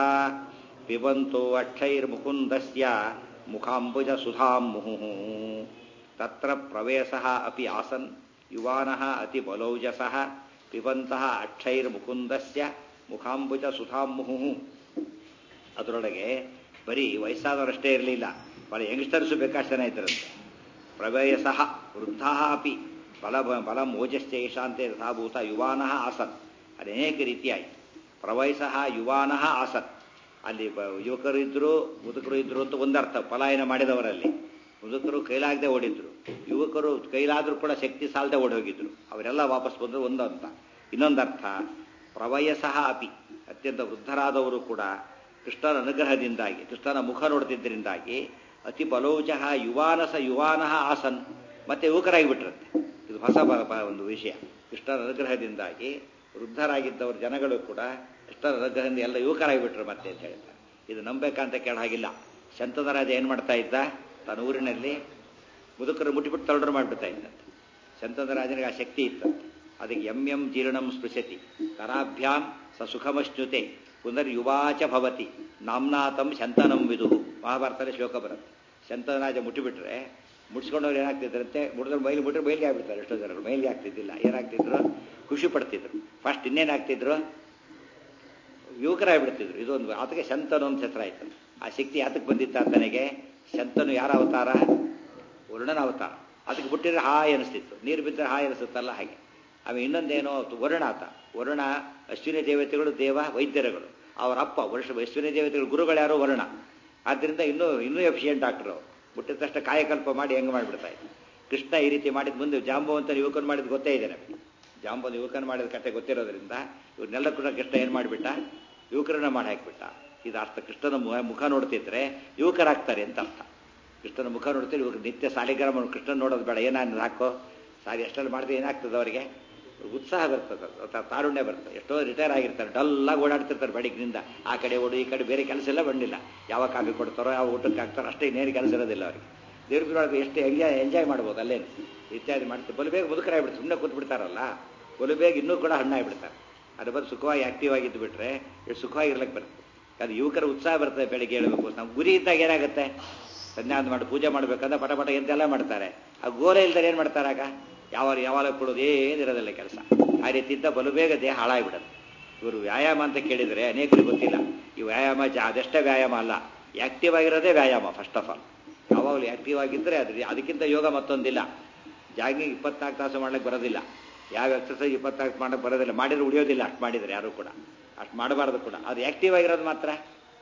ಪಿಬಂತೋ ಅಕ್ಷೈರ್ಮುಕುಂದಸ್ಯ ಮುಖಾಂಬುಜ ಸುಧಾಂ ಮುಹುಃ ತತ್ರ ಪ್ರವೇಶಃ ಅಪಿ ಆಸನ್ ಯುವಾನಃ ಅತಿ ಬಲೌಜಸಃ ಪಿಬಂತಃ ಅಕ್ಷೈರ್ಮುಕುಂದಸ್ಯ ಮುಖಾಂಬುಜ ಸುಧಾಂ ಮುಹುಃ ಅದರೊಳಗೆ ಬರೀ ವಯಸ್ಸಾದವರಷ್ಟೇ ಇರಲಿಲ್ಲ ಬಹಳ ಯಂಗ್ಸ್ಟರ್ಸು ಬೇಕಾಷ್ಟು ಜನ ಇದ್ದರಂತೆ ಪ್ರವೇಶಃ ವೃದ್ಧಾ ಅಪಿ ಬಲ ಬಲ ಮೋಜಶ್ಚೇಷಾಂತೆ ಯಥಾಭೂತ ಯುವಾನಃ ಆಸನ್ ಅನೇಕ ರೀತಿಯಾಯಿತು ಪ್ರವಯಸಃ ಯುವಾನಃ ಆಸನ್ ಅಲ್ಲಿ ಯುವಕರು ಇದ್ರು ಮುದುಕರು ಇದ್ರು ಅಂತ ಒಂದರ್ಥ ಪಲಾಯನ ಮಾಡಿದವರಲ್ಲಿ ಮುದುಕರು ಕೈಲಾಗದೆ ಓಡಿದ್ರು ಯುವಕರು ಕೈಲಾದರೂ ಕೂಡ ಶಕ್ತಿ ಸಾಲದೆ ಓಡಿ ಹೋಗಿದ್ರು ಅವರೆಲ್ಲ ವಾಪಸ್ ಬಂದರು ಒಂದು ಅಂತ ಇನ್ನೊಂದರ್ಥ ಪ್ರವಯಸಃ ಅಪಿ ಅತ್ಯಂತ ವೃದ್ಧರಾದವರು ಕೂಡ ಕೃಷ್ಣನ ಅನುಗ್ರಹದಿಂದಾಗಿ ಕೃಷ್ಣನ ಮುಖ ನೋಡ್ತಿದ್ದರಿಂದಾಗಿ ಅತಿ ಬಲೌಜಃ ಯುವಾನಸ ಯುವಾನಃ ಆಸನ್ ಮತ್ತೆ ಯುವಕರಾಗಿಬಿಟ್ರಂತೆ ಇದು ಹೊಸ ಒಂದು ವಿಷಯ ಕೃಷ್ಣನ ಅನುಗ್ರಹದಿಂದಾಗಿ ವೃದ್ಧರಾಗಿದ್ದವರು ಜನಗಳು ಕೂಡ ಕೃಷ್ಣನ ಅನುಗ್ರಹದಿಂದ ಎಲ್ಲ ಯುವಕರಾಗಿಬಿಟ್ರು ಮತ್ತೆ ಅಂತ ಹೇಳ್ತಾರೆ ಇದು ನಂಬೇಕಂತ ಕೇಳ ಹಾಗಿಲ್ಲ ಶಂತನರಾಜ ಏನು ಮಾಡ್ತಾ ಇದ್ದ ತನ್ನ ಊರಿನಲ್ಲಿ ಮುದುಕರು ಮುಟ್ಟಿಬಿಟ್ಟು ತಳ್ಳರು ಮಾಡಿಬಿಡ್ತಾ ಇದ್ದಂತೆ ಶಂತನರಾಜನಿಗೆ ಆ ಶಕ್ತಿ ಇತ್ತಂತೆ ಅದಕ್ಕೆ ಎಂ ಎಂ ಜೀರ್ಣಂ ಸ್ಪೃಶತಿ ಕರಾಭ್ಯಾಂ ಸ ಸುಖಮಶ್ನುತೆ ಪುನರ್ಯುವಾಚ ಭವತಿ ನಾಮ್ನಾತಂ ಶಂತನಂ ವಿದು ಮಹಾಭಾರತದಲ್ಲಿ ಶ್ಲೋಕ ಬರುತ್ತೆ ಶಂತನರಾಜ ಮುಟ್ಟಿಬಿಟ್ರೆ ಮುಟ್ಸ್ಕೊಂಡವ್ರು ಏನಾಗ್ತಿದ್ರಂತೆ ಮುಡಿದ್ರೆ ಮೈಲಿ ಮುಟ್ರೆ ಮೈಲಿಗೆ ಆಗ್ಬಿಡ್ತಾರೆ ಎಷ್ಟೋ ಜನರು ಮೈಲಿಗೆ ಆಗ್ತಿದ್ದಿಲ್ಲ ಏನಾಗ್ತಿದ್ರು ಖುಷಿ ಪಡ್ತಿದ್ರು ಫಸ್ಟ್ ಇನ್ನೇನಾಗ್ತಿದ್ರು ಯುವಕರಾಗ್ಬಿಡ್ತಿದ್ರು ಇದೊಂದು ಅದಕ್ಕೆ ಶಂತನು ಅಂತ ಹೆಸರಾಯ್ತು ಆ ಶಕ್ತಿ ಯಾತಕ್ಕೆ ಬಂದಿತ್ತ ತನಗೆ ಶಂತನು ಯಾರ ಅವತಾರ ವರುಣನ ಅವತಾರ ಅದಕ್ಕೆ ಬಿಟ್ಟಿದ್ರೆ ಹಾಯ್ ಅನಿಸ್ತಿತ್ತು ನೀರು ಬಿದ್ದರೆ ಹಾಯ್ ಅನಿಸುತ್ತಲ್ಲ ಹಾಗೆ ಆಮೇಲೆ ಇನ್ನೊಂದೇನೋ ವರುಣ ಆತ ವರುಣ ಅಶ್ವಿನಿ ದೇವತೆಗಳು ದೇವ ವೈದ್ಯರುಗಳು ಅವರ ಅಪ್ಪ ವರ್ಷ ಅಶ್ವಿನಿ ದೇವತೆಗಳು ಗುರುಗಳು ಯಾರೋ ವರುಣ ಆದ್ದರಿಂದ ಇನ್ನೂ ಇನ್ನೂ ಎಫಿಷಿಯಂಟ್ ಡಾಕ್ಟರ್ ಅವರು ಬಿಟ್ಟಿದ ತಕ್ಷಣ ಕಾಯಕಲ್ಪ ಮಾಡಿ ಹೆಂಗೆ ಮಾಡಿಬಿಡ್ತಾ ಇದ್ರು ಕೃಷ್ಣ ಈ ರೀತಿ ಮಾಡಿದ ಮುಂದೆ ಜಾಂಬವಂತ ಯುವಕನ್ ಮಾಡಿದ ಗೊತ್ತೇ ಇದೆ ನಮಗೆ ಜಾಂಬವಂತ ಯುವಕನ್ ಮಾಡಿದ ಕತೆ ಗೊತ್ತಿರೋದ್ರಿಂದ ಇವ್ರನ್ನೆಲ್ಲ ಕೂಡ ಕೃಷ್ಣ ಏನು ಮಾಡಿಬಿಟ್ಟ ಯುವಕರನ್ನ ಮಾಡಿ ಹಾಕಿಬಿಟ್ಟ ಇದು ಅರ್ಥ ಕೃಷ್ಣನ ಮುಖ ನೋಡ್ತಿದ್ರೆ ಯುವಕರಾಗ್ತಾರೆ ಅಂತ ಅರ್ಥ ಕೃಷ್ಣನ ಮುಖ ನೋಡ್ತಿದ್ರೆ ಇವಾಗ ನಿತ್ಯ ಸಾಲಿಗ್ರಾಮ ಕೃಷ್ಣನ ನೋಡೋದು ಬೇಡ ಏನಾದ್ರು ಹಾಕೋ ಸಾರಿ ಎಷ್ಟೆಲ್ಲ ಮಾಡಿದ್ರೆ ಏನಾಗ್ತದೆ ಅವರಿಗೆ ಉತ್ಸಾಹ ಬರ್ತದೆ ತಾರುಣ್ಯ ಬರ್ತದೆ ಎಷ್ಟೋ ರಿಟೈರ್ ಆಗಿರ್ತಾರೆ ಡಲ್ಲಾಗಿ ಓಡಾಡ್ತಿರ್ತಾರೆ ಬೆಳಗ್ಗಿನಿಂದ ಆ ಕಡೆ ಓಡು ಈ ಕಡೆ ಬೇರೆ ಕೆಲಸ ಎಲ್ಲ ಬಂದಿಲ್ಲ ಯಾವ ಕಾಫಿ ಕೊಡ್ತಾರೋ ಯಾವ ಊಟಕ್ಕೆ ಹಾಕ್ತಾರೋ ಅಷ್ಟೇ ಇನ್ನೇನು ಕೆಲಸ ಇರೋದಿಲ್ಲ ಅವರಿಗೆ ದೇವ್ರ ಎಷ್ಟು ಎಂಜಾಯ್ ಎಂಜಾಯ್ ಮಾಡ್ಬೋದು ಅಲ್ಲೇನು ಇತ್ಯಾದಿ ಮಾಡ್ತಾರೆ ಬಲು ಬೇಗ ಮುದುಕರಾಗ್ಬಿಡ್ತಾರೆ ಸುಮ್ಮನೆ ಕೂತ್ ಬಿಡ್ತಾರಲ್ಲ ಬಲು ಬೇಗ ಇನ್ನೂ ಕೂಡ ಹಣ್ಣಾಗ್ಬಿಡ್ತಾರೆ ಅದ್ರ ಬಂದು ಸುಖವಾಗಿ ಆಕ್ಟಿವ್ ಆಗಿದ್ದು ಬಿಟ್ರೆ ಎಷ್ಟು ಸುಖವಾಗಿರ್ಲಿಕ್ಕೆ ಬರುತ್ತೆ ಅದು ಯುವಕರ ಉತ್ಸಾಹ ಬರ್ತದೆ ಬೆಳಿಗ್ಗೆ ಹೇಳಬೇಕು ನಾವು ಗುರಿ ಇದ್ದಾಗ ಏನಾಗುತ್ತೆ ಸಂಧ್ಯಾವಂತ ಮಾಡಿ ಪೂಜೆ ಮಾಡ್ಬೇಕಂದ್ರೆ ಪಟ ಪಟ ಎಂತೆಲ್ಲ ಮಾಡ್ತಾರೆ ಆ ಗೋಲೆ ಇಲ್ದರೆ ಏನು ಮಾಡ್ತಾರೆ ಆಗ ಯಾವ ಯಾವಾಗ ಕೊಡೋದು ಏನಿರೋದಿಲ್ಲ ಕೆಲಸ ಆ ರೀತಿ ಇದ್ದ ಬಲು ಬೇಗ ದೇಹ ಹಾಳಾಗಿಬಿಡುತ್ತೆ ಇವರು ವ್ಯಾಯಾಮ ಅಂತ ಕೇಳಿದರೆ ಅನೇಕರಿಗೆ ಗೊತ್ತಿಲ್ಲ ಈ ವ್ಯಾಯಾಮ ಜ ಅದಷ್ಟೇ ವ್ಯಾಯಾಮ ಅಲ್ಲ ಆಕ್ಟಿವ್ ಆಗಿರೋದೇ ವ್ಯಾಯಾಮ ಫಸ್ಟ್ ಆಫ್ ಆಲ್ ಯಾವಾಗಲೂ ಆಕ್ಟಿವ್ ಆಗಿದ್ದರೆ ಅದ್ರ ಅದಕ್ಕಿಂತ ಯೋಗ ಮತ್ತೊಂದಿಲ್ಲ ಜಾಗಿಂಗ್ ಇಪ್ಪತ್ನಾಲ್ಕು ತಾಸು ಮಾಡ್ಲಿಕ್ಕೆ ಬರೋದಿಲ್ಲ ಯಾವ ಎಕ್ಸರ್ಸೈಸ್ ಇಪ್ಪತ್ನಾಲ್ಕು ಮಾಡಕ್ಕೆ ಬರೋದಿಲ್ಲ ಮಾಡಿದ್ರೆ ಉಳಿಯೋದಿಲ್ಲ ಅಷ್ಟು ಮಾಡಿದರೆ ಯಾರು ಕೂಡ ಅಷ್ಟು ಮಾಡಬಾರ್ದು ಕೂಡ ಅದು ಆಕ್ಟಿವ್ ಆಗಿರೋದು ಮಾತ್ರ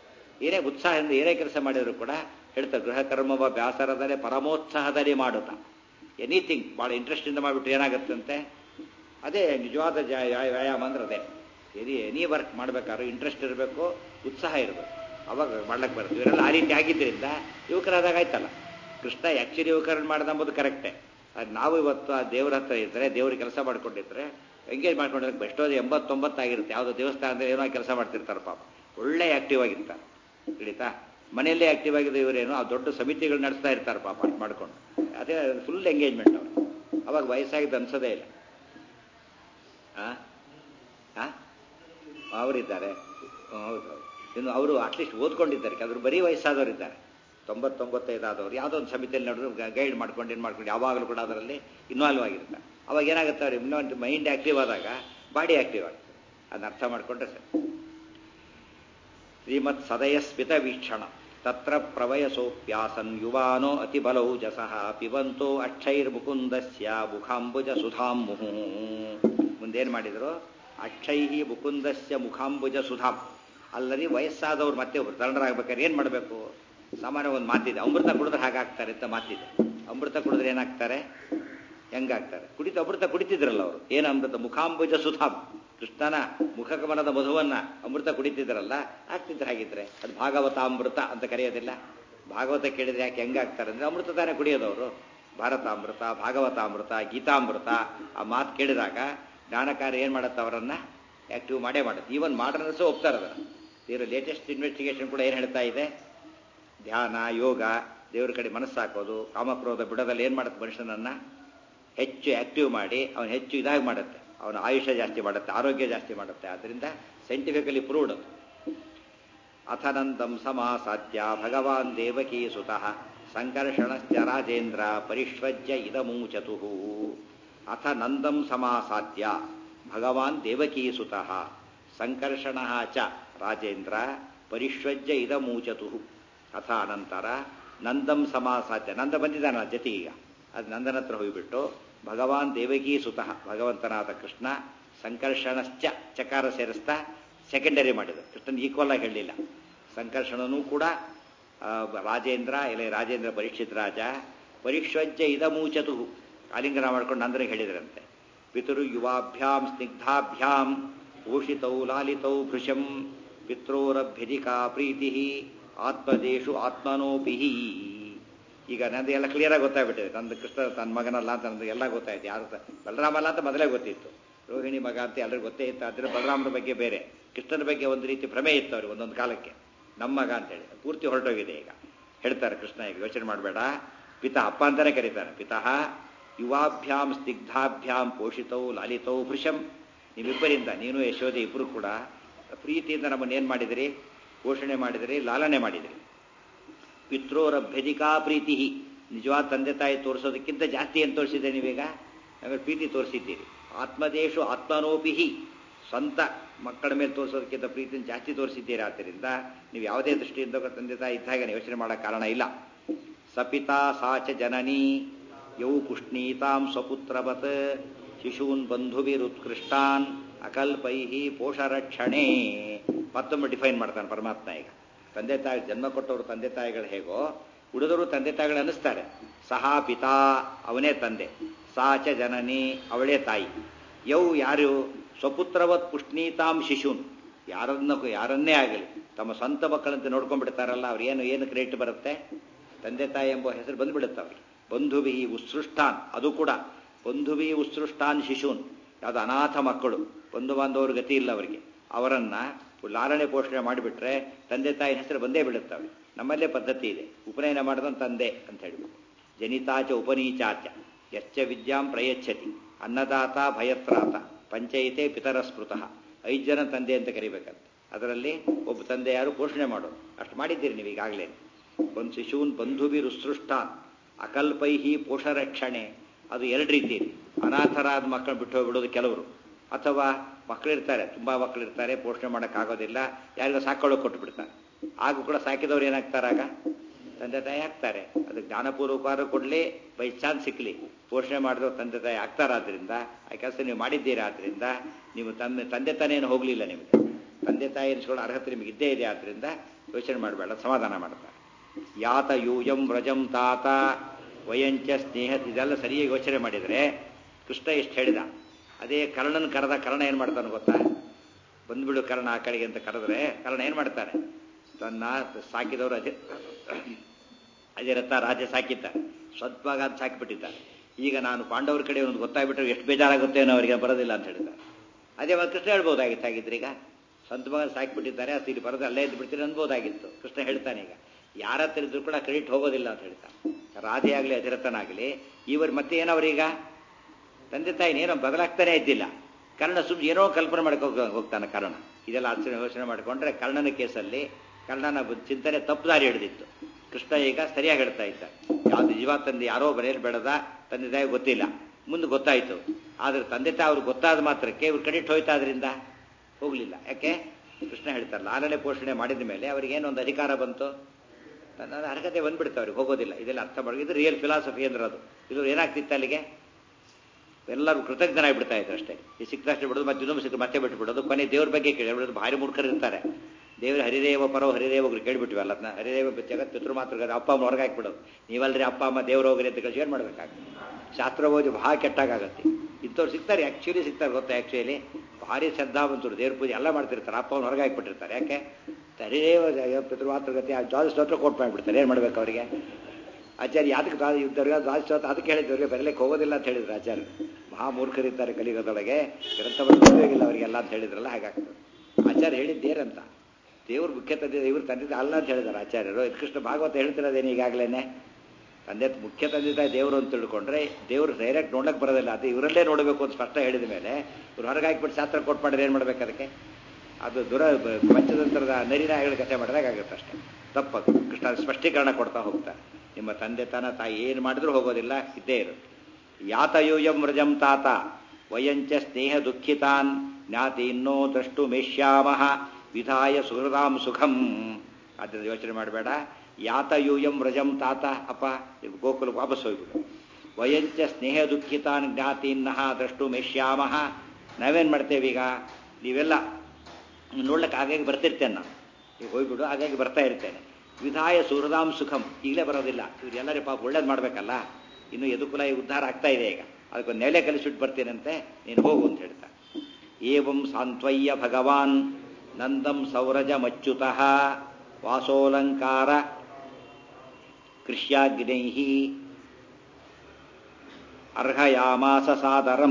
ಏನೇ ಉತ್ಸಾಹದಿಂದ ಏನೇ ಕೆಲಸ ಮಾಡಿದ್ರು ಕೂಡ ಹೇಳ್ತಾರೆ ಗೃಹ ಕರ್ಮವ ಬ್ಯಾಸರದಲ್ಲಿ ಪರಮೋತ್ಸಾಹದಲ್ಲಿ ಮಾಡುತ್ತಾ ಎನಿಥಿಂಗ್ ಭಾಳ ಇಂಟ್ರೆಸ್ಟಿಂದ ಮಾಡಿಬಿಟ್ಟು ಏನಾಗುತ್ತಂತೆ ಅದೇ ನಿಜವಾದ ಜ ವ್ಯಾಯಾಮ ಅಂದ್ರೆ ಅದೇ ಎನಿ ಎನಿ ವರ್ಕ್ ಮಾಡಬೇಕಾದ್ರೆ ಇಂಟ್ರೆಸ್ಟ್ ಇರಬೇಕು ಉತ್ಸಾಹ ಇರಬೇಕು ಅವಾಗ ಮಾಡ್ಲಿಕ್ಕೆ ಬರುತ್ತೆ ಇವರೆಲ್ಲ ಆ ರೀತಿ ಆಗಿದ್ದರಿಂದ ಯುವಕರಾದಾಗ ಆಯ್ತಲ್ಲ ಕೃಷ್ಣ ಆ್ಯಕ್ಚುಲಿ ಯುವಕರನ್ನು ಮಾಡ್ದ ಅಂಬೋದು ಕರೆಕ್ಟೇ ಅದು ನಾವು ಇವತ್ತು ಆ ದೇವ್ರ ಹತ್ರ ಇದ್ದರೆ ದೇವ್ರಿಗೆ ಕೆಲಸ ಮಾಡ್ಕೊಂಡಿದ್ರೆ ಎಂಗೇಜ್ ಮಾಡ್ಕೊಂಡಿದ್ರೆ ಎಷ್ಟೋ ಎಂಬತ್ತೊಂಬತ್ತಾಗಿರುತ್ತೆ ಯಾವುದೋ ದೇವಸ್ಥಾನದಲ್ಲಿ ಏನೋ ಕೆಲಸ ಮಾಡ್ತಿರ್ತಾರೆ ಪಾಪ ಒಳ್ಳೆ ಆ್ಯಕ್ಟಿವ್ ಆಗಿರ್ತಾರೆ ತಿಳಿತಾ ಮನೆಯಲ್ಲೇ ಆ್ಯಕ್ಟಿವ್ ಆಗಿದೆ ಇವರೇನು ಆ ದೊಡ್ಡ ಸಮಿತಿಗಳು ನಡೆಸ್ತಾ ಇರ್ತಾರೆ ಪಾಪ ಅಷ್ಟು ಮಾಡ್ಕೊಂಡು ಅದೇ ಫುಲ್ ಎಂಗೇಜ್ಮೆಂಟ್ ಅವರು ಅವಾಗ ವಯಸ್ಸಾಗಿದ್ದು ಅನ್ಸೋದೇ ಇಲ್ಲ ಹಾಂ ಹಾಂ ಅವರಿದ್ದಾರೆ ಹೌದು ಹೌದು ಇನ್ನು ಅವರು ಅಟ್ಲೀಸ್ಟ್ ಓದ್ಕೊಂಡಿದ್ದಾರೆ ಕೆಲವರು ಬರೀ ವಯಸ್ಸಾದವರು ಇದ್ದಾರೆ ತೊಂಬತ್ತೊಂಬತ್ತೈದು ಆದವರು ಯಾವುದೋ ಒಂದು ಸಮಿತಿಯಲ್ಲಿ ನಡೆದ್ರು ಗೈಡ್ ಮಾಡ್ಕೊಂಡು ಏನು ಮಾಡ್ಕೊಂಡು ಯಾವಾಗಲೂ ಕೂಡ ಅದರಲ್ಲಿ ಇನ್ವಾಲ್ವ್ ಆಗಿರ್ತಾರೆ ಅವಾಗ ಏನಾಗುತ್ತೆ ಅವ್ರು ಇನ್ನೊಂದು ಮೈಂಡ್ ಆ್ಯಕ್ಟಿವ್ ಆದಾಗ ಬಾಡಿ ಆ್ಯಕ್ಟಿವ್ ಆಗುತ್ತೆ ಅದನ್ನ ಅರ್ಥ ಮಾಡಿಕೊಂಡ್ರೆ ಸರಿ ಶ್ರೀಮತ್ ಸದಯಸ್ಮಿತ ವೀಕ್ಷಣ ತತ್ರ ಪ್ರವಯಸೋಪ್ಯಾಸನ್ ಯುವಾನೋ ಅತಿಬಲೌ ಜಸಃ ಪಿಬಂತೋ ಅಕ್ಷೈರ್ಮುಕುಂದಸ್ಯ ಮುಖಾಂಬುಜ ಸುಧಾಂ ಮುಹು ಮುಂದೇನು ಮಾಡಿದರು ಅಕ್ಷೈಹಿ ಮುಕುಂದಸ್ಯ ಮುಖಾಂಬುಜ ಸುಧಾಂ ಅಲ್ಲದೆ ವಯಸ್ಸಾದವ್ರು ಮತ್ತೆ ಒಬ್ರು ತರಣರಾಗ್ಬೇಕಾದ್ರೆ ಏನು ಮಾಡಬೇಕು ಸಾಮಾನ್ಯ ಒಂದು ಮಾತಿದೆ ಅಮೃತ ಕುಡಿದ್ರೆ ಹಾಗಾಗ್ತಾರೆ ಅಂತ ಮಾತಿದೆ ಅಮೃತ ಕುಡಿದ್ರೆ ಏನಾಗ್ತಾರೆ ಹೆಂಗಾಗ್ತಾರೆ ಕುಡಿತ ಅಮೃತ ಕುಡಿತಿದ್ರಲ್ಲ ಅವರು ಏನು ಅಮೃತ ಮುಖಾಂಬುಜ ಸುಧಾಮ್ ಕೃಷ್ಣನ ಮುಖಕಮಲದ ಮಧುವನ್ನ ಅಮೃತ ಕುಡಿತಿದ್ರಲ್ಲ ಆಗ್ತಿದ್ರು ಹಾಗಿದ್ರೆ ಅದು ಭಾಗವತಾಮೃತ ಅಂತ ಕರೆಯೋದಿಲ್ಲ ಭಾಗವತ ಕೇಳಿದ್ರೆ ಯಾಕೆ ಹೆಂಗಾಗ್ತಾರೆ ಅಂದ್ರೆ ಅಮೃತ ತಾನೇ ಕುಡಿಯೋದವರು ಭಾರತಾಮೃತ ಭಾಗವತಾಮೃತ ಗೀತಾಮೃತ ಆ ಮಾತು ಕೇಳಿದಾಗ ಜ್ಞಾನಕಾರ್ಯ ಏನು ಮಾಡುತ್ತೆ ಅವರನ್ನ ಆಕ್ಟಿವ್ ಮಾಡೇ ಮಾಡುತ್ತೆ ಈವನ್ ಮಾಡರ್ನರ್ಸು ಒಪ್ತಾರೆ ಅದನ್ನು ಇದರ ಲೇಟೆಸ್ಟ್ ಇನ್ವೆಸ್ಟಿಗೇಷನ್ ಕೂಡ ಏನು ಹೇಳ್ತಾ ಇದೆ ಧ್ಯಾನ ಯೋಗ ದೇವರ ಕಡೆ ಮನಸ್ಸಾಕೋದು ಕಾಮಕ್ರೋಧ ಬಿಡೋದಲ್ಲಿ ಏನು ಮಾಡುತ್ತೆ ಮನುಷ್ಯನನ್ನ ಹೆಚ್ಚು ಆಕ್ಟಿವ್ ಮಾಡಿ ಅವನು ಹೆಚ್ಚು ಇದಾಗಿ ಮಾಡುತ್ತೆ ಅವನ ಆಯುಷ್ಯ ಜಾಸ್ತಿ ಮಾಡುತ್ತೆ ಆರೋಗ್ಯ ಜಾಸ್ತಿ ಮಾಡುತ್ತೆ ಆದ್ದರಿಂದ ಸೈಂಟಿಫಿಕಲಿ ಪ್ರೂವ್ಡ್ ಅದು ಅಥನಂದಂ ಸಮಾಸಾಧ್ಯ ಭಗವಾನ್ ದೇವಕೀ ಸುತಃ ಸಂಕರ್ಷಣಶ್ಚ ರಾಜೇಂದ್ರ ಪರಿಷ್ವಜ್ಯ ಇದಮೂಚತು ಅಥ ನಂದಂ ಸಮಾಸಾಧ್ಯ ಭಗವಾನ್ ದೇವಕೀ ಸುತಃ ಸಂಕರ್ಷಣ ಚ ರಾಜೇಂದ್ರ ಪರಿಷ್ವಜ್ಯ ಇದಮೂಚತು ಅಥ ಅನಂತರ ನಂದಂ ಸಮಾಸಾಧ್ಯ ನಂದ ಬಂದಿದ್ದಾನಲ್ಲ ಜೊತೆಗೆ ಈಗ ಅದು ನಂದನ ಹತ್ರ ಹೋಗಿಬಿಟ್ಟು ಭಗವಾನ್ ದೇವಕೀ ಸುತಃ ಭಗವಂತನಾದ ಕೃಷ್ಣ ಸಂಕರ್ಷಣಶ್ಚ ಚಕಾರ ಸೇರಿಸ್ತಾ ಸೆಕೆಂಡರಿ ಮಾಡಿದ ಕೃಷ್ಣನ್ ಈಕ್ವಲ್ ಆಗಿ ಹೇಳಲಿಲ್ಲ ಸಂಕರ್ಷಣನೂ ಕೂಡ ಆ, ರಾಜೇಂದ್ರ ಇಲ್ಲ ರಾಜೇಂದ್ರ ಪರೀಕ್ಷಿತ್ ರಾಜ ಪರೀಕ್ಷಜ್ಯ ಇದಮೂಚತು ಆಲಿಂಗನ ಮಾಡ್ಕೊಂಡು ನಂದನಿಗೆ ಹೇಳಿದ್ರಂತೆ ಪಿತೃ ಯುವಾಭ್ಯಾಂ ಸ್ನಿಗ್ಧಾಭ್ಯಾಂ ಪೋಷಿತೌ ಲಾಲಿತೌ ಭೃಶಂ ಪಿತ್ರೋರಭ್ಯಧಿಕಾ ಪ್ರೀತಿ ಆತ್ಮದೇಶು ಆತ್ಮನೋಪಿ ಈಗ ನಂದು ಎಲ್ಲ ಕ್ಲಿಯರ್ ಆಗಿ ಗೊತ್ತಾಗ್ಬಿಟ್ಟಿದೆ ನಂದು ಕೃಷ್ಣ ತನ್ನ ಮಗನಲ್ಲ ಅಂತ ನಂದು ಎಲ್ಲ ಗೊತ್ತಾಯ್ತು ಯಾರು ತ- ಬಲರಾಮಲ್ಲ ಅಂತ ಮೊದಲೇ ಗೊತ್ತಿತ್ತು ರೋಹಿಣಿ ಮಗ ಅಂತ ಎಲ್ಲರಿಗೂ ಗೊತ್ತೇ ಇತ್ತು ಆದರೆ ಬಲರಾಮನ ಬಗ್ಗೆ ಬೇರೆ ಕೃಷ್ಣನ ಬಗ್ಗೆ ಒಂದು ರೀತಿ ಭ್ರಮೆ ಇತ್ತು ಅವ್ರಿಗೆ ಒಂದೊಂದು ಕಾಲಕ್ಕೆ ನಮ್ಮ ಮಗ ಅಂತೇಳಿ ಪೂರ್ತಿ ಹೊರಟೋಗಿದೆ ಈಗ ಹೇಳ್ತಾರೆ ಕೃಷ್ಣ ಈಗ ಯೋಚನೆ ಮಾಡಬೇಡ ಪಿತಾ ಅಪ್ಪ ಅಂತಾನೆ ಕರೀತಾರೆ ಪಿತಃ ಯುವಾಭ್ಯಾಂ ಸ್ನಿಗ್ಧಾಭ್ಯಾಂ ಪೋಷಿತೌ ಲಾಲಿತೌ ಭೃಶಂ ನೀವಿಬ್ಬರಿಂದ ನೀನು ಯಶೋದೆ ಇಬ್ಬರು ಕೂಡ ಪ್ರೀತಿಯಿಂದ ನಮ್ಮನ್ನು ಏನು ಮಾಡಿದಿರಿ ಪೋಷಣೆ ಮಾಡಿದಿರಿ ಲಾಲನೆ ಮಾಡಿದಿರಿ ಪಿತ್ರೋರಭ್ಯಧಿಕಾ ಪ್ರೀತಿ ನಿಜವಾದ ತಂದೆ ತಾಯಿ ತೋರಿಸೋದಕ್ಕಿಂತ ಜಾಸ್ತಿ ಏನು ತೋರಿಸಿದೆ ನೀವೀಗ ನಮಗೆ ಪ್ರೀತಿ ತೋರಿಸಿದ್ದೀರಿ ಆತ್ಮದೇಶು ಆತ್ಮನೋಪಿಹಿ ಸ್ವಂತ ಮಕ್ಕಳ ಮೇಲೆ ತೋರಿಸೋದಕ್ಕಿಂತ ಪ್ರೀತಿನ ಜಾಸ್ತಿ ತೋರಿಸಿದ್ದೀರಿ ಆದ್ದರಿಂದ ನೀವು ಯಾವುದೇ ದೃಷ್ಟಿಯಿಂದ ತಂದೆ ತಾಯಿ ಇದ್ದಾಗ ಯೋಚನೆ ಮಾಡೋ ಕಾರಣ ಇಲ್ಲ ಸಪಿತಾ ಸಾಚ ಜನನಿ ಯೌ ಪುಷ್ಣೀತಾಂ ಸ್ವಪುತ್ರವತ್ ಶಿಶೂನ್ ಬಂಧುವಿರುತ್ಕೃಷ್ಟಾನ್ ಅಕಲ್ಪೈ ಪೋಷರಕ್ಷಣೆ ಮತ್ತೊಮ್ಮೆ ಡಿಫೈನ್ ಮಾಡ್ತಾನೆ ಪರಮಾತ್ಮ ಈಗ ತಂದೆ ತಾಯಿ ಜನ್ಮ ಕೊಟ್ಟವರು ತಂದೆ ತಾಯಿಗಳು ಹೇಗೋ ಉಳಿದವರು ತಂದೆ ತಾಯಿಗಳು ಅನ್ನಿಸ್ತಾರೆ ಸಹಾ ಪಿತಾ ಅವನೇ ತಂದೆ ಸಾಚ ಜನನಿ ಅವಳೇ ತಾಯಿ ಯೌ ಯಾರು ಸ್ವಪುತ್ರವತ್ ಪುಷ್ಣೀತಾಂ ಶಿಶೂನ್ ಯಾರನ್ನ ಯಾರನ್ನೇ ಆಗಲಿ ತಮ್ಮ ಸ್ವಂತ ಮಕ್ಕಳಂತೆ ನೋಡ್ಕೊಂಡ್ಬಿಡ್ತಾರಲ್ಲ ಅವ್ರು ಏನು ಏನು ಕ್ರೆಡಿಟ್ ಬರುತ್ತೆ ತಂದೆ ತಾಯಿ ಎಂಬ ಹೆಸರು ಬಂದ್ಬಿಡುತ್ತೆ ಅವ್ರಿಗೆ ಬಂಧುವಿ ಉತ್ಸೃಷ್ಟಾನ್ ಅದು ಕೂಡ ಬಂಧುವಿ ಉತ್ಸೃಷ್ಟಾನ್ ಶಿಶೂನ್ ಯಾವುದು ಅನಾಥ ಮಕ್ಕಳು ಬಂಧು ಬಾಂಧವರು ಗತಿ ಇಲ್ಲ ಅವರಿಗೆ ಅವರನ್ನ ಲಾಲನೆ ಪೋಷಣೆ ಮಾಡಿಬಿಟ್ರೆ ತಂದೆ ತಾಯಿ ಹೆಸರು ಬಂದೇ ಬಿಡುತ್ತವೆ ನಮ್ಮಲ್ಲೇ ಪದ್ಧತಿ ಇದೆ ಉಪನಯನ ಮಾಡಿದ ತಂದೆ ಅಂತ ಹೇಳ್ಬೇಕು ಜನಿತಾಚ ಉಪನೀಚಾಚ ಯಶ್ಚ ವಿದ್ಯಾಂ ಪ್ರಯಚ್ಛತಿ ಅನ್ನದಾತ ಭಯತ್ರಾತ ಪಂಚಾಯಿತೆ ಪಿತರ ಸ್ಮೃತಃ ಐದು ಜನ ತಂದೆ ಅಂತ ಕರಿಬೇಕಂತ ಅದರಲ್ಲಿ ಒಬ್ಬ ತಂದೆ ಯಾರು ಪೋಷಣೆ ಮಾಡೋದು ಅಷ್ಟು ಮಾಡಿದ್ದೀರಿ ನೀವು ಈಗಾಗಲೇ ಒಂದು ಶಿಶೂನ್ ಬಂಧುಬಿರುಸೃಷ್ಟಾನ್ ಅಕಲ್ಪೈಹಿ ಪೋಷರಕ್ಷಣೆ ಅದು ಎರಡು ರೀತಿ ಇದೆ ಅನಾಥರಾದ ಮಕ್ಕಳು ಬಿಟ್ಟು ಹೋಗ್ಬಿಡೋದು ಕೆಲವರು ಅಥವಾ ಮಕ್ಕಳಿರ್ತಾರೆ ತುಂಬ ಮಕ್ಕಳಿರ್ತಾರೆ ಪೋಷಣೆ ಮಾಡೋಕ್ಕಾಗೋದಿಲ್ಲ ಯಾರಿಗೋ ಸಾಕೊಳ್ಳೋಕೆ ಕೊಟ್ಟು ಬಿಡ್ತಾರೆ ಆಗ ಕೂಡ ಸಾಕಿದವ್ರು ಏನಾಗ್ತಾರಾಗ ತಂದೆ ತಾಯಿ ಆಗ್ತಾರೆ ಅದು ಜ್ಞಾನಪೂರ್ವಕವಾದ ಕೊಡಲಿ ಬೈ ಚಾನ್ಸ್ ಸಿಕ್ಕಲಿ ಪೋಷಣೆ ಮಾಡಿದವ್ರು ತಂದೆ ತಾಯಿ ಆಗ್ತಾರಾದ್ರಿಂದ ಆ ಕೆಲಸ ನೀವು ಮಾಡಿದ್ದೀರಾ ಆದ್ರಿಂದ ನೀವು ತಂದೆ ತಂದೆ ತಾನೇನು ಹೋಗಲಿಲ್ಲ ನಿಮಗೆ ತಂದೆ ತಾಯಿ ಎನಿಸ್ಕೊಳ್ಳೋ ಅರ್ಹತೆ ನಿಮಗೆ ಇದ್ದೇ ಇದೆ ಆದ್ರಿಂದ ಯೋಚನೆ ಮಾಡಬೇಡ ಸಮಾಧಾನ ಮಾಡ್ತಾರೆ ಯಾತ ಯೂಯಂ ವ್ರಜಂ ತಾತ ವಯಂಚ ಸ್ನೇಹ ಇದೆಲ್ಲ ಸರಿಯಾಗಿ ಯೋಚನೆ ಮಾಡಿದರೆ ಕೃಷ್ಣ ಎಷ್ಟು ಹೇಳಿದ ಅದೇ ಕರ್ಣನ ಕರೆದ ಕರ್ಣ ಏನು ಮಾಡ್ತಾನೆ ಗೊತ್ತಾ ಬಂದ್ಬಿಡು ಕರ್ಣ ಆ ಕಡೆಗೆ ಅಂತ ಕರೆದ್ರೆ ಕರ್ಣ ಏನು ಮಾಡ್ತಾನೆ ತನ್ನ ಸಾಕಿದವರು ಅಜ ಅಜರಥ ರಾಜ ಸಾಕಿದ್ದಾರೆ ಸ್ವಲ್ಪಾಗ ಅದು ಸಾಕಿಬಿಟ್ಟಿದ್ದಾರೆ ಈಗ ನಾನು ಪಾಂಡವರ ಕಡೆ ಒಂದು ಗೊತ್ತಾಗ್ಬಿಟ್ರೆ ಎಷ್ಟು ಬೇಜಾರಾಗುತ್ತೇನೋ ಅವರಿಗೆ ಬರೋದಿಲ್ಲ ಅಂತ ಹೇಳಿದ್ದಾರೆ ಅದೇ ಮತ್ತೆ ಕೃಷ್ಣ ಹೇಳ್ಬೋದಾಗಿತ್ತು ಹಾಗಿದ್ರೆ ಈಗ ಸ್ವಂತ ಮಗನ ಸಾಕಿಬಿಟ್ಟಿದ್ದಾರೆ ಅದು ಇಲ್ಲಿ ಬರೋದು ಅಲ್ಲೇ ಇದ್ದು ಬಿಡ್ತೀರಿ ಅನ್ಬೋದಾಗಿತ್ತು ಕೃಷ್ಣ ಹೇಳ್ತಾನೆ ಈಗ ಯಾರ ಹತ್ರ ಇದ್ರೂ ಕೂಡ ಕ್ರೆಡಿಟ್ ಹೋಗೋದಿಲ್ಲ ಅಂತ ಹೇಳ್ತಾನೆ ರಾಧೆ ಆಗಲಿ ಅಧಿರಥನಾಗಲಿ ಇವರು ಮತ್ತೆ ಏನವರೀಗ ತಂದೆ ತಾಯಿನ ಏನೋ ಬದಲಾಗ್ತಾನೆ ಇದ್ದಿಲ್ಲ ಕರ್ಣ ಸುಮ್ ಏನೋ ಕಲ್ಪನೆ ಮಾಡ್ಕೊ ಹೋಗ್ತಾನೆ ಕರ್ಣ ಇದೆಲ್ಲ ಆಚರಣೆ ಯೋಚನೆ ಮಾಡಿಕೊಂಡ್ರೆ ಕರ್ಣನ ಕೇಸಲ್ಲಿ ಕರ್ಣನ ಬು- ಚಿಂತನೆ ತಪ್ಪು ದಾರಿ ಹಿಡಿದಿತ್ತು ಕೃಷ್ಣ ಈಗ ಸರಿಯಾಗಿ ಹೇಳ್ತಾ ಇದ್ದ ಯಾವ್ದು ಜೀವ ತಂದೆ ಯಾರೋ ಬರೆಯಲು ಬೇಡದ ತಂದೆ ತಾಯಿ ಗೊತ್ತಿಲ್ಲ ಮುಂದೆ ಗೊತ್ತಾಯ್ತು ಆದ್ರೆ ತಂದೆ ತಾಯಿ ಅವ್ರಿಗೆ ಗೊತ್ತಾದ ಮಾತ್ರಕ್ಕೆ ಇವ್ರು ಕ್ರೆಡಿಟ್ ಹೋಯ್ತಾ ಅದರಿಂದ ಹೋಗ್ಲಿಲ್ಲ ಯಾಕೆ ಕೃಷ್ಣ ಹೇಳ್ತಾರೆ ಲಾಲನೆ ಪೋಷಣೆ ಮಾಡಿದ ಮೇಲೆ ಅವ್ರಿಗೆ ಏನೊಂದು ಅಧಿಕಾರ ಬಂತು ನನ್ನ ಅರ್ಹತೆ ಬಂದ್ಬಿಡ್ತು ಅವ್ರಿಗೆ ಹೋಗೋದಿಲ್ಲ ಇದೆಲ್ಲ ಅರ್ಥ ಮಾಡಿ ಇದು ರಿಯಲ್ ಫಿಲಾಸಫಿ ಅಂದ್ರೆ ಅದು ಇದು ಏನಾಗ್ತಿತ್ತು ಅಲ್ಲಿಗೆ ಎಲ್ಲರೂ ಕೃತಜ್ಞರಾಗ್ಬಿಡ್ತಾ ಇದ್ರು ಅಷ್ಟೇ ಈ ಸಿಕ್ಕ ತಕ್ಷಣ ಬಿಡೋದು ಮತ್ತೆ ಇನ್ನೊಮ್ಮೆ ಸಿಕ್ಕ ಮತ್ತೆ ಬಿಟ್ಟು ಬಿಡೋದು ಕೊನೆ ದೇವ್ರ ಬಗ್ಗೆ ಕೇಳಿ ಬಿಡೋದು ಭಾರಿ ಮೂರ್ಖರು ಇರ್ತಾರೆ ದೇವ್ರ ಹರಿದೇವ ಪರೋ ಹರಿದೇವಗಳು ಕೇಳಿಬಿಟ್ವಿ ಅಲ್ಲ ಅದನ್ನ ಹರಿದೇವ ಜಗತ್ ಪಿತೃ ಮಾತೃ ಅಪ್ಪ ಅಮ್ಮ ಹೊರಗೆ ಹಾಕ್ಬಿಡೋದು ನೀವಲ್ರಿ ಅಪ್ಪ ಅಮ್ಮ ದೇವ್ರ ಹೋಗ್ರಿ ಅಂತ ಕಳಿಸಿ ಏನು ಮಾಡ್ಬೇಕಾಗ್ತದೆ ಶಾಸ್ತ್ರ ಓದಿ ಭಾಳ ಕೆಟ್ಟಾಗತ್ತೆ ಇಂಥವ್ರು ಸಿಗ್ತಾರೆ ಆ್ಯಕ್ಚುಲಿ ಸಿಗ್ತಾರೆ ಗೊತ್ತಾ ಆ್ಯಕ್ಚುಲಿ ಭಾರಿ ಶ್ರದ್ಧಾವಂತರು ದೇವ್ರ ಪೂಜೆ ಎಲ್ಲ ಮಾಡ್ತಿರ್ತಾರೆ ಅಪ್ಪ ಅವ್ನು ಹೊರಗೆ ಹಾಕ್ಬಿಟ್ಟಿರ್ತಾರೆ ಯಾಕೆ ತರೇವ ಪಿತೃಮಾತೃಗತಿ ಆ ದ್ವಾದಶ ಸ್ತೋತ್ರ ಕೊಟ್ಟು ಮಾಡಿಬಿಡ್ತಾರೆ ಏನು ಮಾಡ್ಬೇಕು ಅವರಿಗೆ ಆಚಾರ್ಯ ಯಾತಕ್ಕೆ ದ್ವಾದ ಇದ್ದವ್ರಿಗೆ ದ್ವಾದಶ ಸ್ತೋತ್ರ ಅದಕ್ಕೆ ಹೇಳಿದವ್ರಿಗೆ ಬರಲಿಕ್ಕೆ ಹೋಗೋದಿಲ್ಲ ಅಂತ ಹೇಳಿದ್ರು ಆಚಾರ್ಯ ಮಹಾಮೂರ್ಖರಿದ್ದಾರೆ ಕಲಿಯುಗದೊಳಗೆ ಗ್ರಂಥವನ್ನು ಓದೋಗಿಲ್ಲ ಅವರಿಗೆಲ್ಲ ಅಂತ ಹೇಳಿದ್ರಲ್ಲ ಹಾಗಾಗ್ತದೆ ಆಚಾರ್ಯ ಹೇಳಿದ್ದೇನಂತ ದೇವ್ರ ಮುಖ್ಯ ತಂದೆ ಇವ್ರು ತಂದಿದ್ದ ಅಲ್ಲ ಅಂತ ಹೇಳಿದ್ದಾರೆ ಆಚಾರ್ಯರು ಕೃಷ್ಣ ಭಾಗವತ ಹೇಳ್ತಿರೋದೇನು ಈಗಾಗಲೇ ತಂದೆ ಮುಖ್ಯ ತಂದೆ ತಾಯಿ ದೇವರು ಅಂತ ತಿಳ್ಕೊಂಡ್ರೆ ದೇವ್ರು ಡೈರೆಕ್ಟ್ ನೋಡಕ್ಕೆ ಬರೋದಿಲ್ಲ ಅದು ಇವರಲ್ಲೇ ನೋಡಬೇಕು ಅಂತ ಸ್ಪಷ್ಟ ಹೇಳಿದ ಮೇಲೆ ಇವ್ರು ಹೊರಗೆ ಹಾಕ್ಬಿಟ್ಟು ಶಾಸ್ತ್ರ ಕೊಟ್ಟು ಮಾಡಿದ್ರೆ ಏನು ಮಾಡ್ಬೇಕು ಅದಕ್ಕೆ ಅದು ದುರ ಪಂಚತಂತ್ರದ ನರಿನಾಯಿಗಳ ಕಥೆ ಮಾಡಿದಾಗ ಆಗುತ್ತೆ ಅಷ್ಟೇ ತಪ್ಪದು ಕೃಷ್ಣ ಸ್ಪಷ್ಟೀಕರಣ ಕೊಡ್ತಾ ಹೋಗ್ತಾರೆ ನಿಮ್ಮ ತಂದೆ ತನ ತಾಯಿ ಏನು ಮಾಡಿದ್ರೂ ಹೋಗೋದಿಲ್ಲ ಇದ್ದೇ ಇರುತ್ತೆ ಯಾತಯೂಯಂ ವ್ರಜಂ ತಾತ ವಯಂಚ ಸ್ನೇಹ ದುಃಖಿತಾನ್ ಜ್ಞಾತಿ ಇನ್ನೋ ದ್ರಷ್ಟು ಮೇಷ್ಯಾಮಹ ವಿಧಾಯ ಸುಹೃದಾಂ ಸುಖಂ ಅದರಿಂದ ಯೋಚನೆ ಮಾಡಬೇಡ ಯಾತಯೂಯಂ ವ್ರಜಂ ತಾತ ಅಪ್ಪ ಗೋಕುಲ ವಾಪಸ್ ಹೋಗ್ಬಿಡು ವಯಂಚ ಸ್ನೇಹ ದುಃಖಿತಾನ್ ಜ್ಞಾತಿನ್ನಹ ದ್ರಷ್ಟು ಮೇಷ್ಯಾಮಹ ನಾವೇನು ಮಾಡ್ತೇವೆ ಈಗ ನೀವೆಲ್ಲ ನೋಡ್ಲಿಕ್ಕೆ ಆಗಾಗ ಬರ್ತಿರ್ತೇನೆ ನಾನು ಈಗ ಹೋಗ್ಬಿಡು ಹಾಗಾಗಿ ಬರ್ತಾ ಇರ್ತೇನೆ ವಿಧಾಯ ಸುಹೃದಾಂ ಸುಖಂ ಈಗಲೇ ಬರೋದಿಲ್ಲ ಇವರೆಲ್ಲರೂ ಪಾಪ ಒಳ್ಳೇದು ಮಾಡಬೇಕಲ್ಲ ಇನ್ನು ಯದುಕುಲ ಈ ಉದ್ಧಾರ ಆಗ್ತಾ ಇದೆ ಈಗ ಅದಕ್ಕೊಂದು ನೆಲೆ ಕಲಿಸಿಟ್ಟು ಬರ್ತೀನಂತೆ ನೀನು ಹೋಗು ಅಂತ ಹೇಳ್ತಾ ಏವಂ ಸಾಂತ್ವಯ್ಯ ಭಗವಾನ್ ನಂದಂ ಸೌರಜಮಚ್ಯುತಃ ವಾಸೋಲಂಕಾರ ಕೃಷ್ಯಾಗ್ನೈ ಅರ್ಹಯಾಮಾಸ ಸಾದರಂ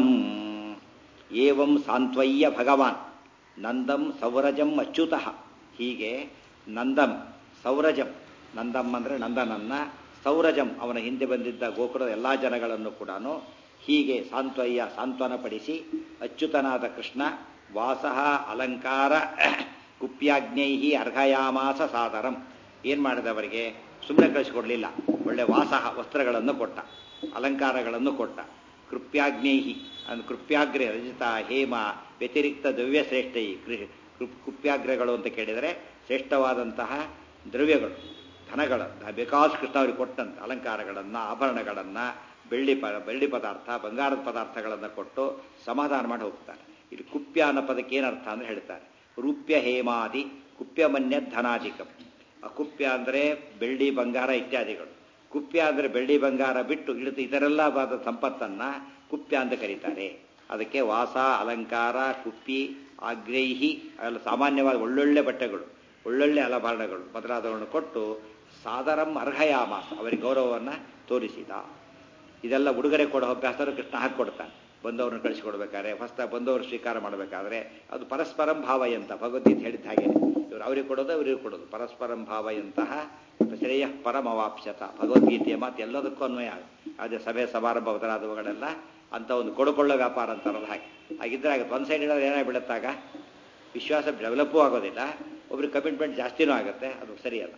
ಏವಂ ಸಾಂತ್ವಯ್ಯ ಭಗವಾನ್ ನಂದಂ ಸೌರಜಂ ಅಚ್ಯುತಃ ಹೀಗೆ ನಂದಂ ಸೌರಜಂ ನಂದಂ ಅಂದರೆ ನಂದನನ್ನ ಸೌರಜಂ ಅವನ ಹಿಂದೆ ಬಂದಿದ್ದ ಗೋಕುಲದ ಎಲ್ಲ ಜನಗಳನ್ನು ಕೂಡ ಹೀಗೆ ಸಾಂತ್ವಯ್ಯ ಸಾಂತ್ವನಪಡಿಸಿ ಅಚ್ಯುತನಾದ ಕೃಷ್ಣ ವಾಸಃ ಅಲಂಕಾರ ಕುಪ್ಯಾಜ್ಞೈ ಅರ್ಹಯಾಮಾಸ ಸಾದರಂ ಏನು ಮಾಡಿದವರಿಗೆ ಸುಮ್ಮನೆ ಕಳಿಸಿಕೊಡ್ಲಿಲ್ಲ ಒಳ್ಳೆ ವಾಸಃ ವಸ್ತ್ರಗಳನ್ನು ಕೊಟ್ಟ ಅಲಂಕಾರಗಳನ್ನು ಕೊಟ್ಟ ಕೃಪ್ಯಾಗ್ನೇಹಿ ಅಂದ್ರೆ ಕೃಪ್ಯಾಗ್ರೆ ರಜಿತ ಹೇಮ ವ್ಯತಿರಿಕ್ತ ದ್ರವ್ಯ ಶ್ರೇಷ್ಠ ಕುಪ್ಯಾಗ್ರಗಳು ಅಂತ ಕೇಳಿದರೆ ಶ್ರೇಷ್ಠವಾದಂತಹ ದ್ರವ್ಯಗಳು ಧನಗಳ ಬೇಕಾಸ್ ಕೃಷ್ಣ ಅವರಿಗೆ ಕೊಟ್ಟಂತ ಅಲಂಕಾರಗಳನ್ನು ಆಭರಣಗಳನ್ನು ಬೆಳ್ಳಿ ಪ ಬೆಳ್ಳಿ ಪದಾರ್ಥ ಬಂಗಾರದ ಪದಾರ್ಥಗಳನ್ನು ಕೊಟ್ಟು ಸಮಾಧಾನ ಮಾಡಿ ಹೋಗ್ತಾರೆ ಇಲ್ಲಿ ಕುಪ್ಯ ಅನ್ನೋ ಪದಕ್ಕೆ ಏನರ್ಥ ಅಂದ್ರೆ ಹೇಳ್ತಾರೆ ರೂಪ್ಯ ಹೇಮಾದಿ ಕುಪ್ಯಮನ್ಯ ಧನಾಧಿಕಂ ಅಕುಪ್ಯ ಅಂದರೆ ಬೆಳ್ಳಿ ಬಂಗಾರ ಇತ್ಯಾದಿಗಳು ಕುಪ್ಯ ಅಂದರೆ ಬೆಳ್ಳಿ ಬಂಗಾರ ಬಿಟ್ಟು ಇಳಿದು ಇದರೆಲ್ಲವಾದ ಸಂಪತ್ತನ್ನ ಕುಪ್ಯ ಅಂತ ಕರೀತಾರೆ ಅದಕ್ಕೆ ವಾಸ ಅಲಂಕಾರ ಕುಪ್ಪಿ ಆಗ್ರೈಹಿ ಅವೆಲ್ಲ ಸಾಮಾನ್ಯವಾದ ಒಳ್ಳೊಳ್ಳೆ ಬಟ್ಟೆಗಳು ಒಳ್ಳೊಳ್ಳೆ ಅಲಭರಣಗಳು ಮೊದಲಾದವನ್ನು ಕೊಟ್ಟು ಸಾದರಂ ಅರ್ಹಯಾಮಾಸ ಅವರಿಗೆ ಗೌರವವನ್ನು ತೋರಿಸಿದ ಇದೆಲ್ಲ ಉಡುಗೊರೆ ಕೊಡೋ ಅಭ್ಯಾಸರು ಕೃಷ್ಣ ಹಾಕಿಕೊಡ್ತಾನೆ ಬಂದವ್ರನ್ನ ಕಳಿಸಿಕೊಡ್ಬೇಕಾದ್ರೆ ಹೊಸ ಬಂದವರು ಸ್ವೀಕಾರ ಮಾಡಬೇಕಾದ್ರೆ ಅದು ಪರಸ್ಪರಂ ಭಾವಯಂತ ಭಗವದ್ಗೀತೆ ಹೇಳಿದ ಹಾಗೆ ಇವರು ಅವರಿಗೆ ಕೊಡೋದು ಇವರಿಗೆ ಕೊಡೋದು ಪರಸ್ಪರಂ ಭಾವಯಂತಹ ಶ್ರೇಯ ಪರಮವಾಪ್ಸ್ಯತ ಭಗವದ್ಗೀತೆಯ ಮಾತು ಎಲ್ಲದಕ್ಕೂ ಅನ್ವಯ ಅದೇ ಸಭೆ ಸಮಾರಂಭ ಮೊದಲಾದವುಗಳೆಲ್ಲ ಅಂತ ಒಂದು ಕೊಡುಕೊಳ್ಳೋ ವ್ಯಾಪಾರ ಅಂತಾರಲ್ಲ ಹಾಗೆ ಹಾಗಿದ್ರೆ ಆಗುತ್ತೆ ಒಂದು ಸೈಡ್ ಇಡೋದು ಏನಾಗ್ಬಿಡುತ್ತಾಗ ವಿಶ್ವಾಸ ಡೆವಲಪ್ಪೂ ಆಗೋದಿಲ್ಲ ಒಬ್ರಿಗೆ ಕಮಿಟ್ಮೆಂಟ್ ಜಾಸ್ತಿನೂ ಆಗುತ್ತೆ ಅದು ಸರಿಯಲ್ಲ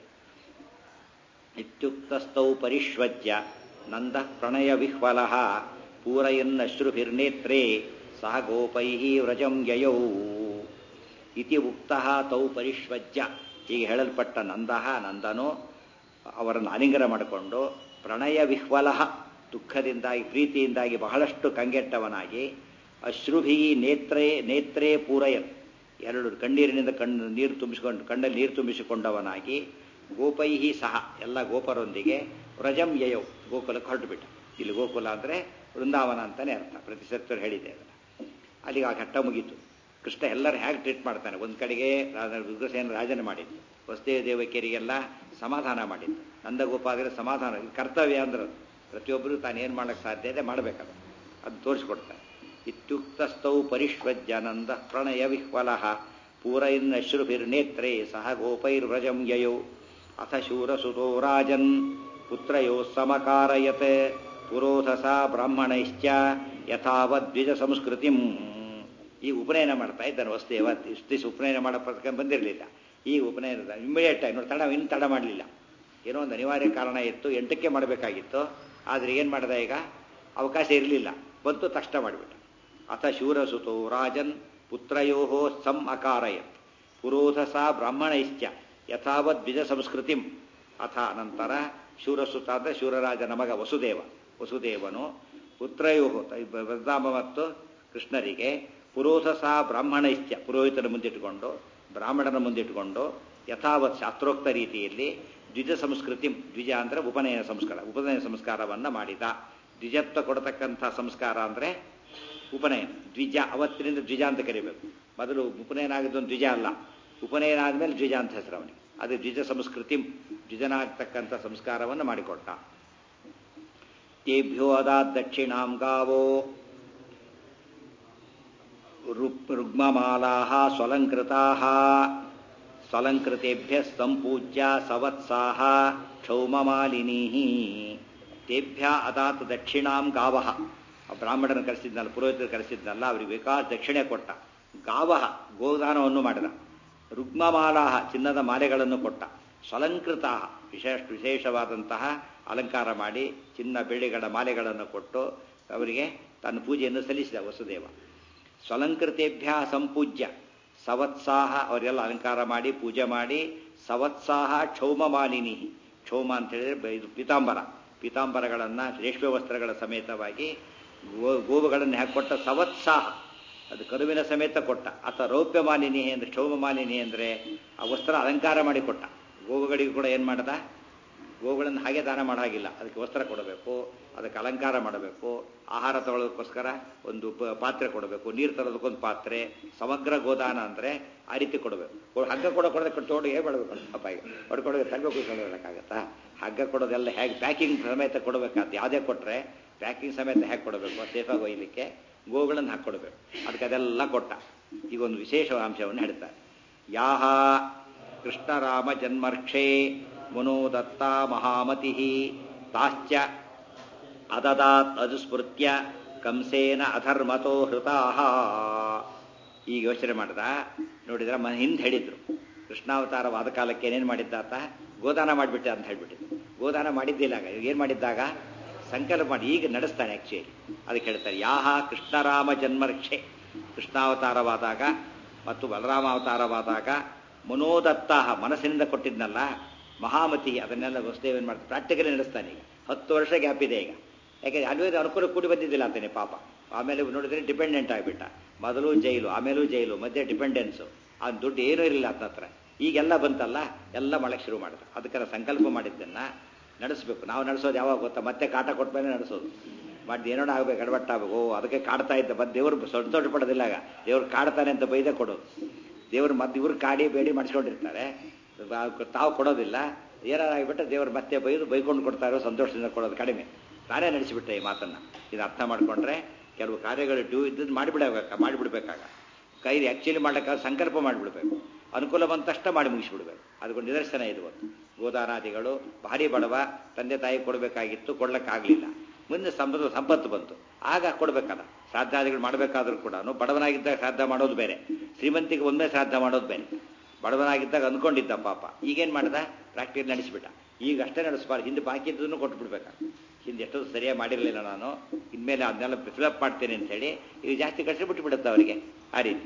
ಇತ್ಯುಕ್ತಸ್ಥೌ ಪರಿಷ್ವಜ್ಯ ನಂದ ಪ್ರಣಯ ವಿಹ್ವಲ ಪೂರಯನ್ನಶ್ರುಭಿರ್ನೇತ್ರೇ ಸಹ ಗೋಪೈ ವ್ರಜಂ ಯಯೌ ಇತಿ ಉಕ್ತ ತೌ ಪರಿಷ್ವಜ್ಯ ಹೀಗೆ ಹೇಳಲ್ಪಟ್ಟ ನಂದಃ ನಂದನು ಅವರನ್ನು ಆಲಿಂಗನ ಮಾಡಿಕೊಂಡು ಪ್ರಣಯ ವಿಹ್ವಲ ದುಃಖದಿಂದಾಗಿ ಪ್ರೀತಿಯಿಂದಾಗಿ ಬಹಳಷ್ಟು ಕಂಗೆಟ್ಟವನಾಗಿ ಅಶ್ರುಭಿ ನೇತ್ರೇ ನೇತ್ರೇ ಪೂರಯನ್ ಎರಡು ಕಣ್ಣೀರಿನಿಂದ ಕಣ್ಣು ನೀರು ತುಂಬಿಸಿಕೊಂಡು ಕಣ್ಣಲ್ಲಿ ನೀರು ತುಂಬಿಸಿಕೊಂಡವನಾಗಿ ಗೋಪೈಹಿ ಸಹ ಎಲ್ಲ ಗೋಪರೊಂದಿಗೆ ವ್ರಜಂ ಯಯೌ ಗೋಕುಲಕ್ಕೆ ಹೊರಟುಬಿಟ್ಟ ಇಲ್ಲಿ ಗೋಕುಲ ಅಂದರೆ ವೃಂದಾವನ ಅಂತಲೇ ಅರ್ಥ ಪ್ರತಿ ಸತ್ವರು ಹೇಳಿದೆ ಅದನ್ನು ಅಲ್ಲಿಗೆ ಆ ಘಟ್ಟ ಮುಗೀತು ಕೃಷ್ಣ ಎಲ್ಲರೂ ಹೇಗೆ ಟ್ರೀಟ್ ಮಾಡ್ತಾನೆ ಒಂದು ಕಡೆಗೆ ಉಗ್ರಸೇನ ರಾಜನ ಮಾಡಿದ್ದು ವಸುದೇವ ದೇವಕಿಯರಿಗೆಲ್ಲ ಸಮಾಧಾನ ಮಾಡಿದ್ದು ನಂದಗೋಪಾದರೆ ಸಮಾಧಾನ ಕರ್ತವ್ಯ ಅಂದ್ರೆ ಪ್ರತಿಯೊಬ್ಬರು ತಾನು ಏನು ಮಾಡಕ್ಕೆ ಸಾಧ್ಯ ಇದೆ ಮಾಡಬೇಕಲ್ಲ ಅದು ತೋರಿಸ್ಕೊಡ್ತಾರೆ ಇತ್ಯುಕ್ತಸ್ಥೌ ಪರಿಷ್ವಜ್ಜನಂದ ಪ್ರಣಯ ವಿಹ್ವಲ ಪೂರೈನ್ನಶ್ರುಭಿರ್ನೇತ್ರೇ ಸಹ ಗೋಪೈರ್ವ್ರಜಂ ಯಯೌ ಅಥ ಶೂರಸುತೋ ರಾಜನ್ ಪುತ್ರಯೋ ಸಮಕಾರಯತ್ ಪುರೋಧಸ ಬ್ರಾಹ್ಮಣೈಶ್ಚ ಯಥಾವದ್ವಿಜ ಸಂಸ್ಕೃತಿಂ ಈ ಉಪನಯನ ಮಾಡ್ತಾ ಇದ್ದಾನೆ ವಸ್ತೇವ ಇಷ್ಟು ದಿವಸ ಉಪನಯನ ಮಾಡೋ ಪದಕ ಬಂದಿರಲಿಲ್ಲ ಈ ಉಪನಯನ ಇಮಿಡಿಯೇಟ್ ಆಗಿ ನೋಡಿ ತಡ ಇನ್ನು ತಡ ಮಾಡಲಿಲ್ಲ ಏನೋ ಒಂದು ಅನಿವಾರ್ಯ ಕಾರಣ ಇತ್ತು ಎಂಟಕ್ಕೆ ಮಾಡಬೇಕಾಗಿತ್ತು ಆದರೆ ಏನು ಮಾಡಿದ ಈಗ ಅವಕಾಶ ಇರಲಿಲ್ಲ ಬಂತು ತಕ್ಷಣ ಮಾಡಿಬಿಟ್ಟ ಅಥ ಶೂರಸುತೋ ರಾಜನ್ ಪುತ್ರಯೋ ಸಂ ಅಕಾರಯತ್ ಪುರೋಧಸ ಬ್ರಾಹ್ಮಣೈಶ್ಚ ಯಥಾವತ್ ದ್ವಿಜ ಸಂಸ್ಕೃತಿಂ ಅಥ ನಂತರ ಶೂರಸುತ ಅಂದರೆ ಶೂರರಾಜನ ಮಗ ವಸುದೇವ ವಸುದೇವನು ಪುತ್ರಯೋ ವೃದ್ಧಾಮ ಮತ್ತು ಕೃಷ್ಣರಿಗೆ ಪುರೋಧಸ ಬ್ರಾಹ್ಮಣೈಶ್ಚ ಪುರೋಹಿತನ ಮುಂದಿಟ್ಟುಕೊಂಡು ಬ್ರಾಹ್ಮಣನ ಮುಂದಿಟ್ಟುಕೊಂಡು ಯಥಾವತ್ ಶಾಸ್ತ್ರೋಕ್ತ ರೀತಿಯಲ್ಲಿ ದ್ವಿಜ ಸಂಸ್ಕೃತಿ ದ್ವಿಜ ಅಂದರೆ ಉಪನಯನ ಸಂಸ್ಕಾರ ಉಪನಯನ ಸಂಸ್ಕಾರವನ್ನು ಮಾಡಿದ ದ್ವಿಜತ್ವ ಕೊಡತಕ್ಕಂಥ ಸಂಸ್ಕಾರ ಅಂದರೆ ಉಪನಯನ ದ್ವಿಜ ಅವತ್ತಿನಿಂದ ದ್ವಿಜ ಅಂತ ಕರಿಬೇಕು ಮೊದಲು ಉಪನಯನ ಆಗಿದ್ದೊಂದು ದ್ವಿಜ ಅಲ್ಲ ಉಪನಯನ ಆದಮೇಲೆ ದ್ವಿಜ ಅಂತ ಹೆಸರು ಅವನಿಗೆ ಅದು ದ್ವಿಜ ಸಂಸ್ಕೃತಿ ದ್ವಿಜನಾಗ್ತಕ್ಕಂಥ ಸಂಸ್ಕಾರವನ್ನು ಮಾಡಿಕೊಟ್ಟ ತೇಭ್ಯೋ ಅದಾತ್ ದಕ್ಷಿಣಾಂ ಗಾವೋ ರುಗ್ಮಮಾಲಾ ಸ್ವಲಂಕೃತಾ ಸ್ವಲಂಕೃತೆಭ್ಯ ಸಂಪೂಜ್ಯ ಸವತ್ಸಾಹ ಕ್ಷೌಮಮಾಲಿನೀ ತೇಭ್ಯ ಅದಾತ್ ದಕ್ಷಿಣಾಂ ಗಾವಹ ಬ್ರಾಹ್ಮಣರನ್ನು ಕರೆಸಿದ್ನಲ್ಲ ಪುರೋಹಿತರು ಕರೆಸಿದ್ನಲ್ಲ ಅವರಿಗೆ ಬೇಕಾದ ದಕ್ಷಿಣೆ ಕೊಟ್ಟ ಗಾವಹ ಗೋದಾನವನ್ನು ಮಾಡಿದ ರುಗ್ಮಮಾಲಾಹ ಚಿನ್ನದ ಮಾಲೆಗಳನ್ನು ಕೊಟ್ಟ ಸ್ವಲಂಕೃತ ವಿಶೇಷ ವಿಶೇಷವಾದಂತಹ ಅಲಂಕಾರ ಮಾಡಿ ಚಿನ್ನ ಬೆಳ್ಳಿಗಳ ಮಾಲೆಗಳನ್ನು ಕೊಟ್ಟು ಅವರಿಗೆ ತನ್ನ ಪೂಜೆಯನ್ನು ಸಲ್ಲಿಸಿದ ವಸುದೇವ ಸ್ವಲಂಕೃತೆಭ್ಯ ಸಂಪೂಜ್ಯ ಸವತ್ಸಾಹ ಅವರೆಲ್ಲ ಅಲಂಕಾರ ಮಾಡಿ ಪೂಜೆ ಮಾಡಿ ಸವತ್ಸಾಹ ಕ್ಷೌಮ ಮಾಲಿನಿ ಕ್ಷೌಮ ಅಂತ ಹೇಳಿದ್ರೆ ಇದು ಪೀತಾಂಬರ ಪೀತಾಂಬರಗಳನ್ನು ರೇಷ್ಮೆ ವಸ್ತ್ರಗಳ ಸಮೇತವಾಗಿ ಗೋ ಗೋವುಗಳನ್ನು ಹಾಕೊಟ್ಟ ಸವತ್ಸಾಹ ಅದು ಕರುವಿನ ಸಮೇತ ಕೊಟ್ಟ ಅಥವಾ ರೌಪ್ಯ ಮಾಲಿನಿ ಅಂದರೆ ಕ್ಷೌಮ ಮಾಲಿನಿ ಅಂದರೆ ಆ ವಸ್ತ್ರ ಅಲಂಕಾರ ಮಾಡಿ ಕೊಟ್ಟ ಗೋವುಗಳಿಗೆ ಕೂಡ ಏನು ಮಾಡದ ಗೋವುಗಳನ್ನು ಹಾಗೆ ದಾನ ಮಾಡೋ ಹಾಗಿಲ್ಲ ಅದಕ್ಕೆ ವಸ್ತ್ರ ಕೊಡಬೇಕು ಅದಕ್ಕೆ ಅಲಂಕಾರ ಮಾಡಬೇಕು ಆಹಾರ ತಗೊಳ್ಳೋದಕ್ಕೋಸ್ಕರ ಒಂದು ಪಾತ್ರೆ ಕೊಡಬೇಕು ನೀರು ತರೋದಕ್ಕೊಂದು ಪಾತ್ರೆ ಸಮಗ್ರ ಗೋದಾನ ಅಂದರೆ ಆ ರೀತಿ ಕೊಡಬೇಕು ಹಗ್ಗ ಕೊಡೋ ಕೊಡೋದಕ್ಕೆ ತೋಡು ಹೇಗೆ ಮಾಡಬೇಕು ಅಪ್ಪಾಯಿಗೆ ಹೊಡ್ಕೊಡೋದು ತಗಬೇಕು ಹೇಳೋಕ್ಕಾಗತ್ತಾ ಹಗ್ಗ ಕೊಡೋದೆಲ್ಲ ಹೇಗೆ ಪ್ಯಾಕಿಂಗ್ ಸಮೇತ ಕೊಡಬೇಕಾದ ಯಾವುದೇ ಕೊಟ್ಟರೆ ಪ್ಯಾಕಿಂಗ್ ಸಮೇತ ಹೇಗೆ ಕೊಡಬೇಕು ಸೇಫಾಗಿ ಒಯ್ಯಲಿಕ್ಕೆ ಗೋಗಳನ್ನು ಹಾಕ್ಕೊಡ್ಬೇಕು ಅದಕ್ಕೆ ಅದೆಲ್ಲ ಕೊಟ್ಟ ಈಗ ಒಂದು ವಿಶೇಷ ಅಂಶವನ್ನು ಹೇಳ್ತಾರೆ ಯಾಹ ಕೃಷ್ಣರಾಮ ಜನ್ಮರ್ಕ್ಷೇ ಮುನೋದತ್ತ ಮಹಾಮತಿ ತಾಶ್ಚ ಅದದಾತ್ ಅದುಸ್ಮೃತ್ಯ ಕಂಸೇನ ಅಧರ್ಮತೋ ಹೃತಾ ಈಗ ಯೋಚನೆ ಮಾಡ್ದ ನೋಡಿದ್ರೆ ಮ ಹಿಂದೆ ಹೇಳಿದ್ರು ಕೃಷ್ಣಾವತಾರವಾದ ಕಾಲಕ್ಕೆ ಏನೇನು ಮಾಡಿದ್ದಾತ ಗೋದಾನ ಮಾಡಿಬಿಟ್ಟ ಅಂತ ಹೇಳ್ಬಿಟ್ಟಿದ್ರು ಗೋದಾನ ಮಾಡಿದ್ದಿಲ್ಲ ಆಗ ಏನು ಮಾಡಿದ್ದಾಗ ಸಂಕಲ್ಪ ಮಾಡಿ ಈಗ ನಡೆಸ್ತಾನೆ ಆ್ಯಕ್ಚುಲಿ ಅದಕ್ಕೆ ಹೇಳ್ತಾರೆ ಯಾಹ ಕೃಷ್ಣರಾಮ ಜನ್ಮರಕ್ಷೆ ಕೃಷ್ಣಾವತಾರವಾದಾಗ ಮತ್ತು ಬಲರಾಮ ಅವತಾರವಾದಾಗ ಮನೋದತ್ತ ಮನಸ್ಸಿನಿಂದ ಕೊಟ್ಟಿದ್ನಲ್ಲ ಮಹಾಮತಿ ಅದನ್ನೆಲ್ಲ ವಸುದೇವ ಏನು ಮಾಡ್ತಾರೆ ಪ್ರಾಕ್ಟಿಕಲಿ ನಡೆಸ್ತಾನೆ ಈಗ ಹತ್ತು ವರ್ಷ ಗ್ಯಾಪ್ ಇದೆ ಈಗ ಯಾಕೆ ಅಲ್ವೇ ಅನುಕೂಲ ಕೂಡಿ ಬಂದಿದ್ದಿಲ್ಲ ಅಂತಾನೆ ಪಾಪ ಆಮೇಲೆ ನೋಡಿದ್ರೆ ಡಿಪೆಂಡೆಂಟ್ ಆಗಿಬಿಟ್ಟ ಮೊದಲು ಜೈಲು ಆಮೇಲೂ ಜೈಲು ಮಧ್ಯೆ ಡಿಪೆಂಡೆನ್ಸು ಆ ದುಡ್ಡು ಏನೂ ಇರಲಿಲ್ಲ ಆತನ ಹತ್ರ ಈಗೆಲ್ಲ ಬಂತಲ್ಲ ಎಲ್ಲ ಮಾಡಕ್ಕೆ ಶುರು ಮಾಡಿದ ಅದಕ್ಕೆ ಸಂಕಲ್ಪ ಮಾಡಿದ್ದನ್ನು ನಡೆಸಬೇಕು ನಾವು ನಡೆಸೋದು ಯಾವಾಗ ಗೊತ್ತಾ ಮತ್ತೆ ಕಾಟ ಕೊಟ್ಟ ಮೇಲೆ ನಡೆಸೋದು ಮಾಡಿ ಏನೋ ಆಗ್ಬೇಕು ಎಡವಟ್ಟಾಗಬೇಕು ಓ ಅದಕ್ಕೆ ಕಾಡ್ತಾ ಇದ್ದ ಬಂದು ದೇವ್ರು ಸಂತೋಷ ಪಡೋದಿಲ್ಲ ಆಗ ದೇವ್ರು ಕಾಡ್ತಾನೆ ಅಂತ ಬೈದೇ ಕೊಡೋದು ದೇವ್ರು ಮತ್ತೆ ಇವ್ರು ಕಾಡಿ ಬೇಡಿ ಮಾಡಿಸ್ಕೊಂಡಿರ್ತಾರೆ ತಾವು ಕೊಡೋದಿಲ್ಲ ಏನಾರಾಗ್ಬಿಟ್ರೆ ದೇವ್ರು ಮತ್ತೆ ಬೈದು ಬೈಕೊಂಡು ಕೊಡ್ತಾರೋ ಸಂತೋಷದಿಂದ ಕೊಡೋದು ಕಡಿಮೆ ನಾನೇ ನಡೆಸಿಬಿಟ್ಟೆ ಈ ಮಾತನ್ನು ಇದು ಅರ್ಥ ಮಾಡಿಕೊಂಡ್ರೆ ಕೆಲವು ಕಾರ್ಯಗಳು ಡ್ಯೂ ಇದ್ದದ್ದು ಮಾಡಿಬಿಡಬೇಕ ಮಾಡಿಬಿಡ್ಬೇಕಾಗ ಕೈ ಆ್ಯಕ್ಚುಲಿ ಮಾಡ್ಲಿಕ್ಕೆ ಸಂಕಲ್ಪ ಮಾಡಿಬಿಡ್ಬೇಕು ಅನುಕೂಲ ಬಂದ ತಕ್ಷಣ ಮಾಡಿ ಮುಗಿಸ್ಬಿಡ್ಬೇಕು ಅದಕ್ಕೊಂದು ನಿದರ್ಶನ ಇದು ಒಂದು ಗೋದಾನಾದಿಗಳು ಭಾರಿ ಬಡವ ತಂದೆ ತಾಯಿ ಕೊಡಬೇಕಾಗಿತ್ತು ಕೊಡ್ಲಿಕ್ಕಾಗಲಿಲ್ಲ ಮುಂದೆ ಸಂಪತ್ತು ಸಂಪತ್ತು ಬಂತು ಆಗ ಕೊಡಬೇಕಲ್ಲ ಶ್ರಾದ್ದಾದಿಗಳು ಮಾಡಬೇಕಾದ್ರೂ ಕೂಡ ಬಡವನಾಗಿದ್ದಾಗ ಶ್ರಾದ್ದ ಮಾಡೋದು ಬೇರೆ ಶ್ರೀಮಂತಿಗೆ ಒಂದೇ ಶ್ರಾದ್ದ ಮಾಡೋದು ಬೇರೆ ಬಡವನಾಗಿದ್ದಾಗ ಅಂದ್ಕೊಂಡಿದ್ದ ಪಾಪ ಈಗೇನು ಮಾಡ್ದ ಪ್ರಾಕ್ಟಿಕಲ್ ನಡೆಸಿಬಿಟ್ಟ ಈಗ ಅಷ್ಟೇ ನಡೆಸಬಾರ್ದು ಹಿಂದೆ ಬಾಕಿ ಇದ್ದದನ್ನು ಕೊಟ್ಬಿಡ್ಬೇಕ ಹಿಂದೆ ಎಷ್ಟೊಂದು ಸರಿಯಾಗಿ ಮಾಡಿರಲಿಲ್ಲ ನಾನು ಇನ್ಮೇಲೆ ಅದನ್ನೆಲ್ಲ ಫಿಲಪ್ ಮಾಡ್ತೇನೆ ಅಂತ ಹೇಳಿ ಈಗ ಜಾಸ್ತಿ ಕಷ್ಟ ಬಿಟ್ಟು ಬಿಡುತ್ತೆ ಅವರಿಗೆ ಆ ರೀತಿ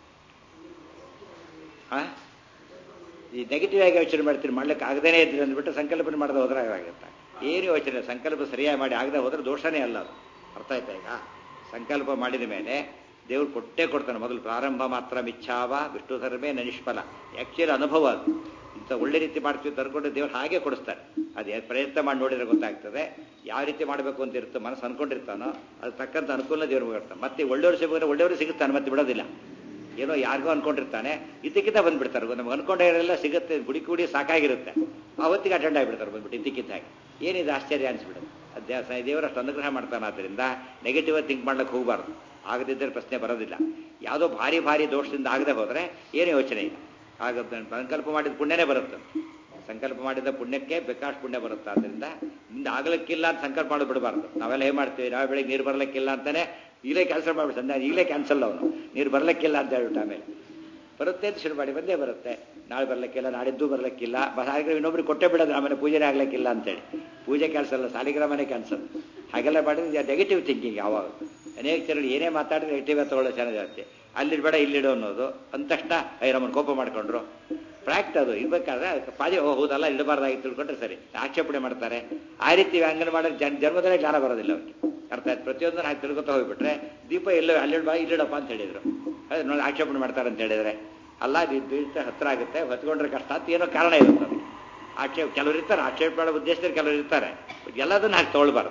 ಆ ಈ ನೆಗೆಟಿವ್ ಆಗಿ ಯೋಚನೆ ಮಾಡ್ತೀನಿ ಮಾಡ್ಲಿಕ್ಕೆ ಆಗದೇನೆ ಇದ್ರೆ ಅಂದ್ಬಿಟ್ಟು ಸಂಕಲ್ಪನೆ ಮಾಡದೆ ಹೋದ್ರೆ ಆಗುತ್ತೆ ಏನು ಯೋಚನೆ ಸಂಕಲ್ಪ ಸರಿಯಾಗಿ ಮಾಡಿ ಆಗದೆ ಹೋದ್ರೆ ದೋಷನೇ ಅಲ್ಲ ಅದು ಅರ್ಥ ಆಯ್ತಾ ಈಗ ಸಂಕಲ್ಪ ಮಾಡಿದ ಮೇಲೆ ದೇವ್ರು ಕೊಟ್ಟೇ ಕೊಡ್ತಾನೆ ಮೊದಲು ಪ್ರಾರಂಭ ಮಾತ್ರ ಮಿಚ್ಛಾವ ವಿಷ್ಣು ಧರ್ಮೇ ನನಿಷ್ಫಲ ಆ್ಯಕ್ಚುಲಿ ಅನುಭವ ಅದು ಇಂಥ ಒಳ್ಳೆ ರೀತಿ ಮಾಡ್ತೀವಿ ತರ್ಕೊಂಡು ದೇವ್ರು ಹಾಗೆ ಕೊಡಿಸ್ತಾರೆ ಅದು ಪ್ರಯತ್ನ ಮಾಡಿ ನೋಡಿದ್ರೆ ಗೊತ್ತಾಗ್ತದೆ ಯಾವ ರೀತಿ ಮಾಡಬೇಕು ಅಂತ ಇರುತ್ತೆ ಮನಸ್ಸು ಅನ್ಕೊಂಡಿರ್ತಾನೋ ಅದು ತಕ್ಕಂಥ ಅನುಕೂಲ ದೇವ್ರು ಬರ್ತಾನೆ ಮತ್ತೆ ಒಳ್ಳೆಯವರು ಸಿಗೋದ್ರೆ ಒಳ್ಳೆಯವರು ಸಿಗುತ್ತಾನೆ ಮತ್ತೆ ಬಿಡೋದಿಲ್ಲ ಏನೋ ಯಾರಿಗೋ ಅನ್ಕೊಂಡಿರ್ತಾನೆ ಇದ್ದಕ್ಕಿದ್ದ ಬಂದ್ಬಿಡ್ತಾರೆ ನಮ್ಗೆ ಅನ್ಕೊಂಡವರೆಲ್ಲ ಸಿಗುತ್ತೆ ಗುಡಿ ಕೂಡಿ ಸಾಕಾಗಿರುತ್ತೆ ಅವತ್ತಿಗೆ ಅಟೆಂಡ್ ಆಗಿಬಿಡ್ತಾರೆ ಬಂದ್ಬಿಟ್ಟು ಇದ್ದಕ್ಕಿದ್ದಾಗೆ ಏನಿದೆ ಆಶ್ಚರ್ಯ ಅನಿಸ್ಬಿಡುತ್ತೆ ಅಧ್ಯಾಸ ದೇವರಷ್ಟು ಅನುಗ್ರಹ ಮಾಡ್ತಾನೆ ಆದ್ದರಿಂದ ನೆಗೆಟಿವ್ ಥಿಂಕ್ ಮಾಡ್ಲಿಕ್ಕೆ ಹೋಗಬಾರ್ದು ಆಗದಿದ್ದರೆ ಪ್ರಶ್ನೆ ಬರೋದಿಲ್ಲ ಯಾವುದೋ ಭಾರಿ ಭಾರಿ ದೋಷದಿಂದ ಆಗದೆ ಹೋದರೆ ಏನು ಯೋಚನೆ ಇಲ್ಲ ಆಗ ಸಂಕಲ್ಪ ಮಾಡಿದ ಪುಣ್ಯನೇ ಬರುತ್ತೆ ಸಂಕಲ್ಪ ಮಾಡಿದ ಪುಣ್ಯಕ್ಕೆ ಬೇಕಾಷ್ಟು ಪುಣ್ಯ ಬರುತ್ತೆ ಆದ್ದರಿಂದ ಮುಂದೆ ಆಗ್ಲಿಕ್ಕಿಲ್ಲ ಅಂತ ಸಂಕಲ್ಪ ಮಾಡೋದು ಬಿಡಬಾರ್ದು ನಾವೆಲ್ಲ ಏನು ಮಾಡ್ತೀವಿ ನಾಳೆ ಬೆಳಿಗ್ಗೆ ನೀರು ಬರಲಿಕ್ಕಿಲ್ಲ ಅಂತಾನೆ ಈಗಲೇ ಕೆಲಸ ಮಾಡ್ಬಿಟ್ಟು ಸಂಜೆ ಈಗಲೇ ಕ್ಯಾನ್ಸಲ್ ಅವನು ನೀರು ಬರಲಿಕ್ಕಿಲ್ಲ ಅಂತ ಹೇಳ್ಬಿಟ್ಟು ಆಮೇಲೆ ಬರುತ್ತೆ ಅಂತ ಶುರು ಮಾಡಿ ಬಂದೇ ಬರುತ್ತೆ ನಾಳೆ ಬರಲಿಕ್ಕಿಲ್ಲ ನಾಡಿದ್ದು ಬರಲಿಕ್ಕಿಲ್ಲ ಸಾಲಿಗ್ರಾಮ ಇನ್ನೊಬ್ರಿಗೆ ಕೊಟ್ಟೆ ಬಿಡೋದು ಆಮೇಲೆ ಪೂಜೆನೇ ಆಗ್ಲಿಕ್ಕಿಲ್ಲ ಅಂತೇಳಿ ಪೂಜೆ ಕ್ಯಾನ್ಸಲ್ ಸಾಲಿಗ್ರಾಮನೇ ಕ್ಯಾನ್ಸಲ್ ಹಾಗೆಲ್ಲ ಮಾಡಿದ್ರೆ ನೆಗೆಟಿವ್ ಥಿಂಕಿಂಗ್ ಯಾವಾಗ ಅನೇಕ ಜನರು ಏನೇ ಮಾತಾಡಿದ್ರೆ ನೆಗೆಟಿವ್ ತಗೊಳ್ಳೋ ಜನ ಜಾಸ್ತಿ ಅಲ್ಲಿ ಬೇಡ ಇಲ್ಲಿಡು ಅನ್ನೋದು ಅಂದ ತಕ್ಷಣ ಐ ನಮ್ಮನ್ನು ಕೋಪ ಮಾಡ್ಕೊಂಡ್ರು ಪ್ರಾಕ್ಟ್ ಅದು ಇರ್ಬೇಕಾದ್ರೆ ಪಾಜೆ ಓ ಹೌದಲ್ಲ ಇಡಬಾರ್ದಾಗಿ ತಿಳ್ಕೊಂಡ್ರೆ ಸರಿ ಆಕ್ಷೇಪಣೆ ಮಾಡ್ತಾರೆ ಆ ರೀತಿ ವ್ಯಾಂಗನ ಮಾಡಿದ್ರೆ ಜನ್ ಜನ್ಮದಲ್ಲೇ ಜ್ಞಾನ ಬರೋದಿಲ್ಲ ಅವ್ರಿಗೆ ಅರ್ಥ ಆಯ್ತು ಪ್ರತಿಯೊಂದನ್ನು ಹಾಕಿ ತಿಳ್ಕೊತಾ ಹೋಗ್ಬಿಟ್ರೆ ದೀಪ ಎಲ್ಲೋ ಅಲ್ಲಿಡ್ಬಾ ಇಲ್ಲಿಡಪ್ಪ ಅಂತ ಹೇಳಿದ್ರು ಅದೇ ನೋಡಿ ಆಕ್ಷೇಪಣೆ ಮಾಡ್ತಾರೆ ಅಂತ ಹೇಳಿದ್ರೆ ಅಲ್ಲ ಬೀಳ್ತಾ ಹತ್ರ ಆಗುತ್ತೆ ಹೊತ್ಕೊಂಡ್ರೆ ಕಷ್ಟ ಅಂತ ಏನೋ ಕಾರಣ ಇರುತ್ತೆ ಅದಕ್ಕೆ ಆಕ್ಷೇಪ ಕೆಲವರು ಇರ್ತಾರೆ ಆಕ್ಷೇಪ ಮಾಡೋ ಉದ್ದೇಶದಲ್ಲಿ ಕೆಲವರು ಇರ್ತಾರೆ ಎಲ್ಲದನ್ನು ಹಾಕಿ ತೊಗೊಳ್ಬಾರ್ದು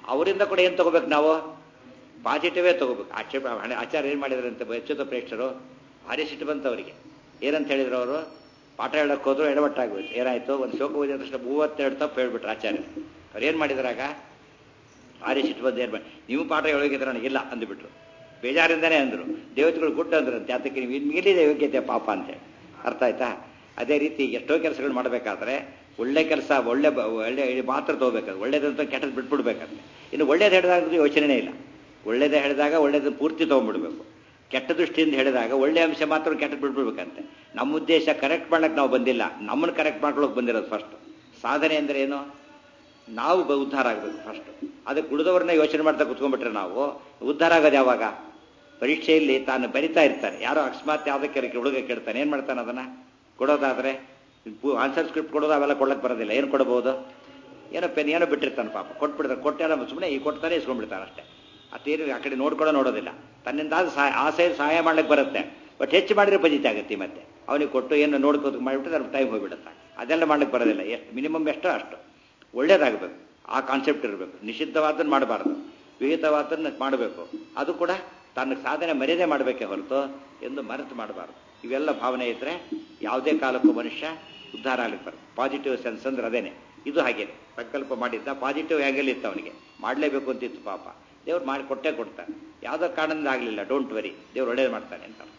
ಅವರಿಂದ ಕೂಡ ಏನು ತಗೋಬೇಕು ನಾವು ಪಾಸಿಟಿವೇ ತಗೋಬೇಕು ಆಕ್ಷೇಪ ಹಣೆ ಆಚಾರ್ಯ ಏನು ಮಾಡಿದ್ರು ಅಂತ ಎಚ್ಚುತ್ತ ಪ್ರೇಕ್ಷರು ಭಾರಿ ಸಿಟ್ಟು ಬಂತು ಅವರಿಗೆ ಏನಂತ ಹೇಳಿದ್ರು ಅವರು ಪಾಠ ಹೇಳಕ್ಕೆ ಹೋದ್ರು ಎಡವಟ್ಟಾಗೋಯ್ತು ಏನಾಯ್ತು ಒಂದು ಶ್ಲೋಕ ಓದಿದ ತಕ್ಷಣ ಮೂವತ್ತೆರಡು ತಪ್ಪು ಹೇಳ್ಬಿಟ್ರು ಆಚಾರ್ಯ ಅವ್ರು ಏನು ಮಾಡಿದ್ರಾಗ ಭಾರಿ ಸಿಟ್ಟು ಬಂದು ಏನು ಮಾಡಿ ನೀವು ಪಾಠ ಹೇಳೋಗಿದ್ರೆ ನನಗಿಲ್ಲ ಅಂದುಬಿಟ್ರು ಬೇಜಾರಿಂದನೇ ಅಂದರು ದೇವತೆಗಳು ಗುಡ್ ಅಂದ್ರು ಅಂತ ಅದಕ್ಕೆ ನೀವು ಇಲ್ಲಿದೆ ಯೋಗ್ಯತೆ ಪಾಪ ಅಂತೇಳಿ ಅರ್ಥ ಆಯ್ತಾ ಅದೇ ರೀತಿ ಎಷ್ಟೋ ಕೆಲಸಗಳು ಮಾಡಬೇಕಾದ್ರೆ ಒಳ್ಳೆ ಕೆಲಸ ಒಳ್ಳೆ ಬ- ಒಳ್ಳೆ ಮಾತ್ರ ತಗೋಬೇಕಾದ್ರೆ ಒಳ್ಳೇದಂತ ಕೆಟ್ಟದ್ದು ಬಿಟ್ಬಿಡ್ಬೇಕಂತೆ ಇನ್ನು ಒಳ್ಳೇದು ಹೇಳಿದಾಗ ಯೋಚನೆನೇ ಇಲ್ಲ ಒಳ್ಳೇದೇ ಹೇಳಿದಾಗ ಒಳ್ಳೇದು ಪೂರ್ತಿ ತೊಗೊಂಡ್ಬಿಡ್ಬೇಕು ಕೆಟ್ಟ ದೃಷ್ಟಿಯಿಂದ ಹೇಳಿದಾಗ ಒಳ್ಳೆ ಅಂಶ ಮಾತ್ರ ಕೆಟ್ಟದ್ದು ಬಿಟ್ಬಿಡ್ಬೇಕಂತೆ ನಮ್ಮ ಉದ್ದೇಶ ಕರೆಕ್ಟ್ ಮಾಡಕ್ಕೆ ನಾವು ಬಂದಿಲ್ಲ ನಮ್ಮನ್ನು ಕರೆಕ್ಟ್ ಮಾಡ್ಕೊಳಕ್ಕೆ ಬಂದಿರೋದು ಫಸ್ಟ್ ಸಾಧನೆ ಅಂದ್ರೆ ಏನು ನಾವು ಬ- ಉದ್ಧಾರ ಆಗಬೇಕು ಫಸ್ಟ್ ಅದಕ್ಕೆ ಉಳಿದವ್ರನ್ನ ಯೋಚನೆ ಮಾಡ್ತಾ ಕುತ್ಕೊಂಡ್ಬಿಟ್ರೆ ನಾವು ಉದ್ಧಾರ ಆಗೋದು ಯಾವಾಗ ಪರೀಕ್ಷೆಯಲ್ಲಿ ತಾನು ಬರಿತಾ ಇರ್ತಾನೆ ಯಾರೋ ಅಕಸ್ಮಾತ್ ಯಾವುದಕ್ಕೆ ಹುಡುಗ ಕೇಳ್ತಾನೆ ಏನು ಮಾಡ್ತಾನೆ ಅದನ್ನ ಕೊಡೋದಾದ್ರೆ ಆನ್ಸರ್ ಸ್ಕ್ರಿಪ್ಟ್ ಕೊಡೋದು ಅವೆಲ್ಲ ಕೊಡಕ್ಕೆ ಬರೋದಿಲ್ಲ ಏನು ಕೊಡಬಹುದು ಏನೋ ಪೆನ್ ಏನೋ ಬಿಟ್ಟಿರ್ತಾನೆ ಪಾಪ ಕೊಟ್ಬಿಡ್ತಾನೆ ಕೊಟ್ಟೆಲ್ಲ ಸುಮ್ಮನೆ ಈ ಕೊಡ್ತಾನೆ ಇಸ್ಕೊಂಡ್ಬಿಡ್ತಾನೆ ಅಷ್ಟೇ ಅದೇನು ಆ ಕಡೆ ನೋಡ್ಕೊಳ್ಳೋ ನೋಡೋದಿಲ್ಲ ತನ್ನಿಂದಾದ ಸಹಾಯ ಆಸೆ ಸಹಾಯ ಮಾಡ್ಲಿಕ್ಕೆ ಬರುತ್ತೆ ಬಟ್ ಹೆಚ್ಚು ಮಾಡಿದ್ರೆ ಪಜಿತ ಆಗುತ್ತೆ ಮತ್ತೆ ಅವನಿಗೆ ಕೊಟ್ಟು ಏನು ನೋಡ್ಕೋತ ಮಾಡಿಬಿಟ್ಟು ಅದ್ರ ಟೈಮ್ ಹೋಗ್ಬಿಡುತ್ತೆ ಅದೆಲ್ಲ ಮಾಡ್ಲಿಕ್ಕೆ ಬರೋದಿಲ್ಲ ಎಷ್ಟು ಮಿನಿಮಮ್ ಎಷ್ಟೋ ಅಷ್ಟು ಒಳ್ಳೇದಾಗಬೇಕು ಆ ಕಾನ್ಸೆಪ್ಟ್ ಇರಬೇಕು ನಿಷಿದ್ಧವಾದನ್ನು ಮಾಡಬಾರ್ದು ವಿಹಿತವಾದನ್ನು ಮಾಡಬೇಕು ಅದು ಕೂಡ ತನ್ನ ಸಾಧನೆ ಮರ್ಯಾದೆ ಮಾಡಬೇಕೇ ಹೊರತು ಎಂದು ಮರೆತು ಮಾಡಬಾರ್ದು ಇವೆಲ್ಲ ಭಾವನೆ ಇದ್ದರೆ ಯಾವುದೇ ಕಾಲಕ್ಕೂ ಮನುಷ್ಯ ಉದ್ಧಾರ ಆಗ್ಲಿಕ್ಕೆ ಬರುತ್ತೆ ಪಾಸಿಟಿವ್ ಸೆನ್ಸ್ ಅಂದ್ರೆ ಅದೇನೆ ಇದು ಹಾಗೇನೆ ಸಂಕಲ್ಪ ಮಾಡಿದ್ದ ಪಾಸಿಟಿವ್ ಆ್ಯಂಗಲ್ ಇತ್ತು ಅವನಿಗೆ ಮಾಡಲೇಬೇಕು ಅಂತಿತ್ತು ಪಾಪ ದೇವ್ರು ಮಾಡಿ ಕೊಟ್ಟೇ ಕೊಡ್ತಾನೆ ಯಾವುದೋ ಕಾರಣದಿಂದ ಆಗಲಿಲ್ಲ ಡೋಂಟ್ ವರಿ ದೇವ್ರು ಒಳ್ಳೇದು ಮಾಡ್ತಾನೆ ಅಂತ ಅರ್ಥ.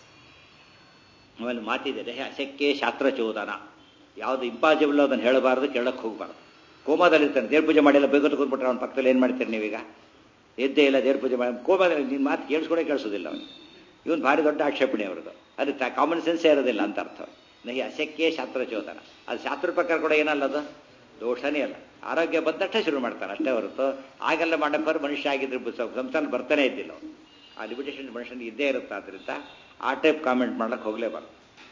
ಆಮೇಲೆ ಮಾತಿದೆ ದೇಹ ಅಶಕ್ಕೆ ಶಾಸ್ತ್ರಚೋದನ ಯಾವುದು ಇಂಪಾಸಿಬಲ್ ಅದನ್ನು ಹೇಳಬಾರ್ದು ಕೇಳಕ್ಕೆ ಹೋಗಬಾರ್ದು ಕೋಮಾದಲ್ಲಿರ್ತಾನೆ ದೇವ್ರ ಪೂಜೆ ಮಾಡಿಲ್ಲ ಬೇಗ ಕೂತ್ಬಿಟ್ರೆ ಅವನ ಪಕ್ಕದಲ್ಲಿ ಏನು ಮಾಡ್ತೀರಿ ನೀವೀಗ ಎದ್ದೇ ಇಲ್ಲ ದೇವ್ರ ಪೂಜೆ ಮಾಡಿ ಕೋಮಾದಲ್ಲಿ ನಿನ್ನ ಮಾತು ಕೇಳಿಸ್ಕೊಡೇ ಕೇಳಿಸೋದಿಲ್ಲ ಅವನು ಇವನು ಭಾರಿ ದೊಡ್ಡ ಆಕ್ಷೇಪಣೆ ಅವ್ರದ್ದು ಅದು ಕಾಮನ್ ಸೆನ್ಸೇ ಇರೋದಿಲ್ಲ ಅಂತ ಅರ್ಥ ನಹಿ ಅಶಕ್ಕೆ ಶಾಸ್ತ್ರಚೋದನ ಅದು ಶಾಸ್ತ್ರ ಪ್ರಕಾರ ಕೂಡ ಏನಲ್ಲ ಅದು ದೋಷನೇ ಅಲ್ಲ ಆರೋಗ್ಯ ಬಂದಷ್ಟೇ ಶುರು ಮಾಡ್ತಾನೆ ಅಷ್ಟೇ ಹೊರತು ಆಗೆಲ್ಲ ಮಾಡಕ್ಕೆ ಮನುಷ್ಯ ಆಗಿದ್ರೆ ಬ- ಸಂಸ್ಥಾನ ಬರ್ತಾನೆ ಇದ್ದಿಲ್ಲ ಅವನು ಆ ಲಿಮಿಟೇಷನ್ ಮನುಷ್ಯನಿಗೆ ಇದ್ದೇ ಇರುತ್ತೆ ಆದ್ದರಿಂದ ಆ ಟೈಪ್ ಕಾಮೆಂಟ್ ಮಾಡ್ಲಿಕ್ಕೆ ಹೋಗಲೇಬಾರ್ದು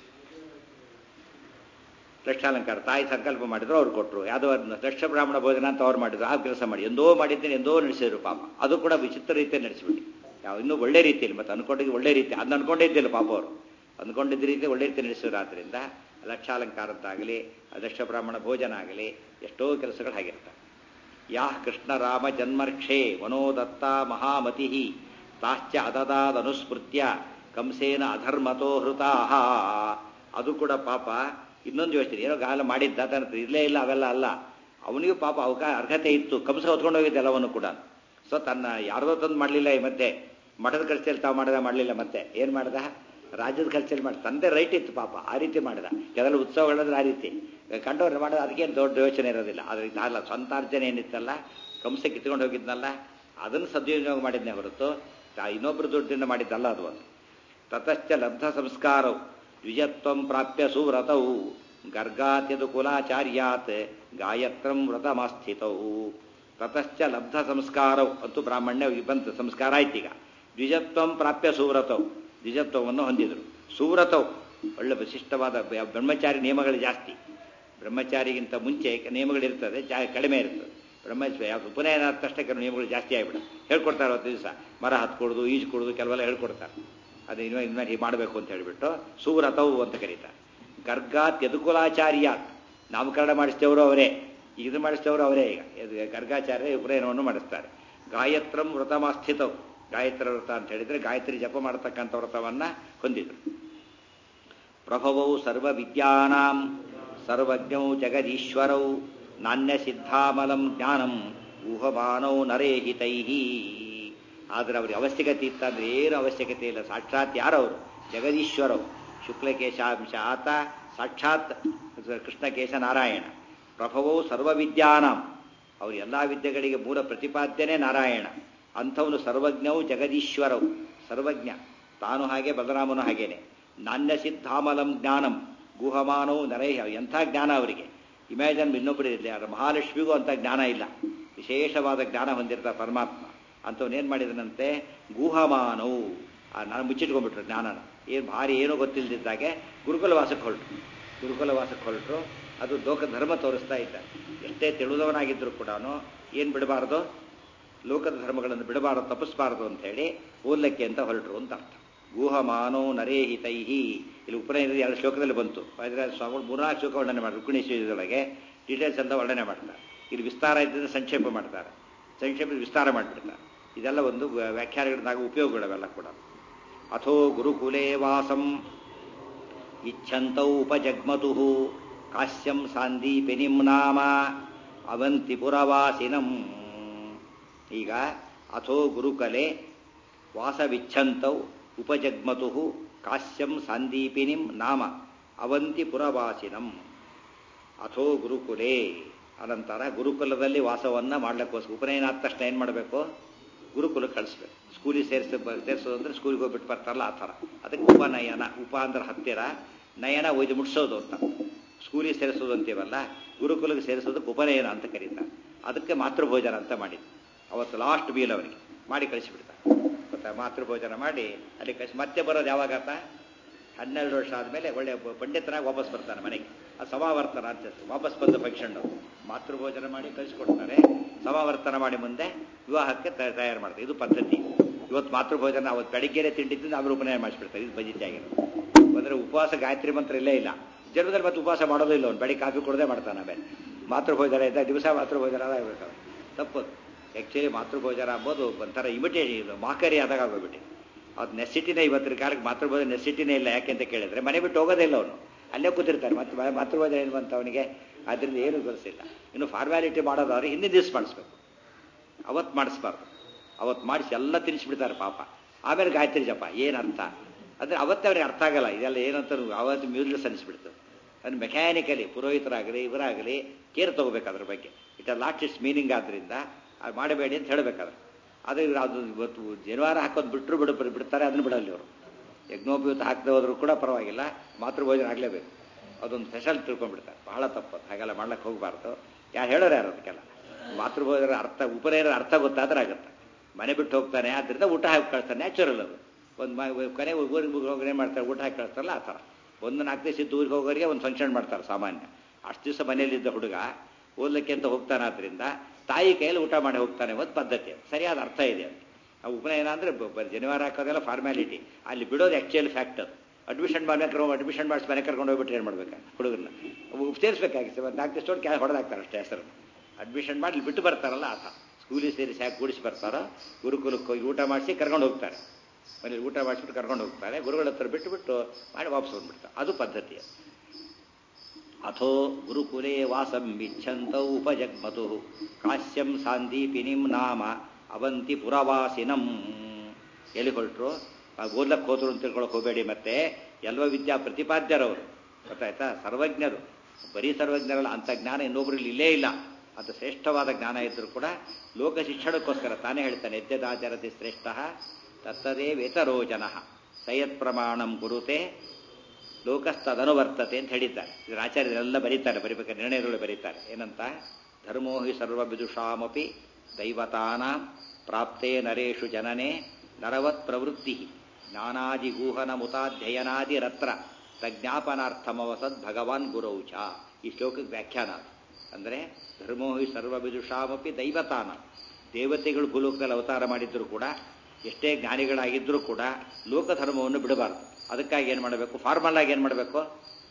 ಲಕ್ಷಾಲಂಕಾರ ತಾಯಿ ಸಂಕಲ್ಪ ಮಾಡಿದ್ರು ಅವ್ರು ಕೊಟ್ಟರು ಯಾವುದೋ ದಕ್ಷ ಬ್ರಾಹ್ಮಣ ಭೋಜನ ಅಂತ ಅವ್ರು ಮಾಡಿದ್ರು ಆ ಕೆಲಸ ಮಾಡಿ ಎಂದೋ ಮಾಡಿದ್ದೇನೆ ಎಂದೋ ನಡೆಸಿದ್ರು ಪಾಪ ಅದು ಕೂಡ ವಿಚಿತ್ರ ರೀತಿಯಲ್ಲಿ ನಡೆಸಿಬಿಟ್ಟು ಯಾವ ಇನ್ನೂ ಒಳ್ಳೆ ರೀತಿಯಲ್ಲಿ ಮತ್ತೆ ಅನ್ಕೊಂಡಿದ್ದು ಒಳ್ಳೆ ರೀತಿ ಅದನ್ನ ಅನ್ಕೊಂಡೇ ಇದ್ದಿಲ್ಲ ಪಾಪ ಅವರು ಅಂದ್ಕೊಂಡಿದ್ದ ರೀತಿ ಒಳ್ಳೆ ರೀತಿ ನಡೆಸಿದ್ರು ಆದ್ದರಿಂದ ಲಕ್ಷಾಲಂಕಾರದ್ದಾಗಲಿ ದಕ್ಷ ಬ್ರಾಹ್ಮಣ ಭೋಜನ ಆಗಲಿ ಎಷ್ಟೋ ಕೆಲಸಗಳು ಹಾಗಿರ್ತವೆ ಯಾ ಕೃಷ್ಣ ರಾಮ ಜನ್ಮರ್ಕ್ಷೇ ಮನೋದತ್ತ ಮಹಾಮತಿ ತಾಶ್ಚ ಅದದಾದನುಸ್ಮೃತ್ಯ ಕಂಸೇನ ಅಧರ್ಮತೋ ಹೃತಾಹ ಅದು ಕೂಡ ಪಾಪ ಇನ್ನೊಂದು ಯೋಚನೆ ಏನೋ ಗಾಲ ಮಾಡಿದ್ದ ತನ್ನ ಇರಲೇ ಇಲ್ಲ ಅವೆಲ್ಲ ಅಲ್ಲ ಅವನಿಗೂ ಪಾಪ ಅವಕಾಶ ಅರ್ಹತೆ ಇತ್ತು ಕಂಸ ಹೊತ್ಕೊಂಡು ಹೋಗಿದ್ದ ಎಲ್ಲವನ್ನು ಕೂಡ ಸೊ ತನ್ನ ಯಾರ್ದೋ ತಂದು ಮಾಡಲಿಲ್ಲ ಈ ಮತ್ತೆ ಮಠದ ಖರ್ಚಲ್ಲಿ ತಾವು ಮಾಡಿದ ಮಾಡಲಿಲ್ಲ ಮತ್ತೆ ಏನು ಮಾಡ್ದ ರಾಜ್ಯದ ಖರ್ಚಲ್ಲಿ ಮಾಡಿ ತಂದೆ ರೈಟ್ ಇತ್ತು ಪಾಪ ಆ ರೀತಿ ಮಾಡಿದ ಕೆಲವು ಉತ್ಸವಗಳಂದ್ರೆ ಆ ರೀತಿ ಕಂಡವ್ರು ಮಾಡೋದು ಅದಕ್ಕೇನು ದೊಡ್ಡ ಯೋಚನೆ ಇರೋದಿಲ್ಲ ಆದರೆ ಇದಲ್ಲ ಸ್ವಂತ ಅರ್ಜನೆ ಏನಿತ್ತಲ್ಲ ಕಂಸ ಕಿತ್ಕೊಂಡು ಹೋಗಿದ್ನಲ್ಲ ಅದನ್ನು ಸದ್ವಿನಿಯೋಗ ಮಾಡಿದ್ನೇ ಹೊರತು ತಾ- ಇನ್ನೊಬ್ಬರ ದುಡ್ಡಿಂದ ಮಾಡಿದ್ದಲ್ಲ ಅದು ಒಂದು ತತಶ್ಚ ಲಬ್ಧ ಸಂಸ್ಕಾರವು ದ್ವಿಜತ್ವಂ ಪ್ರಾಪ್ಯ ಸುವ್ರತೌ ಗರ್ಗಾತ್ಯದು ಕುಲಾಚಾರ್ಯಾತ್ ಗಾಯತ್ರಂ ವ್ರತಮಾಸ್ಥಿತವು ತತಶ್ಚ ಲಬ್ಧ ಸಂಸ್ಕಾರವು ಅಂತೂ ಬ್ರಾಹ್ಮಣ್ಯ ಬಂತು ಸಂಸ್ಕಾರ ಆಯ್ತೀಗ ದ್ವಿಜತ್ವಂ ಪ್ರಾಪ್ಯ ಸುವ್ರತವು ದ್ವಿಜತ್ವವನ್ನು ಹೊಂದಿದರು ಸುವ್ರತವು ಒಳ್ಳೆ ವಿಶಿಷ್ಟವಾದ ಬ- ಬ್ರಹ್ಮಚಾರಿ ನಿಯಮಗಳು ಜಾಸ್ತಿ ಬ್ರಹ್ಮಚಾರಿಗಿಂತ ಮುಂಚೆ ನಿಯಮಗಳಿರ್ತದೆ ಜಾ ಕಡಿಮೆ ಇರ್ತದೆ ಬ್ರಹ್ಮಚಾರಿ ಉಪನಯನ ಆದ ತಕ್ಷಣ ಕೆಲವು ನಿಯಮಗಳು ಜಾಸ್ತಿ ಆಗಿಬಿಡ ಹೇಳ್ಕೊಡ್ತಾರೆ ಅವತ್ತು ದಿವಸ ಮರ ಹತ್ಕೊಡೋದು ಈಜು ಕೊಡೋದು ಕೆಲವೆಲ್ಲ ಹೇಳ್ಕೊಡ್ತಾರೆ ಅದು ಇನ್ನು ಇನ್ಮೇಲೆ ಹೀಗೆ ಮಾಡಬೇಕು ಅಂತ ಹೇಳಿಬಿಟ್ಟು ಸುವ್ರತವು ಅಂತ ಕರೀತಾರೆ ಗರ್ಗಾತ್ ಯದುಕುಲಾಚಾರ್ಯಾತ್ ನಾಮಕರಣ ಮಾಡಿಸ್ತೇವರು ಅವರೇ ಇದು ಮಾಡಿಸ್ತೇವರು ಅವರೇ ಈಗ ಇದು ಗರ್ಗಾಚಾರ್ಯ ಉಪನಯನವನ್ನು ಮಾಡಿಸ್ತಾರೆ ಗಾಯತ್ರಂ ವ್ರತಮಾಸ್ಥಿತವು ಗಾಯತ್ರ ವ್ರತ ಅಂತ ಹೇಳಿದ್ರೆ ಗಾಯತ್ರಿ ಜಪ ಮಾಡತಕ್ಕಂಥ ವ್ರತವನ್ನ ಹೊಂದಿದ್ರು ಪ್ರಭವೌ ಸರ್ವವಿದ್ಯಾನಾಂ ಸರ್ವಜ್ಞೌ ಜಗದೀಶ್ವರೌ ನಾಣ್ಯ ಸಿದ್ಧಾಮಲಂ ಜ್ಞಾನಂ ಊಹಮಾನೌ ನರೇಹಿತೈ ಆದ್ರೆ ಅವ್ರಿಗೆ ಅವಶ್ಯಕತೆ ಇತ್ತಂದ್ರೆ ಏನು ಅವಶ್ಯಕತೆ ಇಲ್ಲ ಸಾಕ್ಷಾತ್ ಯಾರವರು ಜಗದೀಶ್ವರವು ಶುಕ್ಲಕೇಶಾಂಶ ಆತ ಸಾಕ್ಷಾತ್ ಕೃಷ್ಣಕೇಶ ನಾರಾಯಣ ಪ್ರಭವೌ ಸರ್ವವಿದ್ಯಾನಾಂ ಅವರು ಎಲ್ಲ ವಿದ್ಯೆಗಳಿಗೆ ಮೂಲ ಪ್ರತಿಪಾದ್ಯನೇ ನಾರಾಯಣ ಅಂಥವನು ಸರ್ವಜ್ಞವು ಜಗದೀಶ್ವರವು ಸರ್ವಜ್ಞ ತಾನು ಹಾಗೆ ಬಲರಾಮನು ಹಾಗೇನೆ ನಾಣ್ಯ ಸಿದ್ಧಾಮಲಂ ಜ್ಞಾನಂ ಗುಹಮಾನವು ನರೇಹ ಎಂಥ ಜ್ಞಾನ ಅವರಿಗೆ ಇಮ್ಯಾಜಿನ್ ಇನ್ನೊಬ್ಬರು ಇರಲಿ ಆದರೆ ಮಹಾಲಕ್ಷ್ಮಿಗೂ ಅಂತ ಜ್ಞಾನ ಇಲ್ಲ ವಿಶೇಷವಾದ ಜ್ಞಾನ ಹೊಂದಿರ್ತಾರೆ ಪರಮಾತ್ಮ ಅಂಥವನ್ನೇನು ಮಾಡಿದನಂತೆ ಗುಹಮಾನವು ಆ ನಾನು ಮುಚ್ಚಿಟ್ಕೊಂಡ್ಬಿಟ್ರು ಜ್ಞಾನನ ಏನು ಭಾರಿ ಏನೂ ಗೊತ್ತಿಲ್ಲದಿದ್ದಾಗೆ ಗುರುಕುಲ ವಾಸಕ್ಕೆ ಹೊರಟರು ಗುರುಕುಲ ವಾಸಕ್ಕೆ ಹೊರಟರು ಅದು ಲೋಕ ಧರ್ಮ ತೋರಿಸ್ತಾ ಇದ್ದ ಎಷ್ಟೇ ತಿಳಿದವನಾಗಿದ್ದರೂ ಕೂಡ ಏನು ಬಿಡಬಾರ್ದು ಲೋಕದ ಧರ್ಮಗಳನ್ನು ಬಿಡಬಾರದು ತಪ್ಪಿಸಬಾರದು ಅಂತ ಹೇಳಿ ಓದ್ಲಿಕ್ಕೆ ಅಂತ ಹೊರಟರು ಅಂತ ಅರ್ಥ ಗೂಹಮಾನೋ ನರೇಹಿತೈಹಿ ಇಲ್ಲಿ ಉಪನಯನ ಎರಡು ಶ್ಲೋಕದಲ್ಲಿ ಬಂತು ಆದರೆ ಸ್ವಾಮಿಗಳು ಮೂರ್ನಾಲ್ಕು ಶ್ಲೋಕ ವರ್ಣನೆ ಮಾಡಿ ರುಕ್ಮಿಣೀಶ್ವರದೊಳಗೆ ಡೀಟೇಲ್ಸ್ ಅಂತ ವರ್ಣನೆ ಮಾಡ್ತಾರೆ ಇಲ್ಲಿ ವಿಸ್ತಾರ ಇದ್ದರೆ ಸಂಕ್ಷೇಪ ಮಾಡ್ತಾರೆ ಸಂಕ್ಷೇಪ ವಿಸ್ತಾರ ಮಾಡಿಬಿಡ್ತಾರೆ ಇದೆಲ್ಲ ಒಂದು ವ್ಯಾ- ವ್ಯಾಖ್ಯಾನಗಳಾಗ ಉಪಯೋಗಗಳವೆಲ್ಲ ಕೂಡ ಅಥೋ ಗುರುಕುಲೇ ವಾಸಂ ಇಚ್ಛಂತೌ ಉಪಜಗ್ಮತು ಕಾಶ್ಯಂ ಸಾಂದೀಪಿನಿಂ ನಾಮ ಅವಂತಿಪುರವಾಸಿನಂ ಈಗ ಅಥೋ ಗುರುಕಲೆ ವಾಸವಿಚ್ಛಂತೌ ಉಪಜಗ್ಮತು ಕಾಶ್ಯಂ ಸಾಂದೀಪಿನಿಂ ನಾಮ ಅವಂತಿಪುರವಾಸಿನಂ ಅಥೋ ಗುರುಕುಲೇ ಅನಂತರ ಗುರುಕುಲದಲ್ಲಿ ವಾಸವನ್ನ ಮಾಡ್ಲಿಕ್ಕೋಸ್ಕರ ಉಪನಯನ ಆದ ತಕ್ಷಣ ಏನು ಮಾಡಬೇಕು ಗುರುಕುಲಕ್ಕೆ ಕಳಿಸ್ಬೇಕು ಸ್ಕೂಲಿಗೆ ಸೇರಿಸ ಸೇರಿಸೋದು ಅಂದ್ರೆ ಸ್ಕೂಲಿಗೆ ಹೋಗ್ಬಿಟ್ಟು ಬರ್ತಾರಲ್ಲ ಆ ಥರ ಅದಕ್ಕೆ ಉಪನಯನ ಉಪ ಅಂದ್ರೆ ಹತ್ತಿರ ನಯನ ಒಯ್ದು ಮುಟ್ಸೋದು ಅಂತ ಸ್ಕೂಲಿಗೆ ಸೇರಿಸೋದು ಅಂತೀವಲ್ಲ ಗುರುಕುಲಕ್ಕೆ ಸೇರಿಸೋದಕ್ಕೆ ಉಪನಯನ ಅಂತ ಕರೀತಾರೆ ಅದಕ್ಕೆ ಮಾತೃಭೋಜನ ಅಂತ ಮಾಡಿದ್ದು ಅವತ್ತು ಲಾಸ್ಟ್ ಮೀಲ್ ಅವರಿಗೆ ಮಾಡಿ ಕಳಿಸಿಬಿಡ್ತಾರೆ ಗೊತ್ತಾ ಮಾತೃಭೋಜನ ಮಾಡಿ ಅಲ್ಲಿ ಕಳಿಸಿ ಮತ್ತೆ ಬರೋದು ಯಾವಾಗಾತ ಹನ್ನೆರಡು ವರ್ಷ ಆದಮೇಲೆ ಒಳ್ಳೆ ಒಬ್ಬ ಪಂಡಿತನಾಗಿ ವಾಪಸ್ ಬರ್ತಾನೆ ಮನೆಗೆ ಅದು ಸಮಾವರ್ತನ ಅಂತ ಹೆಸರು. ವಾಪಸ್ ಬಂದ ಫಂಕ್ಷನ್ ಮಾತೃಭೋಜನ ಮಾಡಿ ಕಳಿಸ್ಕೊಡ್ತಾರೆ ಸಮಾವರ್ತನ ಮಾಡಿ ಮುಂದೆ ವಿವಾಹಕ್ಕೆ ತಯ- ತಯಾರು ಮಾಡ್ತಾರೆ ಇದು ಪದ್ಧತಿ ಇವತ್ತು ಮಾತೃಭೋಜನ ಅವತ್ತು ಬೆಳಿಗ್ಗೆನೆ ತಿಂಡಿದ್ದು ಆಮೇಲೆ ಉಪನಯನ ಮಾಡಿಸ್ಬಿಡ್ತಾರೆ ಇದು ಬಜಿತಿ ಆಗಿರೋದು ಅಂದರೆ ಉಪವಾಸ ಗಾಯತ್ರಿ ಮಂತ್ರ ಇಲ್ಲೇ ಇಲ್ಲ ಜನ್ಮದಲ್ಲಿ ಮತ್ತೆ ಉಪವಾಸ ಮಾಡೋದೇ ಇಲ್ಲ ಅವ್ನು ಬೆಳಿಗ್ಗೆ ಕಾಫಿ ಕೊಡದೆ ಮಾಡ್ತಾನೆ ಆಮೇಲೆ ಮಾತೃಭೋಜನ ಇದ್ದ ದಿವಸ ಮಾತೃಭೋಜನ ಆಗಬೇಕು ತಪ್ಪದು ಆ್ಯಕ್ಚುಲಿ ಮಾತೃಭೋಜನ ಅಂಬೋದು ಒಂಥರ ಇಮಿಟೇಷನ್ ಮಾಕರಿ ಆದಾಗ ಆಗೋಗ್ಬಿಟ್ಟು ಅದು ನೆಸಿಟಿನೇ ಇವತ್ತಿನ ಕಾಲಕ್ಕೆ ಮಾತೃಭೋಜನ ನೆಸಿಟಿನೇ ಇಲ್ಲ ಯಾಕೆ ಅಂತ ಕೇಳಿದ್ರೆ ಮನೆ ಬಿಟ್ಟು ಹೋಗೋದೇ ಇಲ್ಲ ಅವನು ಅಲ್ಲೇ ಕೂತಿರ್ತಾನೆ ಮತ್ತೆ ಮ- ಮಾತೃಭೋಜನ ಏನು ಬಂತ ಅವನಿಗೆ ಅದರಿಂದ ಏನು ಗೊತ್ತಿಲ್ಲ ಇನ್ನು ಫಾರ್ಮ್ಯಾಲಿಟಿ ಮಾಡೋದಾದ್ರೆ ಹಿಂದಿನ ದಿವಸ ಮಾಡಿಸ್ಬೇಕು ಅವತ್ತು ಮಾಡಿಸ್ಬಾರ್ದು ಅವತ್ತು ಮಾಡಿಸಿ ಎಲ್ಲ ತಿನ್ನಿಸ್ಬಿಡ್ತಾರೆ ಪಾಪ ಆಮೇಲೆ ಗಾಯತ್ರಿ ಜಪ ಏನು ಅರ್ಥ ಅಂದರೆ ಅವತ್ತೇ ಅವ್ರಿಗೆ ಅರ್ಥ ಆಗಲ್ಲ ಇದೆಲ್ಲ ಏನಂತ ಅವತ್ತು ಮ್ಯೂಸಿಕ್ ಅನಿಸ್ಬಿಡ್ತು ಅದು ಮೆಕ್ಯಾನಿಕಲಿ ಪುರೋಹಿತರಾಗಲಿ ಇವರಾಗಲಿ ಕೇರ್ ತಗೋಬೇಕು ಅದ್ರ ಬಗ್ಗೆ ಇಟ್ ಲಾಸ್ಟ್ ಇಟ್ಸ್ ಮೀನಿಂಗ್ ಆದ್ದರಿಂದ ಅದು ಮಾಡಬೇಡಿ ಅಂತ ಹೇಳಬೇಕಾದ್ರೆ ಆದರೆ ಇವ್ರು ಅದು ಇವತ್ತು ಜನಿವಾರ ಹಾಕೋದು ಬಿಟ್ಟರು ಬಿಡು ಬಿಡ್ತಾರೆ ಅದನ್ನು ಬಿಡಲ್ಲ ಇವರು ಯಜ್ಞೋಪಯುತ ಹಾಕದೆ ಹೋದ್ರು ಕೂಡ ಪರವಾಗಿಲ್ಲ ಮಾತೃಭೋಜನ ಆಗಲೇಬೇಕು ಅದೊಂದು ಸ್ಪೆಷಲ್ ತಿಳ್ಕೊಂಡ್ಬಿಡ್ತಾರೆ ಬಹಳ ತಪ್ಪು ಹಾಗೆಲ್ಲ ಮಾಡ್ಲಿಕ್ಕೆ ಹೋಗಬಾರ್ದು ಯಾರು ಹೇಳೋರು ಯಾರು ಅದಕ್ಕೆಲ್ಲ ಮಾತೃಭೋಜನ ಅರ್ಥ ಉಪನಯನ ಅರ್ಥ ಗೊತ್ತಾದ್ರೆ ಆಗುತ್ತೆ ಮನೆ ಬಿಟ್ಟು ಹೋಗ್ತಾನೆ ಆದ್ದರಿಂದ ಊಟ ಹಾಕಿ ಕಳಿಸ್ತಾನೆ ನ್ಯಾಚುರಲ್ ಅದು ಒಂದು ಮ ಕೊನೆ ಊರಿಗೆ ಹೋಗಿ ಏನು ಮಾಡ್ತಾರೆ ಊಟ ಹಾಕಿ ಕಳಿಸ್ತಾರಲ್ಲ ಆ ಥರ ಒಂದು ನಾಲ್ಕು ದಿವಸ ಇದ್ದು ಊರಿಗೆ ಹೋಗೋರಿಗೆ ಒಂದು ಫಂಕ್ಷನ್ ಮಾಡ್ತಾರೆ ಸಾಮಾನ್ಯ ಅಷ್ಟು ದಿವಸ ಮನೆಯಲ್ಲಿದ್ದ ಹುಡುಗ ಓದಲಿಕ್ಕೆ ಅಂತ ಹೋಗ್ತಾನೆ ಆದ್ದರಿಂದ ತಾಯಿ ಕೈಯಲ್ಲಿ ಊಟ ಮಾಡಿ ಹೋಗ್ತಾನೆ ಒಂದು ಪದ್ಧತಿ ಅದು. ಸರಿಯಾದ ಅರ್ಥ ಇದೆ ಅದು ಆ ಉಪನಯನ ಅಂದರೆ ಬರೀ ಜನಿವಾರ ಹಾಕೋದೆಲ್ಲ ಫಾರ್ಮ್ಯಾಲಿಟಿ ಅಲ್ಲಿ ಬಿಡೋದು ಆ್ಯಕ್ಚುಯಲ್ ಫ್ಯಾಕ್ಟ್ ಅದು ಅಡ್ಮಿಷನ್ ಮಾಡ್ಬೇಕು ಅಡ್ಮಿಷನ್ ಮಾಡಿಸಿ ಮನೆ ಕರ್ಕೊಂಡು ಹೋಗ್ಬಿಟ್ಟು ಏನು ಮಾಡ್ಬೇಕು ಹುಡುಗರನ್ನ ಸೇರಿಸ್ಬೇಕಾಗಿತ್ತು ಒಂದು ನಾಲ್ಕು ದಿವಸ ಕ್ಯಾ ಹೊಡೆದಾಕ್ತಾರೆ ಅಷ್ಟೇ ಹೆಸರು ಅಡ್ಮಿಷನ್ ಮಾಡಿ ಇಲ್ಲಿ ಬಿಟ್ಟು ಬರ್ತಾರಲ್ಲ ಆತ ಸ್ಕೂಲಿಗೆ ಸೇರಿಸಿ ಹಾಕಿ ಕೂಡಿಸಿ ಬರ್ತಾರೋ ಗುರುಕುಲಕ್ಕೆ ಹೋಗಿ ಊಟ ಮಾಡಿಸಿ ಕರ್ಕೊಂಡು ಹೋಗ್ತಾರೆ ಮನೇಲಿ ಊಟ ಮಾಡಿಸ್ಬಿಟ್ಟು ಕರ್ಕೊಂಡು ಹೋಗ್ತಾರೆ ಗುರುಗಳ ಹತ್ರ ಬಿಟ್ಟು ಬಿಟ್ಟು ಮಾಡಿ ವಾಪಸ್ ಬಂದ್ಬಿಡ್ತಾರೆ ಅದು ಪದ್ಧತಿ ಅದು. ಅಥೋ ಗುರುಕುಲೇ ವಾಸಂ ಇಚ್ಛಂತೌ ಉಪಜಗ್ಮತು ಕಾಶ್ಯಂ ಸಾಂದೀಪಿನಿಂ ನಾಮ ಅವಂತಿ ಪುರವಾಸಿನಂ ಎಲ್ಲಿ ಹೊರಟ್ರು ಓದ್ಲಕ್ಕೆ ಹೋದ್ರು ಅಂತ ತಿಳ್ಕೊಳಕ್ ಹೋಗಬೇಡಿ ಮತ್ತೆ ಎಲ್ವ ವಿದ್ಯಾ ಪ್ರತಿಪಾದ್ಯರವರು ಗೊತ್ತಾಯ್ತಾ ಸರ್ವಜ್ಞರು ಬರೀ ಸರ್ವಜ್ಞರಲ್ಲ ಅಂಥ ಜ್ಞಾನ ಇನ್ನೊಬ್ಬರಲ್ಲಿ ಇಲ್ಲೇ ಇಲ್ಲ ಅದು ಶ್ರೇಷ್ಠವಾದ ಜ್ಞಾನ ಇದ್ದರೂ ಕೂಡ ಲೋಕ ಶಿಕ್ಷಣಕ್ಕೋಸ್ಕರ ತಾನೇ ಹೇಳ್ತಾನೆ ಯದ್ಯದಾಚರತಿ ಶ್ರೇಷ್ಠ ತತ್ತದೇ ವೇತರೋ ಜನ ಸಯತ್ ಪ್ರಮಾಣಂ ಕುರುತೆ ಲೋಕಸ್ತದನುವರ್ತತೆ ಅಂತ ಹೇಳಿದ್ದಾರೆ ಇದರ ಆಚಾರ್ಯರೆಲ್ಲ ಬರೀತಾರೆ ಬರಿಬೇಕಾದ್ರೆ ನಿರ್ಣಯಗಳು ಬರೀತಾರೆ ಏನಂತ ಧರ್ಮೋ ಹಿ ಸರ್ವವಿದುಷಾಮಪಿ ದೈವತಾನ ಪ್ರಾಪ್ತೇ ನರೇಶು ಜನನೆ ನರವತ್ ಪ್ರವೃತ್ತಿ ಜ್ಞಾನಾದಿಗೂಹನ ಮುತಾಧ್ಯಯನಾದಿರತ್ರ ತಜ್ಞಾಪನಾರ್ಥಮವಸದ್ ಭಗವಾನ್ ಗುರೌಚ ಈ ಶ್ಲೋಕಕ್ಕೆ ವ್ಯಾಖ್ಯಾನ ಅದು. ಅಂದರೆ ಧರ್ಮೋ ಹಿ ಸರ್ವವಿದುಷಾಮಪಿ ದೈವತಾನ ದೇವತೆಗಳು ಭೂಲೋಕದಲ್ಲಿ ಅವತಾರ ಮಾಡಿದ್ರು ಕೂಡ ಎಷ್ಟೇ ಜ್ಞಾನಿಗಳಾಗಿದ್ದರೂ ಕೂಡ ಲೋಕಧರ್ಮವನ್ನು ಬಿಡಬಾರ್ದು ಅದಕ್ಕಾಗಿ ಏನು ಮಾಡಬೇಕು ಫಾರ್ಮಲ್ ಆಗಿ ಏನು ಮಾಡಬೇಕು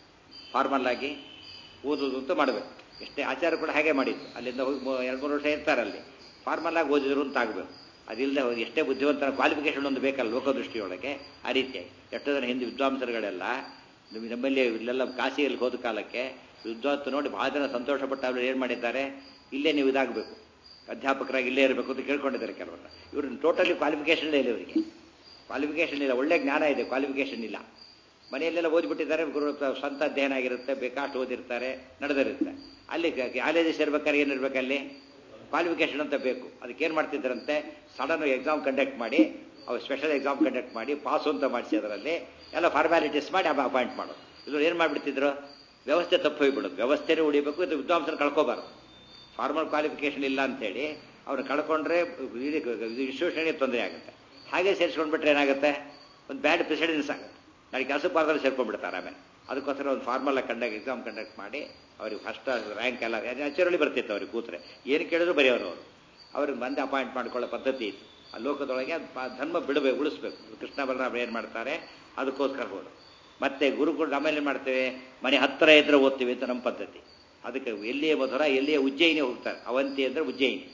ಫಾರ್ಮಲ್ ಆಗಿ ಓದೋದು ಅಂತ ಮಾಡಬೇಕು ಎಷ್ಟೇ ಆಚಾರ ಕೂಡ ಹಾಗೆ ಮಾಡಿದ್ದು ಅಲ್ಲಿಂದ ಹೋಗಿ ಮೂ- ಎರಡು ಮೂರು ವರ್ಷ ಇರ್ತಾರೆ ಅಲ್ಲಿ ಫಾರ್ಮಲ್ ಆಗಿ ಓದಿದ್ರು ಅಂತ ಆಗಬೇಕು ಅದಿಲ್ಲದೆ ಹೋಗಿ ಎಷ್ಟೇ ಬುದ್ಧಿವಂತರ ಕ್ವಾಲಿಫಿಕೇಶನ್ ಒಂದು ಬೇಕಲ್ಲ ಲೋಕದೃಷ್ಟಿಯೊಳಗೆ ಆ ರೀತಿಯಾಗಿ ಎಷ್ಟೋ ಜನ ಹಿಂದೆ ವಿದ್ವಾಂಸರುಗಳೆಲ್ಲ ನಮ್ಮ- ನಮ್ಮಲ್ಲಿ ಇಲ್ಲೆಲ್ಲ ಕಾಶಿಯಲ್ಲಿ ಹೋದ ಕಾಲಕ್ಕೆ ವಿದ್ವಾಂಸ ನೋಡಿ ಬಹಳ ಜನ ಸಂತೋಷಪಟ್ಟು ಅವರು ಏನು ಮಾಡಿದ್ದಾರೆ ಇಲ್ಲೇ ನೀವು ಇದಾಗಬೇಕು ಅಧ್ಯಾಪಕರಾಗಿ ಇಲ್ಲೇ ಇರಬೇಕು ಅಂತ ಕೇಳ್ಕೊಂಡಿದ್ದಾರೆ ಕೆಲವರು ಇವರು ಟೋಟಲಿ ಕ್ವಾಲಿಫಿಕೇಶನ್ ಇಲ್ಲ ಇವರಿಗೆ ಕ್ವಾಲಿಫಿಕೇಶನ್ ಇಲ್ಲ ಒಳ್ಳೆ ಜ್ಞಾನ ಇದೆ ಕ್ವಾಲಿಫಿಕೇಶನ್ ಇಲ್ಲ ಮನೆಯಲ್ಲೆಲ್ಲ ಓದ್ಬಿಟ್ಟಿದ್ದಾರೆ ಗುರು ಸ್ವಂತ ಅಧ್ಯಯನ ಆಗಿರುತ್ತೆ ಬೇಕಾಷ್ಟು ಓದಿರ್ತಾರೆ ನಡೆದಿರುತ್ತೆ ಅಲ್ಲಿ ಕಾಲೇಜಿಗೆ ಸೇರ್ಬೇಕಾದ್ರೆ ಏನಿರ್ಬೇಕು ಅಲ್ಲಿ ಕ್ವಾಲಿಫಿಕೇಶನ್ ಅಂತ ಬೇಕು ಅದಕ್ಕೆ ಏನು ಮಾಡ್ತಿದ್ದಾರಂತೆ ಸಡನ್ ಎಕ್ಸಾಮ್ ಕಂಡಕ್ಟ್ ಮಾಡಿ ಅವ್ರು ಸ್ಪೆಷಲ್ ಎಕ್ಸಾಮ್ ಕಂಡಕ್ಟ್ ಮಾಡಿ ಪಾಸು ಅಂತ ಮಾಡಿಸಿ ಅದರಲ್ಲಿ ಎಲ್ಲ ಫಾರ್ಮ್ಯಾಲಿಟೀಸ್ ಮಾಡಿ ಅಪಾಯಿಂಟ್ ಮಾಡೋದು ಇದು ಏನು ಮಾಡಿಬಿಡ್ತಿದ್ರು ವ್ಯವಸ್ಥೆ ತಪ್ಪು ಹೋಗ್ಬಿಡೋದು ವ್ಯವಸ್ಥೆನೇ ಉಳಿಬೇಕು ಇದು ವಿದ್ವಾಂಸರು ಕಳ್ಕೋಬಾರ್ದು ಫಾರ್ಮಲ್ ಕ್ವಾಲಿಫಿಕೇಶನ್ ಇಲ್ಲ ಅಂತೇಳಿ ಅವ್ರು ಕಳ್ಕೊಂಡ್ರೆ ಇನ್ಸ್ಟಿಟ್ಯೂಷನ್ಗೆ ತೊಂದರೆ ಆಗುತ್ತೆ ಹಾಗೆ ಸೇರಿಸ್ಕೊಂಡ್ಬಿಟ್ರೆ ಏನಾಗುತ್ತೆ ಒಂದು ಬ್ಯಾಡ್ ಪ್ರೆಸಿಡೆನ್ಸ್ ಆಗುತ್ತೆ ನಾಳೆ ಕೆಲಸ ಪಾರದಲ್ಲಿ ಸೇರ್ಕೊಂಡ್ಬಿಡ್ತಾರೆ ಆಮೇಲೆ ಅದಕ್ಕೋಸ್ಕರ ಒಂದು ಫಾರ್ಮಲ್ ಕಂಡಕ್ಟ್ ಎಕ್ಸಾಮ್ ಕಂಡಕ್ಟ್ ಮಾಡಿ ಅವ್ರಿಗೆ ಫಸ್ಟ್ ರ್ಯಾಂಕ್ ಎಲ್ಲ ನ್ಯಾಚುರಲಿ ಬರ್ತಿತ್ತು ಅವ್ರಿಗೆ ಕೂತ್ರೆ ಏನು ಕೇಳಿದ್ರು ಬರೆಯೋರು ಅವರು ಅವ್ರಿಗೆ ಬಂದು ಅಪಾಯಿಂಟ್ ಮಾಡ್ಕೊಳ್ಳೋ ಪದ್ಧತಿ ಇತ್ತು ಆ ಲೋಕದೊಳಗೆ ಅದ್ ಪ- ಧರ್ಮ ಬಿಡಬೇಕು ಉಳಿಸ್ಬೇಕು ಕೃಷ್ಣ ಬಲರಾಮ ಏನು ಮಾಡ್ತಾರೆ ಅದಕ್ಕೋಸ್ಕರ ಹೋದ್ರು ಮತ್ತೆ ಗುರುಗಳು ಆಮೇಲೆ ಏನು ಮಾಡ್ತೇವೆ ಮನೆ ಹತ್ತಿರ ಇದ್ರೆ ಓದ್ತೀವಿ ಅಂತ ನಮ್ಮ ಪದ್ಧತಿ ಅದಕ್ಕೆ ಎಲ್ಲಿಯೇ ಮಧುರ ಎಲ್ಲಿಯೇ ಉಜ್ಜಯಿನಿ ಹೋಗ್ತಾರೆ ಅವಂತಿ ಅಂದರೆ ಉಜ್ಜಯಿನಿ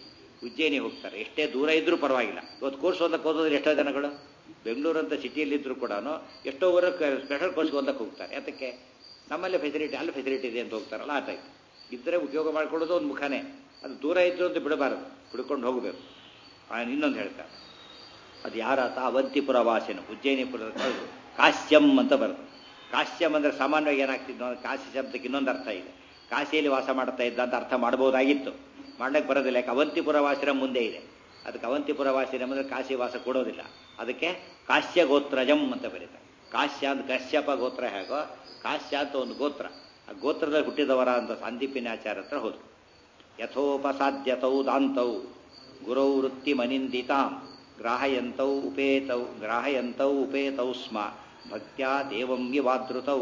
ಉಜ್ಜಯಿನಿ ಹೋಗ್ತಾರೆ ಎಷ್ಟೇ ದೂರ ಇದ್ರೂ ಪರವಾಗಿಲ್ಲ ಇವತ್ತು ಕೋರ್ಸ್ ಓದಕ್ಕೆ ಓದೋದ್ರೆ ಎಷ್ಟೋ ಜನಗಳು ಬೆಂಗಳೂರು ಅಂತ ಸಿಟಿಯಲ್ಲಿದ್ದರೂ ಕೂಡ ಎಷ್ಟೋ ಊರ ಸ್ಪೆಷಲ್ ಕೋರ್ಸ್ಗೆ ಓದಕ್ಕೆ ಹೋಗ್ತಾರೆ ಯಾತಕ್ಕೆ ನಮ್ಮಲ್ಲೇ ಫೆಸಿಲಿಟಿ ಅಲ್ಲಿ ಫೆಸಿಲಿಟಿ ಇದೆ ಅಂತ ಹೋಗ್ತಾರಲ್ಲ ಆ ಟೈಪ್ ಇದ್ದರೆ ಉಪಯೋಗ ಮಾಡ್ಕೊಳ್ಳೋದು ಒಂದು ಮುಖನೇ ಅದು ದೂರ ಇದ್ರು ಅಂತ ಬಿಡಬಾರದು ಬಿಡ್ಕೊಂಡು ಹೋಗಬೇಕು ಇನ್ನೊಂದು ಹೇಳ್ತಾರೆ ಅದು ಯಾರಾತ ಅವಂತಿಪುರ ವಾಸಿನ ಉಜ್ಜಯಿನಿಪುರದ ಹೌದು ಕಾಶ್ಯಂ ಅಂತ ಬರುತ್ತೆ ಕಾಶ್ಯಂ ಅಂದರೆ ಸಾಮಾನ್ಯವಾಗಿ ಏನಾಗ್ತಿದ್ದು ಕಾಶಿ ಶಬ್ದಕ್ಕೆ ಇನ್ನೊಂದು ಅರ್ಥ ಇದೆ ಕಾಶಿಯಲ್ಲಿ ವಾಸ ಮಾಡ್ತಾ ಇದ್ದ ಅಂತ ಅರ್ಥ ಮಾಡ್ಬೋದಾಗಿತ್ತು ಮಾಡ್ಲಿಕ್ಕೆ ಬರೋದಿಲ್ಲ ಯಾಕೆ ಅವಂತಿಪುರ ವಾಸಿನ ಮುಂದೆ ಇದೆ ಅದಕ್ಕೆ ಅವಂತಿಪುರ ವಾಸಿನ ಅಂದರೆ ಕಾಶಿ ವಾಸ ಕೊಡೋದಿಲ್ಲ ಅದಕ್ಕೆ ಕಾಶ್ಯ ಗೋತ್ರಜಂ ಅಂತ ಬರೀತಾರೆ ಕಾಶ್ಯ ಅಂತ ಕಶ್ಯಪ ಗೋತ್ರ ಹೇಗೋ ಕಾಶ್ಯ ಅಂತ ಒಂದು ಗೋತ್ರ ಆ ಗೋತ್ರದಲ್ಲಿ ಹುಟ್ಟಿದವರ ಅಂತ ಸಂದೀಪಿನಾಚಾರ್ಯ ಹತ್ರ ಹೋದ್ರು ಯಥೋಪಸಾಧ್ಯತೌ ದಾಂತೌ ಗುರೌ ವೃತ್ತಿ ಮನಿಂದಿತಾಂ ಗ್ರಾಹಯಂತೌ ಉಪೇತೌ ಗ್ರಾಹಯಂತೌ ಉಪೇತೌ ಸ್ಮ ಭಕ್ತ್ಯಾ ದೇವಂ ವಿವಾದೃತೌ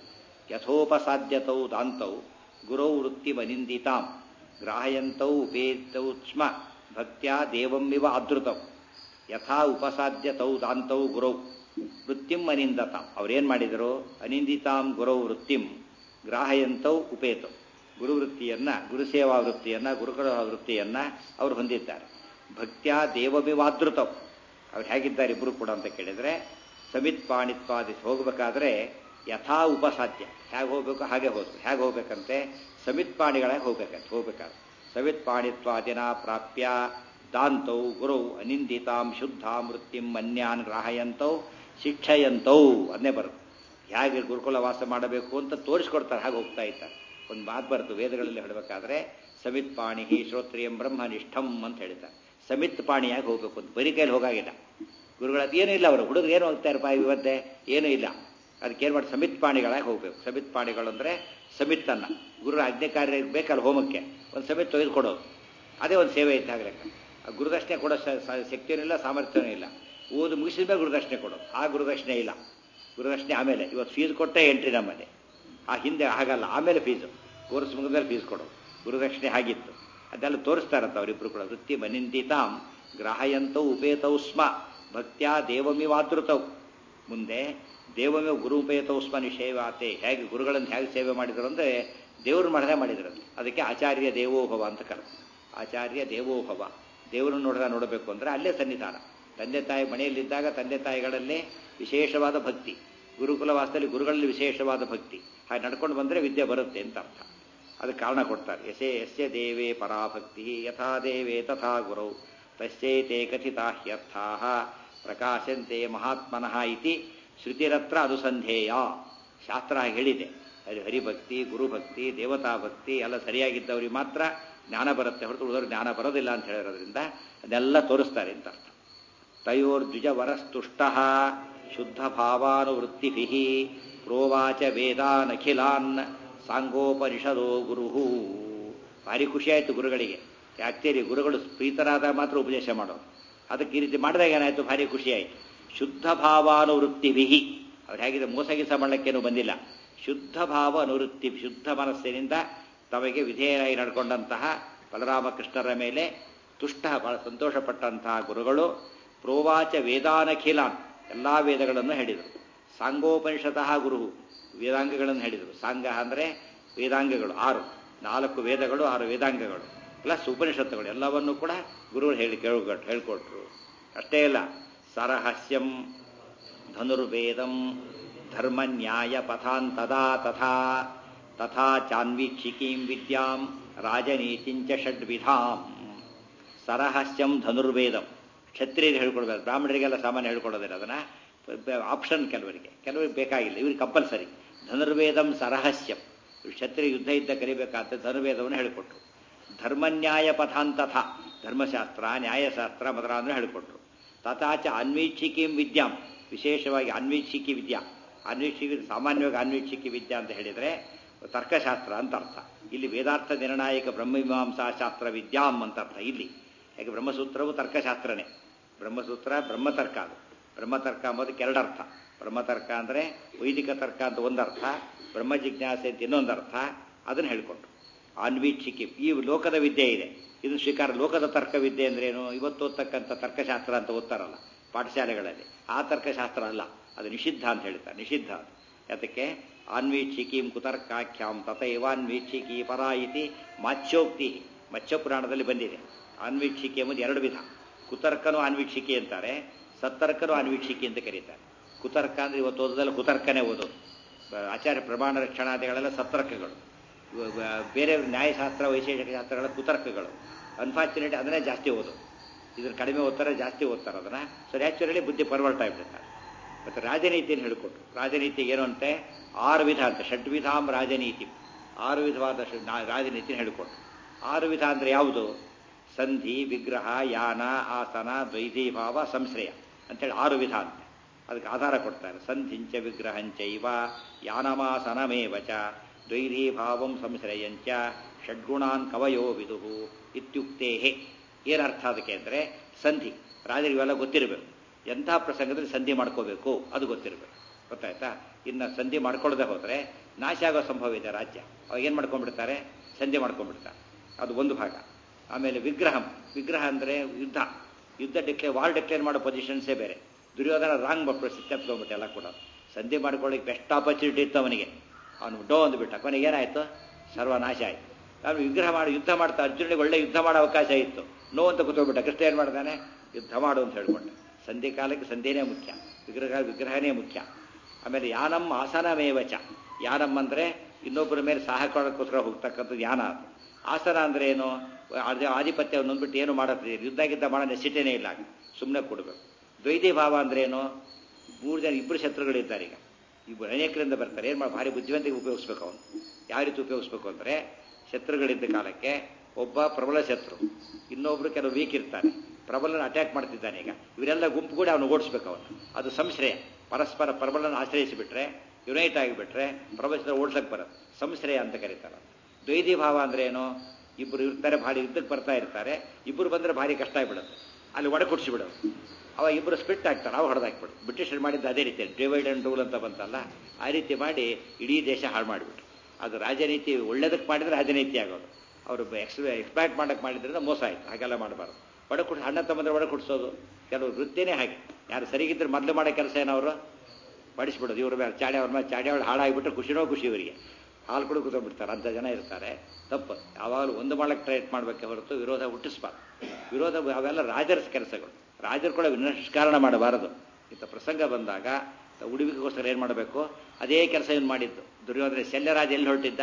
ಯಥೋಪಸಾಧ್ಯತೌ ದಾಂತೌ ಗುರೌ ವೃತ್ತಿ ಮನಿಂದಿತಾಂ ಗ್ರಾಹಯಂತೌ ಉಪೇತೌ ಸ್ಮ ಭಕ್ತ್ಯಾ ದೇವಂ ವಿವ ಆದೃತೌ ಯಥಾ ಉಪಸಾಧ್ಯತೌ ದಾಂತೌ ಗುರೌ ವೃತ್ತಿಂ ಅನಿಂದತಾಂ ಅವ್ರೇನು ಮಾಡಿದರು ಅನಿಂದಿತಾಂ ಗುರೌ ವೃತ್ತಿಂ ಗ್ರಾಹಯಂತೌ ಉಪೇತೌ ಗುರುವೃತ್ತಿಯನ್ನ ಗುರುಸೇವಾ ವೃತ್ತಿಯನ್ನ ಗುರುಗಳ ವೃತ್ತಿಯನ್ನ ಅವರು ಹೊಂದಿದ್ದಾರೆ ಭಕ್ತ್ಯಾ ದೇವವಿವಾದೃತವ್ ಅವ್ರು ಹೇಗಿದ್ದಾರೆ ಇಬ್ಬರು ಕೂಡ ಅಂತ ಕೇಳಿದ್ರೆ ಸಮಿತ್ ಪಾಣಿತ್ವಾದಿ ಹೋಗಬೇಕಾದ್ರೆ ಯಥಾ ಉಪಸಾಧ್ಯ ಹೇಗೆ ಹೋಗ್ಬೇಕು ಹಾಗೆ ಹೋದ್ರು ಹೇಗೆ ಹೋಗ್ಬೇಕಂತೆ ಸಮಿತ್ ಪಾಣಿಗಳಾಗಿ ಹೋಗ್ಬೇಕಂತ ಹೋಗ್ಬೇಕಾದ್ರೆ ಸಮಿತ್ ಪಾಣಿತ್ವಾದಿನ ಪ್ರಾಪ್ಯ ದಾಂತೌ ಗುರು ಅನಿಂದಿತಾಂ ಶುದ್ಧಾಂ ವೃತ್ತಿಂ ಮನ್ಯಾನ್ ಗ್ರಾಹಯಂತೌ ಶಿಕ್ಷಯಂತೌ ಅದನ್ನೇ ಬರುತ್ತೆ ಹೇಗೆ ಗುರುಕುಲ ವಾಸ ಮಾಡಬೇಕು ಅಂತ ತೋರಿಸ್ಕೊಡ್ತಾರೆ ಹಾಗೆ ಹೋಗ್ತಾ ಇದ್ದಾರೆ ಒಂದು ಮಾತು ಬರುತ್ತೆ ವೇದಗಳಲ್ಲಿ ಹೇಳಬೇಕಾದ್ರೆ ಸಮಿತ್ ಪಾಣಿ ಶ್ರೋತ್ರಿಯಂ ಬ್ರಹ್ಮನಿಷ್ಠಂ ಅಂತ ಹೇಳ್ತಾರೆ ಸಮಿತ್ ಪಾಣಿಯಾಗಿ ಹೋಗ್ಬೇಕು ಅಂತ ಬರೀ ಕೈಲಿ ಹೋಗಾಗಿಲ್ಲ ಗುರುಗಳದ್ದು ಏನೂ ಇಲ್ಲ ಅವರು ಹುಡುಗರು ಏನು ಹೋಗ್ತಾರೆ ಪಾ ಇವತ್ತೇ ಏನೂ ಇಲ್ಲ ಅದಕ್ಕೆ ಏನು ಮಾಡಿ ಸಮಿತ್ ಪಾಣಿಗಳಾಗಿ ಹೋಗ್ಬೇಕು ಸಮಿತ್ ಪಾಣಿಗಳು ಅಂದರೆ ಸಮಿತ್ತನ್ನ ಗುರುರ ಆಜ್ಞೆ ಕಾರ್ಯ ಬೇಕಲ್ಲ ಹೋಮಕ್ಕೆ ಒಂದು ಸಮಿತ್ ತೆಗೆದು ಕೊಡೋದು ಅದೇ ಒಂದು ಸೇವೆ ಇದ್ದ ಹಾಗೆ ಲೆಕ್ಕ ಗುರುದಕ್ಷಿಣೆ ಕೊಡೋ ಶಕ್ತಿಯೂ ಇಲ್ಲ ಸಾಮರ್ಥ್ಯವೂ ಇಲ್ಲ ಓದು ಮುಗಿಸಿದ ಮೇಲೆ ಗುರುದಕ್ಷಿಣೆ ಕೊಡೋದು ಆ ಗುರುದಕ್ಷಿಣೆ ಇಲ್ಲ ಗುರುದಕ್ಷಿಣೆ ಆಮೇಲೆ ಇವತ್ತು ಫೀಸ್ ಕೊಟ್ಟೆ ಎಂಟ್ರಿ ನಮ್ಮಲ್ಲಿ ಆ ಹಿಂದೆ ಹಾಗಲ್ಲ ಆಮೇಲೆ ಫೀಸು ಕೋರ್ಸ್ ಮುಗಿದ್ಮೇಲೆ ಫೀಸ್ ಕೊಡೋದು ಗುರುದಕ್ಷಿಣೆ ಹಾಗಿತ್ತು ಅದೆಲ್ಲ ತೋರಿಸ್ತಾರಂತ ಅವರಿಬ್ರು ಕೂಡ ವೃತ್ತಿ ಮನಿಂದಿತಾಂ ಗ್ರಾಹಯಂತೌ ಉಪೇತೌ ಸ್ಮ ಭಕ್ತ್ಯಾ ದೇವಮಿವಾದೃತೌ ಮುಂದೆ ದೇವಮೇ ಗುರು ಉಪೇತೌ ಸ್ಮ ನಿಷೇವಾತೆ ಹೇಗೆ ಗುರುಗಳನ್ನು ಹೇಗೆ ಸೇವೆ ಮಾಡಿದರು ಅಂದರೆ ದೇವರು ಮಾಡದೆ ಮಾಡಿದ್ರು ಅದಕ್ಕೆ ಆಚಾರ್ಯ ದೇವೋಭವ ಅಂತ ಕರ ಆಚಾರ್ಯ ದೇವೋಭವ ದೇವರನ್ನು ನೋಡಿದ ನೋಡಬೇಕು ಅಂದರೆ ಅಲ್ಲೇ ಸನ್ನಿಧಾನ ತಂದೆ ತಾಯಿ ಮನೆಯಲ್ಲಿದ್ದಾಗ ತಂದೆ ತಾಯಿಗಳಲ್ಲೇ ವಿಶೇಷವಾದ ಭಕ್ತಿ ಗುರುಕುಲ ವಾಸದಲ್ಲಿ ಗುರುಗಳಲ್ಲಿ ವಿಶೇಷವಾದ ಭಕ್ತಿ ಹಾಗೆ ನಡ್ಕೊಂಡು ಬಂದರೆ ವಿದ್ಯೆ ಬರುತ್ತೆ ಅಂತ ಅರ್ಥ ಅದಕ್ಕೆ ಕಾರಣ ಕೊಡ್ತಾರೆ ಯಶೇ ಯಸ್ಯ ದೇವೇ ಪರಾಭಕ್ತಿ ಯಥಾ ದೇವೇ ತಥಾ ಗುರೌ ತಸ್ಯೈತೆ ಕಥಿತಾ ಹ್ಯರ್ಥಾ ಪ್ರಕಾಶಂತೆ ಮಹಾತ್ಮನಃ ಇತಿ ಶ್ರುತಿರತ್ರ ಅನುಸಂಧೇಯ ಶಾಸ್ತ್ರ ಹೇಳಿದೆ ಅದು ಹರಿಭಕ್ತಿ ಗುರುಭಕ್ತಿ ದೇವತಾ ಭಕ್ತಿ ಎಲ್ಲ ಸರಿಯಾಗಿದ್ದವ್ರಿಗೆ ಮಾತ್ರ ಜ್ಞಾನ ಬರುತ್ತೆ ಹೊರತು ಉಳಿದವ್ರಿಗೆ ಜ್ಞಾನ ಬರೋದಿಲ್ಲ ಅಂತ ಹೇಳಿರೋದ್ರಿಂದ ಅದೆಲ್ಲ ತೋರಿಸ್ತಾರೆ ಅಂತ ಅರ್ಥ ತಯೋರ್ದ್ವಿಜವರಸ್ತುಷ್ಟ ಶುದ್ಧ ಭಾವಾನುವೃತ್ತಿಭಿ ಪ್ರೋವಾಚ ವೇದಾನಖಿಲಾನ್ ಸಾಂಗೋಪನಿಷದೋ ಗುರು ಭಾರಿ ಖುಷಿ ಆಯಿತು ಗುರುಗಳಿಗೆ ಆಕ್ಚುಲಿ ಗುರುಗಳು ಪ್ರೀತರಾದ ಮಾತ್ರ ಉಪದೇಶ ಮಾಡೋದು ಅದಕ್ಕೆ ಈ ರೀತಿ ಮಾಡಿದಾಗ ಏನಾಯಿತು ಭಾರಿ ಖುಷಿ ಆಯಿತು ಶುದ್ಧ ಭಾವಾನುವೃತ್ತಿಭಿ ಅವ್ರು ಹೇಗಿದೆ ಮೋಸ ಗೀಸ ಮಾಡಲಿಕ್ಕೇನು ಬಂದಿಲ್ಲ ಶುದ್ಧ ಭಾವ ಅನುವೃತ್ತಿ ಶುದ್ಧ ಮನಸ್ಸಿನಿಂದ ತಮಗೆ ವಿಧೇಯರಾಗಿ ನಡ್ಕೊಂಡಂತಹ ಬಲರಾಮಕೃಷ್ಣರ ಮೇಲೆ ತುಷ್ಟ ಬಹಳ ಸಂತೋಷಪಟ್ಟಂತಹ ಗುರುಗಳು ಪ್ರೋವಾಚ ವೇದಾನಖಿಲಾನ್ ಎಲ್ಲ ವೇದಗಳನ್ನು ಹೇಳಿದರು ಸಾಂಗೋಪನಿಷತಃ ಗುರು ವೇದಾಂಗಗಳನ್ನು ಹೇಳಿದರು ಸಾಂಗ ಅಂದರೆ ವೇದಾಂಗಗಳು ಆರು ನಾಲ್ಕು ವೇದಗಳು ಆರು ವೇದಾಂಗಗಳು ಪ್ಲಸ್ ಉಪನಿಷತ್ತುಗಳು ಎಲ್ಲವನ್ನೂ ಕೂಡ ಗುರುಗಳು ಹೇಳಿ ಕೇಳ್ಕೊಟ್ಟು ಹೇಳ್ಕೊಟ್ರು ಅಷ್ಟೇ ಇಲ್ಲ ಸರಹಸ್ಯಂ ಧನುರ್ವೇದಂ ಧರ್ಮ ನ್ಯಾಯ ಪಥಾಂತದಾ ತಥಾ ತಥಾ ಚಾನ್ವೀಕ್ಷಿಕೀಂ ವಿದ್ಯಾಂ ರಾಜನೀತಿಂಚ ಷಡ್ವಿಧಾಂ ಸರಹಸ್ಯಂ ಧನುರ್ವೇದಂ ಕ್ಷತ್ರಿಯರಿಗೆ ಹೇಳ್ಕೊಡ್ಬೇಕು ಬ್ರಾಹ್ಮಣರಿಗೆಲ್ಲ ಸಾಮಾನ್ಯ ಹೇಳ್ಕೊಡೋದಿಲ್ಲ ಅದನ್ನ ಆಪ್ಷನ್ ಕೆಲವರಿಗೆ ಕೆಲವರಿಗೆ ಬೇಕಾಗಿಲ್ಲ ಇವ್ರಿಗೆ ಕಂಪಲ್ಸರಿ ಧನುರ್ವೇದಂ ಸರಹಸ್ಯಂ ಕ್ಷತ್ರಿಯ ಯುದ್ಧ ಯುದ್ಧ ಕಲಿಬೇಕಾದ ಧನುರ್ವೇದವನ್ನು ಹೇಳಿಕೊಟ್ರು ಧರ್ಮನ್ಯಾಯ ಪಥಾಂತಥ ಧರ್ಮಶಾಸ್ತ್ರ ನ್ಯಾಯಶಾಸ್ತ್ರ ಮೊದಲಾದ್ರು ಹೇಳಿಕೊಟ್ರು ತಥಾಚ ಅನ್ವೀಕ್ಷಿಕೀಂ ವಿದ್ಯಾಂ ವಿಶೇಷವಾಗಿ ಅನ್ವೀಕ್ಷಿಕಿ ವಿದ್ಯಾ ಅನ್ವೀಕ್ಷಿಕ ಸಾಮಾನ್ಯವಾಗಿ ಅನ್ವೀಕ್ಷಿಕಿ ವಿದ್ಯಾ ಅಂತ ಹೇಳಿದರೆ ತರ್ಕಶಾಸ್ತ್ರ ಅಂತ ಅರ್ಥ ಇಲ್ಲಿ ವೇದಾರ್ಥ ನಿರ್ಣಾಯಕ ಬ್ರಹ್ಮಮೀಮಾಂಸಾ ಶಾಸ್ತ್ರ ವಿದ್ಯಾಂ ಅಂತ ಅರ್ಥ ಇಲ್ಲಿ ಯಾಕೆ ಬ್ರಹ್ಮಸೂತ್ರವು ತರ್ಕಶಾಸ್ತ್ರನೇ ಬ್ರಹ್ಮಸೂತ್ರ ಬ್ರಹ್ಮತರ್ಕ ಅದು ಬ್ರಹ್ಮತರ್ಕ ಅಂಬೋದಕ್ಕೆ ಎರಡರ್ಥ ಬ್ರಹ್ಮತರ್ಕ ಅಂದರೆ ವೈದಿಕ ತರ್ಕ ಅಂತ ಒಂದರ್ಥ ಬ್ರಹ್ಮ ಜಿಜ್ಞಾಸೆ ಅಂತ ಇನ್ನೊಂದು ಅರ್ಥ ಅದನ್ನು ಹೇಳಿಕೊಟ್ರು ಅನ್ವೀಕ್ಷಿಕೆ ಈ ಲೋಕದ ವಿದ್ಯೆ ಇದೆ ಇದು ಸ್ವೀಕಾರ ಲೋಕದ ತರ್ಕ ವಿದ್ಯೆ ಅಂದ್ರೇನು ಇವತ್ತು ಓದ್ತಕ್ಕಂಥ ತರ್ಕಶಾಸ್ತ್ರ ಅಂತ ಓದ್ತಾರಲ್ಲ ಪಾಠಶಾಲೆಗಳಲ್ಲಿ ಆ ತರ್ಕಶಾಸ್ತ್ರ ಅಲ್ಲ ಅದು ನಿಷಿದ್ಧ ಅಂತ ಹೇಳ್ತಾರೆ ನಿಷಿದ್ಧ ಅದು ಯಾತಕ್ಕೆ ಅನ್ವೀಕ್ಷಿಕೀಂ ಕುತರ್ಕಾಖ್ಯಾಂ ತಥೈವಾನ್ವೀಕ್ಷಿಕಿ ಪರ ಇತಿ ಮಾಚ್ಯೋಕ್ತಿ ಮತ್ಸ್ಯ ಪುರಾಣದಲ್ಲಿ ಬಂದಿದೆ ಅನ್ವೀಕ್ಷಿಕೆ ಎಂಬುದು ಎರಡು ವಿಧ ಕುತರ್ಕನೂ ಅನ್ವೀಕ್ಷಿಕೆ ಅಂತಾರೆ ಸತ್ತರ್ಕನೂ ಅನ್ವೀಕ್ಷಿಕೆ ಅಂತ ಕರೀತಾರೆ ಕುತರ್ಕ ಅಂದ್ರೆ ಇವತ್ತು ಓದೋದಲ್ಲ ಕುತರ್ಕನೇ ಓದೋದು ಬ- ಆಚಾರ್ಯ ಪ್ರಮಾಣ ರಕ್ಷಣಾದಿಗಳೆಲ್ಲ ಸತ್ತರ್ಕಗಳು ಇವ- ಬ- ಬೇರೆ ನ್ಯಾಯಶಾಸ್ತ್ರ ವೈಶೇಷಿಕ ಶಾಸ್ತ್ರಗಳ ಕುತರ್ಕಗಳು ಅನ್ಫಾರ್ಚುನೇಟ್ ಅದನ್ನೇ ಜಾಸ್ತಿ ಓದೋದು ಇದ್ರ ಕಡಿಮೆ ಓದ್ತಾರೆ ಜಾಸ್ತಿ ಓದ್ತಾರೆ ಅದನ್ನ ಸೊ ನ್ಯಾಚುರಲಿ ಬುದ್ಧಿ ಪರ್ವರ್ಟ್ ಆಗಿಬಿಡ್ತಾರೆ ಮತ್ತು ರಾಜನೀತಿಯನ್ನು ಹೇಳಿಕೊಟ್ರು ರಾಜನೀತಿ ಏನು ಅಂತೆ ಆರು ವಿಧ ಅಂತ ಷಡ್ವಿಧಾಂ ರಾಜನೀತಿ ಆರು ವಿಧವಾದ ಷಡ್- ನಾ- ರಾಜನೀತಿನ ಹೇಳಿಕೊಟ್ರು ಆರು ವಿಧ ಅಂದರೆ ಯಾವುದು ಸಂಧಿ ವಿಗ್ರಹ ಯಾನ ಆಸನ ದ್ವೈತೀಭಾವ ಸಂಶ್ರಯ ಅಂತೇಳಿ ಆರು ವಿಧ ಅಂತ ಅದಕ್ಕೆ ಆಧಾರ ಕೊಡ್ತಾರೆ ಸಂಧಿಂಚ ವಿಗ್ರಹಂಚ ಇವ ಯಾನಮಾಸನಮೇವ ಚ ದ್ವೈರೀಭಾವಂ ಸಂಶ್ರಯಂಚ ಷಡ್ಗುಣಾನ್ ಕವಯೋ ವಿದುಹು ಇತ್ಯುಕ್ತೇ ಏನರ್ಥ ಅದಕ್ಕೆ ಅಂದರೆ ಸಂಧಿ ರಾಜರು ಇವೆಲ್ಲ ಗೊತ್ತಿರಬೇಕು ಎಂಥ ಪ್ರಸಂಗದಲ್ಲಿ ಸಂಧಿ ಮಾಡ್ಕೋಬೇಕು ಅದು ಗೊತ್ತಿರಬೇಕು ಗೊತ್ತಾಯ್ತಾ ಇನ್ನು ಸಂಧಿ ಮಾಡ್ಕೊಳ್ಳದೆ ಹೋದರೆ ನಾಶ ಆಗೋ ಸಂಭವ ಇದೆ ರಾಜ್ಯ ಅವಾಗ ಏನು ಮಾಡ್ಕೊಂಡ್ಬಿಡ್ತಾರೆ ಸಂಧಿ ಮಾಡ್ಕೊಂಡ್ಬಿಡ್ತಾರೆ ಅದು ಒಂದು ಭಾಗ ಆಮೇಲೆ ವಿಗ್ರಹಂ ವಿಗ್ರಹ ಅಂದರೆ ಯುದ್ಧ ಯುದ್ಧ ಡಿಕ್ಲೇರ್ ವಾರ್ ಡಿಕ್ಲೇರ್ ಮಾಡೋ ಪೊಸಿಷನ್ಸೇ ಬೇರೆ ದುರ್ಯೋಧನ ರಾಂಗ್ ಬಪ್ಪು ಸ್ಟೆಪ್ ತೊಗೊಂಬಿಟ್ಟು ಎಲ್ಲ ಕೂಡ ಸಂಧಿ ಮಾಡ್ಕೊಳ್ಳಿಕ್ಕೆ ಬೆಸ್ಟ್ ಆಪರ್ಚುನಿಟಿ ಇತ್ತು ಅವನಿಗೆ ಅವನು ಡೋ ಅಂದ್ಬಿಟ್ಟ ಕೊನೆಗೆ ಏನಾಯಿತು ಸರ್ವನಾಶ ಆಯಿತು ಅವನು ವಿಗ್ರಹ ಮಾಡಿ ಯುದ್ಧ ಮಾಡ್ತಾ ಅರ್ಜುನಿಗೆ ಒಳ್ಳೆ ಯುದ್ಧ ಮಾಡೋ ಅವಕಾಶ ಇತ್ತು ನೋ ಅಂತ ಕೂತ್ಕೊಂಡ್ಬಿಟ್ಟ ಕೃಷ್ಣ ಏನು ಮಾಡ್ತಾನೆ ಯುದ್ಧ ಮಾಡು ಅಂತ ಹೇಳ್ಕೊಂಡ ಸಂಧಿ ಕಾಲಕ್ಕೆ ಸಂಧಿನೇ ಮುಖ್ಯ ವಿಗ್ರಹ ವಿಗ್ರಹನೇ ಮುಖ್ಯ ಆಮೇಲೆ ಯಾನಂ ಆಸನಮೇವಚ ಯಾನಂ ಅಂದರೆ ಇನ್ನೊಬ್ಬರ ಮೇಲೆ ಸಹಾಯಕ್ಕೋಸ್ಕರ ಹೋಗ್ತಕ್ಕಂಥದ್ದು ಯಾನ ಅದು ಆಸನ ಅಂದ್ರೆ ಏನು ಅದೇ ಆಧಿಪತ್ಯವನ್ನು ಅಂದ್ಬಿಟ್ಟು ಏನು ಮಾಡೋದು ಯುದ್ಧ ಗಿದ್ದ ಮಾಡೋ ನೆಸಿಟೇನೇ ಇಲ್ಲ ಸುಮ್ಮನೆ ಕೊಡಬೇಕು ದ್ವೈತಿ ಭಾವ ಅಂದ್ರೆ ಏನು ಮೂರು ಜನ ಇಬ್ಬರು ಶತ್ರುಗಳಿದ್ದಾರೆ ಈಗ ಇಬ್ಬರು ಅನೇಕರಿಂದ ಬರ್ತಾರೆ ಏನು ಮಾಡಿ ಭಾರಿ ಬುದ್ಧಿವಂತಿಗೆ ಉಪಯೋಗಿಸ್ಬೇಕು ಅವನು ಯಾವ ರೀತಿ ಉಪಯೋಗಿಸ್ಬೇಕು ಅಂದರೆ ಶತ್ರುಗಳಿದ್ದ ಕಾಲಕ್ಕೆ ಒಬ್ಬ ಪ್ರಬಲ ಶತ್ರು ಇನ್ನೊಬ್ರು ಕೆಲವು ವೀಕ್ ಇರ್ತಾರೆ ಪ್ರಬಲನ ಅಟ್ಯಾಕ್ ಮಾಡ್ತಿದ್ದಾನೆ ಈಗ ಇವರೆಲ್ಲ ಗುಂಪು ಕೂಡ ಅವನು ಓಡಿಸ್ಬೇಕು ಅವನು ಅದು ಸಂಶ್ರಯ ಪರಸ್ಪರ ಪ್ರಬಲನ ಆಶ್ರಯಿಸಿಬಿಟ್ರೆ ಯುನೈಟ್ ಆಗಿಬಿಟ್ರೆ ಪ್ರಪಂಚದ ಓಡ್ಸಕ್ಕೆ ಬರುತ್ತೆ ಸಂಶ್ರಯ ಅಂತ ಕರೀತಾರೆ ದ್ವೈತಿ ಭಾವ ಅಂದ್ರೆ ಏನು ಇಬ್ಬರು ಇರ್ತಾರೆ ಭಾರಿ ಯುದ್ಧಕ್ಕೆ ಬರ್ತಾ ಇರ್ತಾರೆ ಇಬ್ಬರು ಬಂದರೆ ಭಾರಿ ಕಷ್ಟ ಆಗಿಬಿಡುತ್ತೆ ಅಲ್ಲಿ ಒಡೆ ಬಿಡೋದು ಅವಾಗ ಇಬ್ಬರು ಸ್ಪಿಟ್ ಆಗ್ತಾರೆ ಅವು ಹೊಡೆದಾಕ್ಬಿಡು ಬ್ರಿಟಿಷರು ಮಾಡಿದ್ದು ಅದೇ ರೀತಿ ಡಿವೈಡ್ ಅಂಡ್ ರೂಲ್ ಅಂತ ಬಂತಲ್ಲ ಆ ರೀತಿ ಮಾಡಿ ಇಡೀ ದೇಶ ಹಾಳು ಮಾಡಿಬಿಟ್ರು ಅದು ರಾಜನೀತಿ ಒಳ್ಳೇದಕ್ಕೆ ಮಾಡಿದ್ರೆ ರಾಜನೀತಿ ಆಗೋದು ಅವರು ಎಕ್ಸ್ ಎಕ್ಸ್ಪ್ಯಾಕ್ಟ್ ಮಾಡಕ್ಕೆ ಮಾಡಿದ್ರಿಂದ ಮೋಸ ಆಯಿತು ಹಾಗೆಲ್ಲ ಮಾಡಬಾರ್ದು ಒಡ ಕುಡ್ ಅಣ್ಣ ತಮ್ಮಂದ್ರೆ ಒಡ ಕುಡಿಸೋದು ಕೆಲವು ವೃತ್ತಿನೇ ಹಾಗೆ ಯಾರು ಸರಿಗಿದ್ರೆ ಮೊದಲು ಮಾಡೋ ಕೆಲಸ ಏನವರು ಬಡಿಸ್ಬಿಡೋದು ಇವ್ರ ಮೇಲೆ ಚಾಡಿ ಅವ್ರ ಮೇಲೆ ಚಾಡಿ ಅವಳು ಹಾಳಾಗಿಬಿಟ್ರೆ ಖುಷಿನೋ ಖುಷಿ ಇವರಿಗೆ ಹಾಲು ಕೂಡ ಕೂತ್ಕೊಂಡ್ಬಿಡ್ತಾರೆ ಅಂಥ ಜನ ಇರ್ತಾರೆ ತಪ್ಪು ಯಾವಾಗಲೂ ಒಂದು ಮಾಡಕ್ಕೆ ಟ್ರೈ ಮಾಡಬೇಕೆ ಹೊರತು ವಿರೋಧ ಹುಟ್ಟಿಸ್ಬಾರ್ದು ವಿರೋಧ ಅವೆಲ್ಲ ರಾಜರ ಕೆಲಸಗಳು ರಾಜರು ಕೂಡ ನಿಷ್ಕಾರಣ ಮಾಡಬಾರದು ಇಂಥ ಪ್ರಸಂಗ ಬಂದಾಗ ಉಡುವಿಗೋಸ್ಕರ ಏನು ಮಾಡಬೇಕು ಅದೇ ಕೆಲಸ ಏನು ಮಾಡಿದ್ದು ದುರ್ಯೋಧನ ಶಲ್ಯರಾಜ ಎಲ್ಲಿ ಹೊರಟಿದ್ದ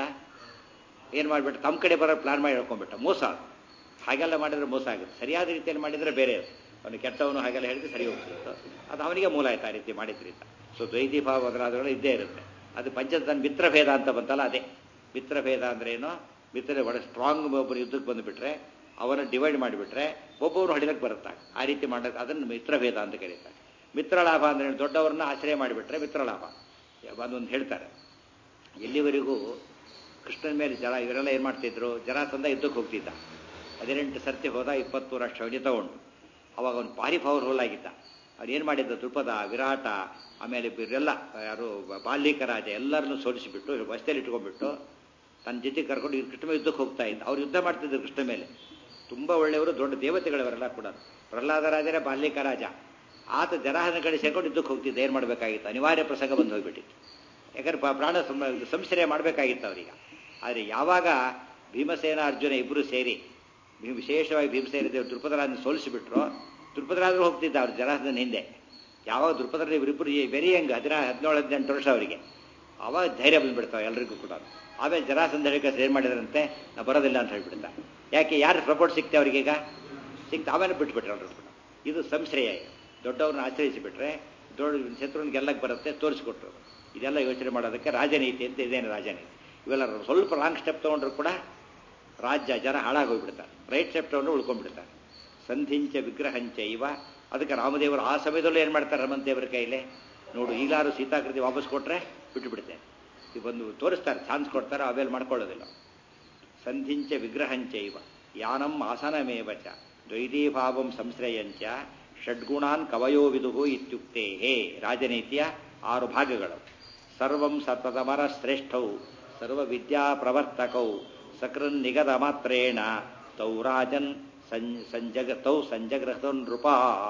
ಏನು ಮಾಡಿಬಿಟ್ಟು ತಮ್ಮ ಕಡೆ ಬರೋ ಪ್ಲಾನ್ ಮಾಡಿ ಹೇಳ್ಕೊಂಡ್ಬಿಟ್ಟ ಮೋಸ ಅದು. ಹಾಗೆಲ್ಲ ಮಾಡಿದ್ರೆ ಮೋಸ ಆಗುತ್ತೆ ಸರಿಯಾದ ರೀತಿಯಲ್ಲಿ ಮಾಡಿದರೆ ಬೇರೆ ಅದು. ಅವನು ಕೆಟ್ಟವನು ಹಾಗೆಲ್ಲ ಹೇಳಿದ್ರೆ ಸರಿ ಹೋಗ್ತಿತ್ತು ಅದು ಅವನಿಗೆ ಮೂಲ ಆಯ್ತು ಆ ರೀತಿ ಮಾಡಿದ್ರಿಂದ ಸೊ ದ್ವೈತಿ ಭಾವ ಮೊದಲಾದಗಳು ಇದ್ದೇ ಇರುತ್ತೆ ಅದು ಪಂಚತನ ಮಿತ್ರಭೇದ ಅಂತ ಬಂತಲ್ಲ ಅದೇ ಮಿತ್ರಭೇದ ಅಂದ್ರೆ ಏನು ಮಿತ್ರ ಒಳ್ಳೆ ಸ್ಟ್ರಾಂಗ್ ಒಬ್ಬರು ಯುದ್ಧಕ್ಕೆ ಬಂದುಬಿಟ್ರೆ ಅವನ ಡಿವೈಡ್ ಮಾಡಿಬಿಟ್ರೆ ಒಬ್ಬೊಬ್ರು ಹೊಡಿಲಕ್ಕೆ ಬರುತ್ತಾ ಆ ರೀತಿ ಮಾಡೋದು ಅದನ್ನು ಮಿತ್ರಭೇದ ಅಂತ ಕರೀತಾರೆ ಮಿತ್ರಲಾಭ ಅಂದ್ರೆ ಏನು? ದೊಡ್ಡವರನ್ನ ಆಶ್ರಯ ಮಾಡಿಬಿಟ್ರೆ ಮಿತ್ರಲಾಭ ಅದೊಂದು ಹೇಳ್ತಾರೆ ಎಲ್ಲಿವರೆಗೂ ಕೃಷ್ಣನ ಮೇಲೆ ಜನ ಇವರೆಲ್ಲ ಏನು ಮಾಡ್ತಿದ್ರು ಜರಾಸಂಧ ಯುದ್ಧಕ್ಕೆ ಹೋಗ್ತಿದ್ದ ಹದಿನೆಂಟು ಸರ್ತಿ ಹೋದ ಇಪ್ಪತ್ತು ವರ್ಷ ಅವಧಿ ತಗೊಂಡು ಅವಾಗ ಅವನು ಭಾರಿ ಪವರ್ಫುಲ್ ಆಗಿದ್ದ ಅವ್ನು ಏನು ಮಾಡಿದ್ದ ದೃಪದ ವಿರಾಟ ಆಮೇಲೆ ಇವರೆಲ್ಲ ಯಾರು ಬಾಲ್ಯಕ ರಾಜ ಎಲ್ಲರನ್ನೂ ಸೋಲಿಸಿಬಿಟ್ಟು ಬಸ್ತೆಯಲ್ಲಿ ಇಟ್ಕೊಂಡ್ಬಿಟ್ಟು ತನ್ನ ಜೊತೆ ಕರ್ಕೊಂಡು ಇವ್ರು ಕೃಷ್ಣ ಮೇಲೆ ಯುದ್ಧಕ್ಕೆ ಹೋಗ್ತಾ ಇದ್ದ ಅವ್ರು ಯುದ್ಧ ಮಾಡ್ತಿದ್ರು ಕೃಷ್ಣ ಮೇಲೆ ತುಂಬ ಒಳ್ಳೆಯವರು ದೊಡ್ಡ ದೇವತೆಗಳವರೆಲ್ಲ ಕೂಡ ಪ್ರಹ್ಲಾದ ರಾಜರೇ ಬಾಲ್ಯಕ ರಾಜ ಆತ ಜರಾಹನ ಕಡೆ ಸೇರ್ಕೊಂಡು ಯುದ್ಧಕ್ಕೆ ಹೋಗ್ತಿದ್ದ ಏನು ಮಾಡಬೇಕಾಗಿತ್ತು ಅನಿವಾರ್ಯ ಪ್ರಸಂಗ ಬಂದು ಹೋಗ್ಬಿಟ್ಟಿತ್ತು ಯಾಕಂದ್ರೆ ಪ- ಪ್ರಾಣ ಸಂ- ಸಂಶ್ರಯ ಮಾಡಬೇಕಾಗಿತ್ತು ಅವರೀಗ ಆದರೆ ಯಾವಾಗ ಭೀಮಸೇನ ಅರ್ಜುನ ಇಬ್ಬರು ಸೇರಿ ಭೀಮ್- ವಿಶೇಷವಾಗಿ ಭೀಮಸೇನ ದೇವರು ದೃಪದರಾಜನ ಸೋಲಿಸಿಬಿಟ್ರು ದೃಪದರಾಜರು ಹೋಗ್ತಿದ್ದ ಅವ್ರು ಜರಾಸನ ಹಿಂದೆ ಯಾವಾಗ ದೃಪದರ ಇವರಿಬ್ಬರು ವೆರಿ ಯಂಗ್ ಹದಿನಾ ಹದಿನೇಳು ಹದಿನೆಂಟು ವರ್ಷ ಅವರಿಗೆ ಅವಾಗ ಧೈರ್ಯ ಬಂದ್ಬಿಡ್ತಾವೆ ಎಲ್ರಿಗೂ ಕೂಡ ಆಮೇಲೆ ಜರಾಸಂಧ ಹೇಳಿಕ ಏನು ಮಾಡಿದ್ರಂತೆ ನಾ ಬರೋದಿಲ್ಲ ಅಂತ ಹೇಳ್ಬಿಡ್ತಾ ಯಾಕೆ ಯಾರು ಸಪೋರ್ಟ್ ಸಿಕ್ತೆ ಅವರಿಗೆ ಈಗ ಸಿಕ್ತ ಆಮೇಲೆ ಬಿಟ್ಬಿಟ್ರೆ ಎಲ್ಲರೂ ಕೂಡ ಇದು ಸಂಶ್ರಯ ಇದು. ದೊಡ್ಡವ್ರನ್ನ ಆಚರಿಸಿಬಿಟ್ರೆ ದೊಡ್ಡ ಶತ್ರುವಿನ ಗೆಲ್ಲಕ್ಕೆ ಬರುತ್ತೆ ತೋರಿಸ್ಕೊಟ್ರು ಇದೆಲ್ಲ ಯೋಚನೆ ಮಾಡೋದಕ್ಕೆ ರಾಜನೀತಿ ಅಂತ ಇದೇನು ರಾಜನೀತಿ ಇವೆಲ್ಲ ಸ್ವಲ್ಪ ಲಾಂಗ್ ಸ್ಟೆಪ್ ತೊಗೊಂಡ್ರು ಕೂಡ ರಾಜ್ಯ ಜನ ಹಾಳಾಗೋಗ್ಬಿಡ್ತಾರೆ ರೈಟ್ ಸ್ಟೆಪ್ ತೊಗೊಂಡು ಉಳ್ಕೊಂಡ್ಬಿಡ್ತಾರೆ ಸಂಧಿಂಚ ವಿಗ್ರಹಂಚ ಇವ ಅದಕ್ಕೆ ರಾಮದೇವರು ಆ ಸಮಯದಲ್ಲೂ ಏನು ಮಾಡ್ತಾರೆ ಹನುಮಂತೇವರ ಕೈಲಿ ನೋಡು ಈಗಲಾರು ಸೀತಾಕೃತಿ ವಾಪಸ್ ಕೊಟ್ರೆ ಬಿಟ್ಟು ಬಿಡುತ್ತೆ ಇದು ಬಂದು ತೋರಿಸ್ತಾರೆ ಚಾನ್ಸ್ ಕೊಡ್ತಾರೆ ಆಮೇಲೆ ಮಾಡ್ಕೊಳ್ಳೋದಿಲ್ಲ ಸಂಧಿಂಚ ವಿಗ್ರಹಂಚ ಇವ ಯಾನಂ ಆಸನಮೇವ ಚ ದ್ವೈತೀಭಾವಂ ಸಂಶ್ರಯಂಚ ಷಡ್ಗುಣಾನ್ ಕವಯೋ ವಿದುಹು ಇತ್ಯುಕ್ತೇ ಹೇ ರಾಜನೀತಿಯ ಆರು ಭಾಗಗಳು ಸರ್ವಂ ಸತತಮರ ಶ್ರೇಷ್ಠೌ ಸರ್ವ ವಿದ್ಯಾ ಪ್ರವರ್ತಕೌ ಸಕೃನ್ ನಿಗದ ಮಾತ್ರೇಣ ತೌ ರಾಜನ್ ಸಂ- ಸಂಜಗ ತೌ ಸಂಜಗ್ರಹ ನೃಪ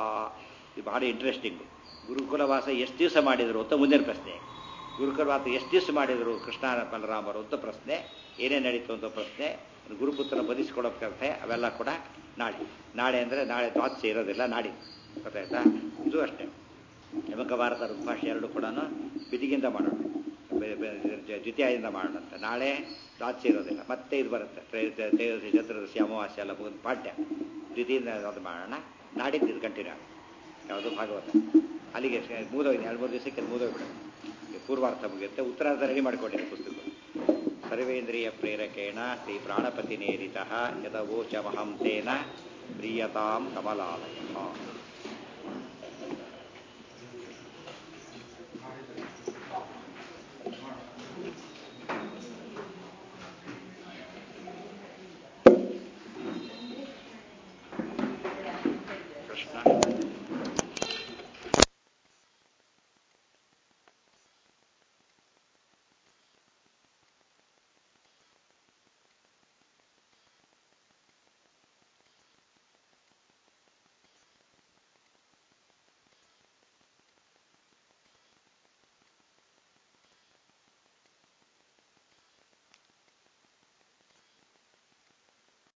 ಇದು ಬಹಳ ಇಂಟ್ರೆಸ್ಟಿಂಗು ಗುರುಕುಲವಾಸ ಎಷ್ಟು ದಿವಸ ಮಾಡಿದರು ಅಂತ ಮುಂದಿನ ಪ್ರಶ್ನೆ ಗುರುಕುಲವಾಸ ಎಷ್ಟು ದಿವಸ ಮಾಡಿದರು ಕೃಷ್ಣ ಬಲರಾಮರು ಅಂತ ಪ್ರಶ್ನೆ ಏನೇನು ನಡೀತು ಅಂತ ಪ್ರಶ್ನೆ ಗುರುಪುತ್ರನ ಬದಿಸ್ಕೊಡೋ ಕಥೆ ಅವೆಲ್ಲ ಕೂಡ ನಾಳೆ ನಾಳೆ ಅಂದರೆ ನಾಳೆ ದ್ವಾತ್ಸೆ ಇರೋದಿಲ್ಲ ನಾಡಿ ಗೊತ್ತಾಯ್ತಾ ಇದು ಅಷ್ಟೇ ಯಮಕ ಭಾರತ ಋಗ್ಭಾಷೆ ಎರಡು ಕೂಡ ಬಿದಿಗಿಂದ ಮಾಡೋಣ ಬೆ- ಬೆ- ಜ- ದ್ವಿತೀಯದಿಂದ ಮಾಡೋಣ ಅಂತ ನಾಳೆ ದ್ವಾತ್ಸೆ ಇರೋದಿಲ್ಲ ಮತ್ತೆ ಇದು ಬರುತ್ತೆ ತ್ರಯೋದಶಿ ತ್ರಯೋದಶಿ ಚತುರ್ದಶಿ ಅಮಾವಾಸ್ಯೆ ಎಲ್ಲ ಮುಗಿದ ಪಾಠ್ಯ ದ್ವಿತೀಯಿಂದ ಅದು ಮಾಡೋಣ ನಾಡಿದ್ದು ಇದು ಕಂಟಿನ್ಯೂ ಯಾವುದು ಭಾಗವತ ಅಲ್ಲಿಗೆ ಮೂದೋಗಿದೆ ಎರಡು ಮೂರು ದಿವಸಕ್ಕೆ ಮೂದೋಗ್ಬಿಡುತ್ತೆ ಪೂರ್ವಾರ್ಥ ಮುಗಿಯುತ್ತೆ ಉತ್ತರಾರ್ಧ ರೆಡಿ ಮಾಡಿಕೊಂಡಿದೆ ಪುಸ್ತಕ ಸರ್ವೇಂದ್ರಿಯ ಪ್ರೇರಕೇಣ ಶ್ರೀ ಪ್ರಾಣಪತಿ ನೇರಿತ ಯದವೋಚಮಹಂ ತೇನ ಪ್ರಿಯತಾಂ ಕಮಲಾಲಯ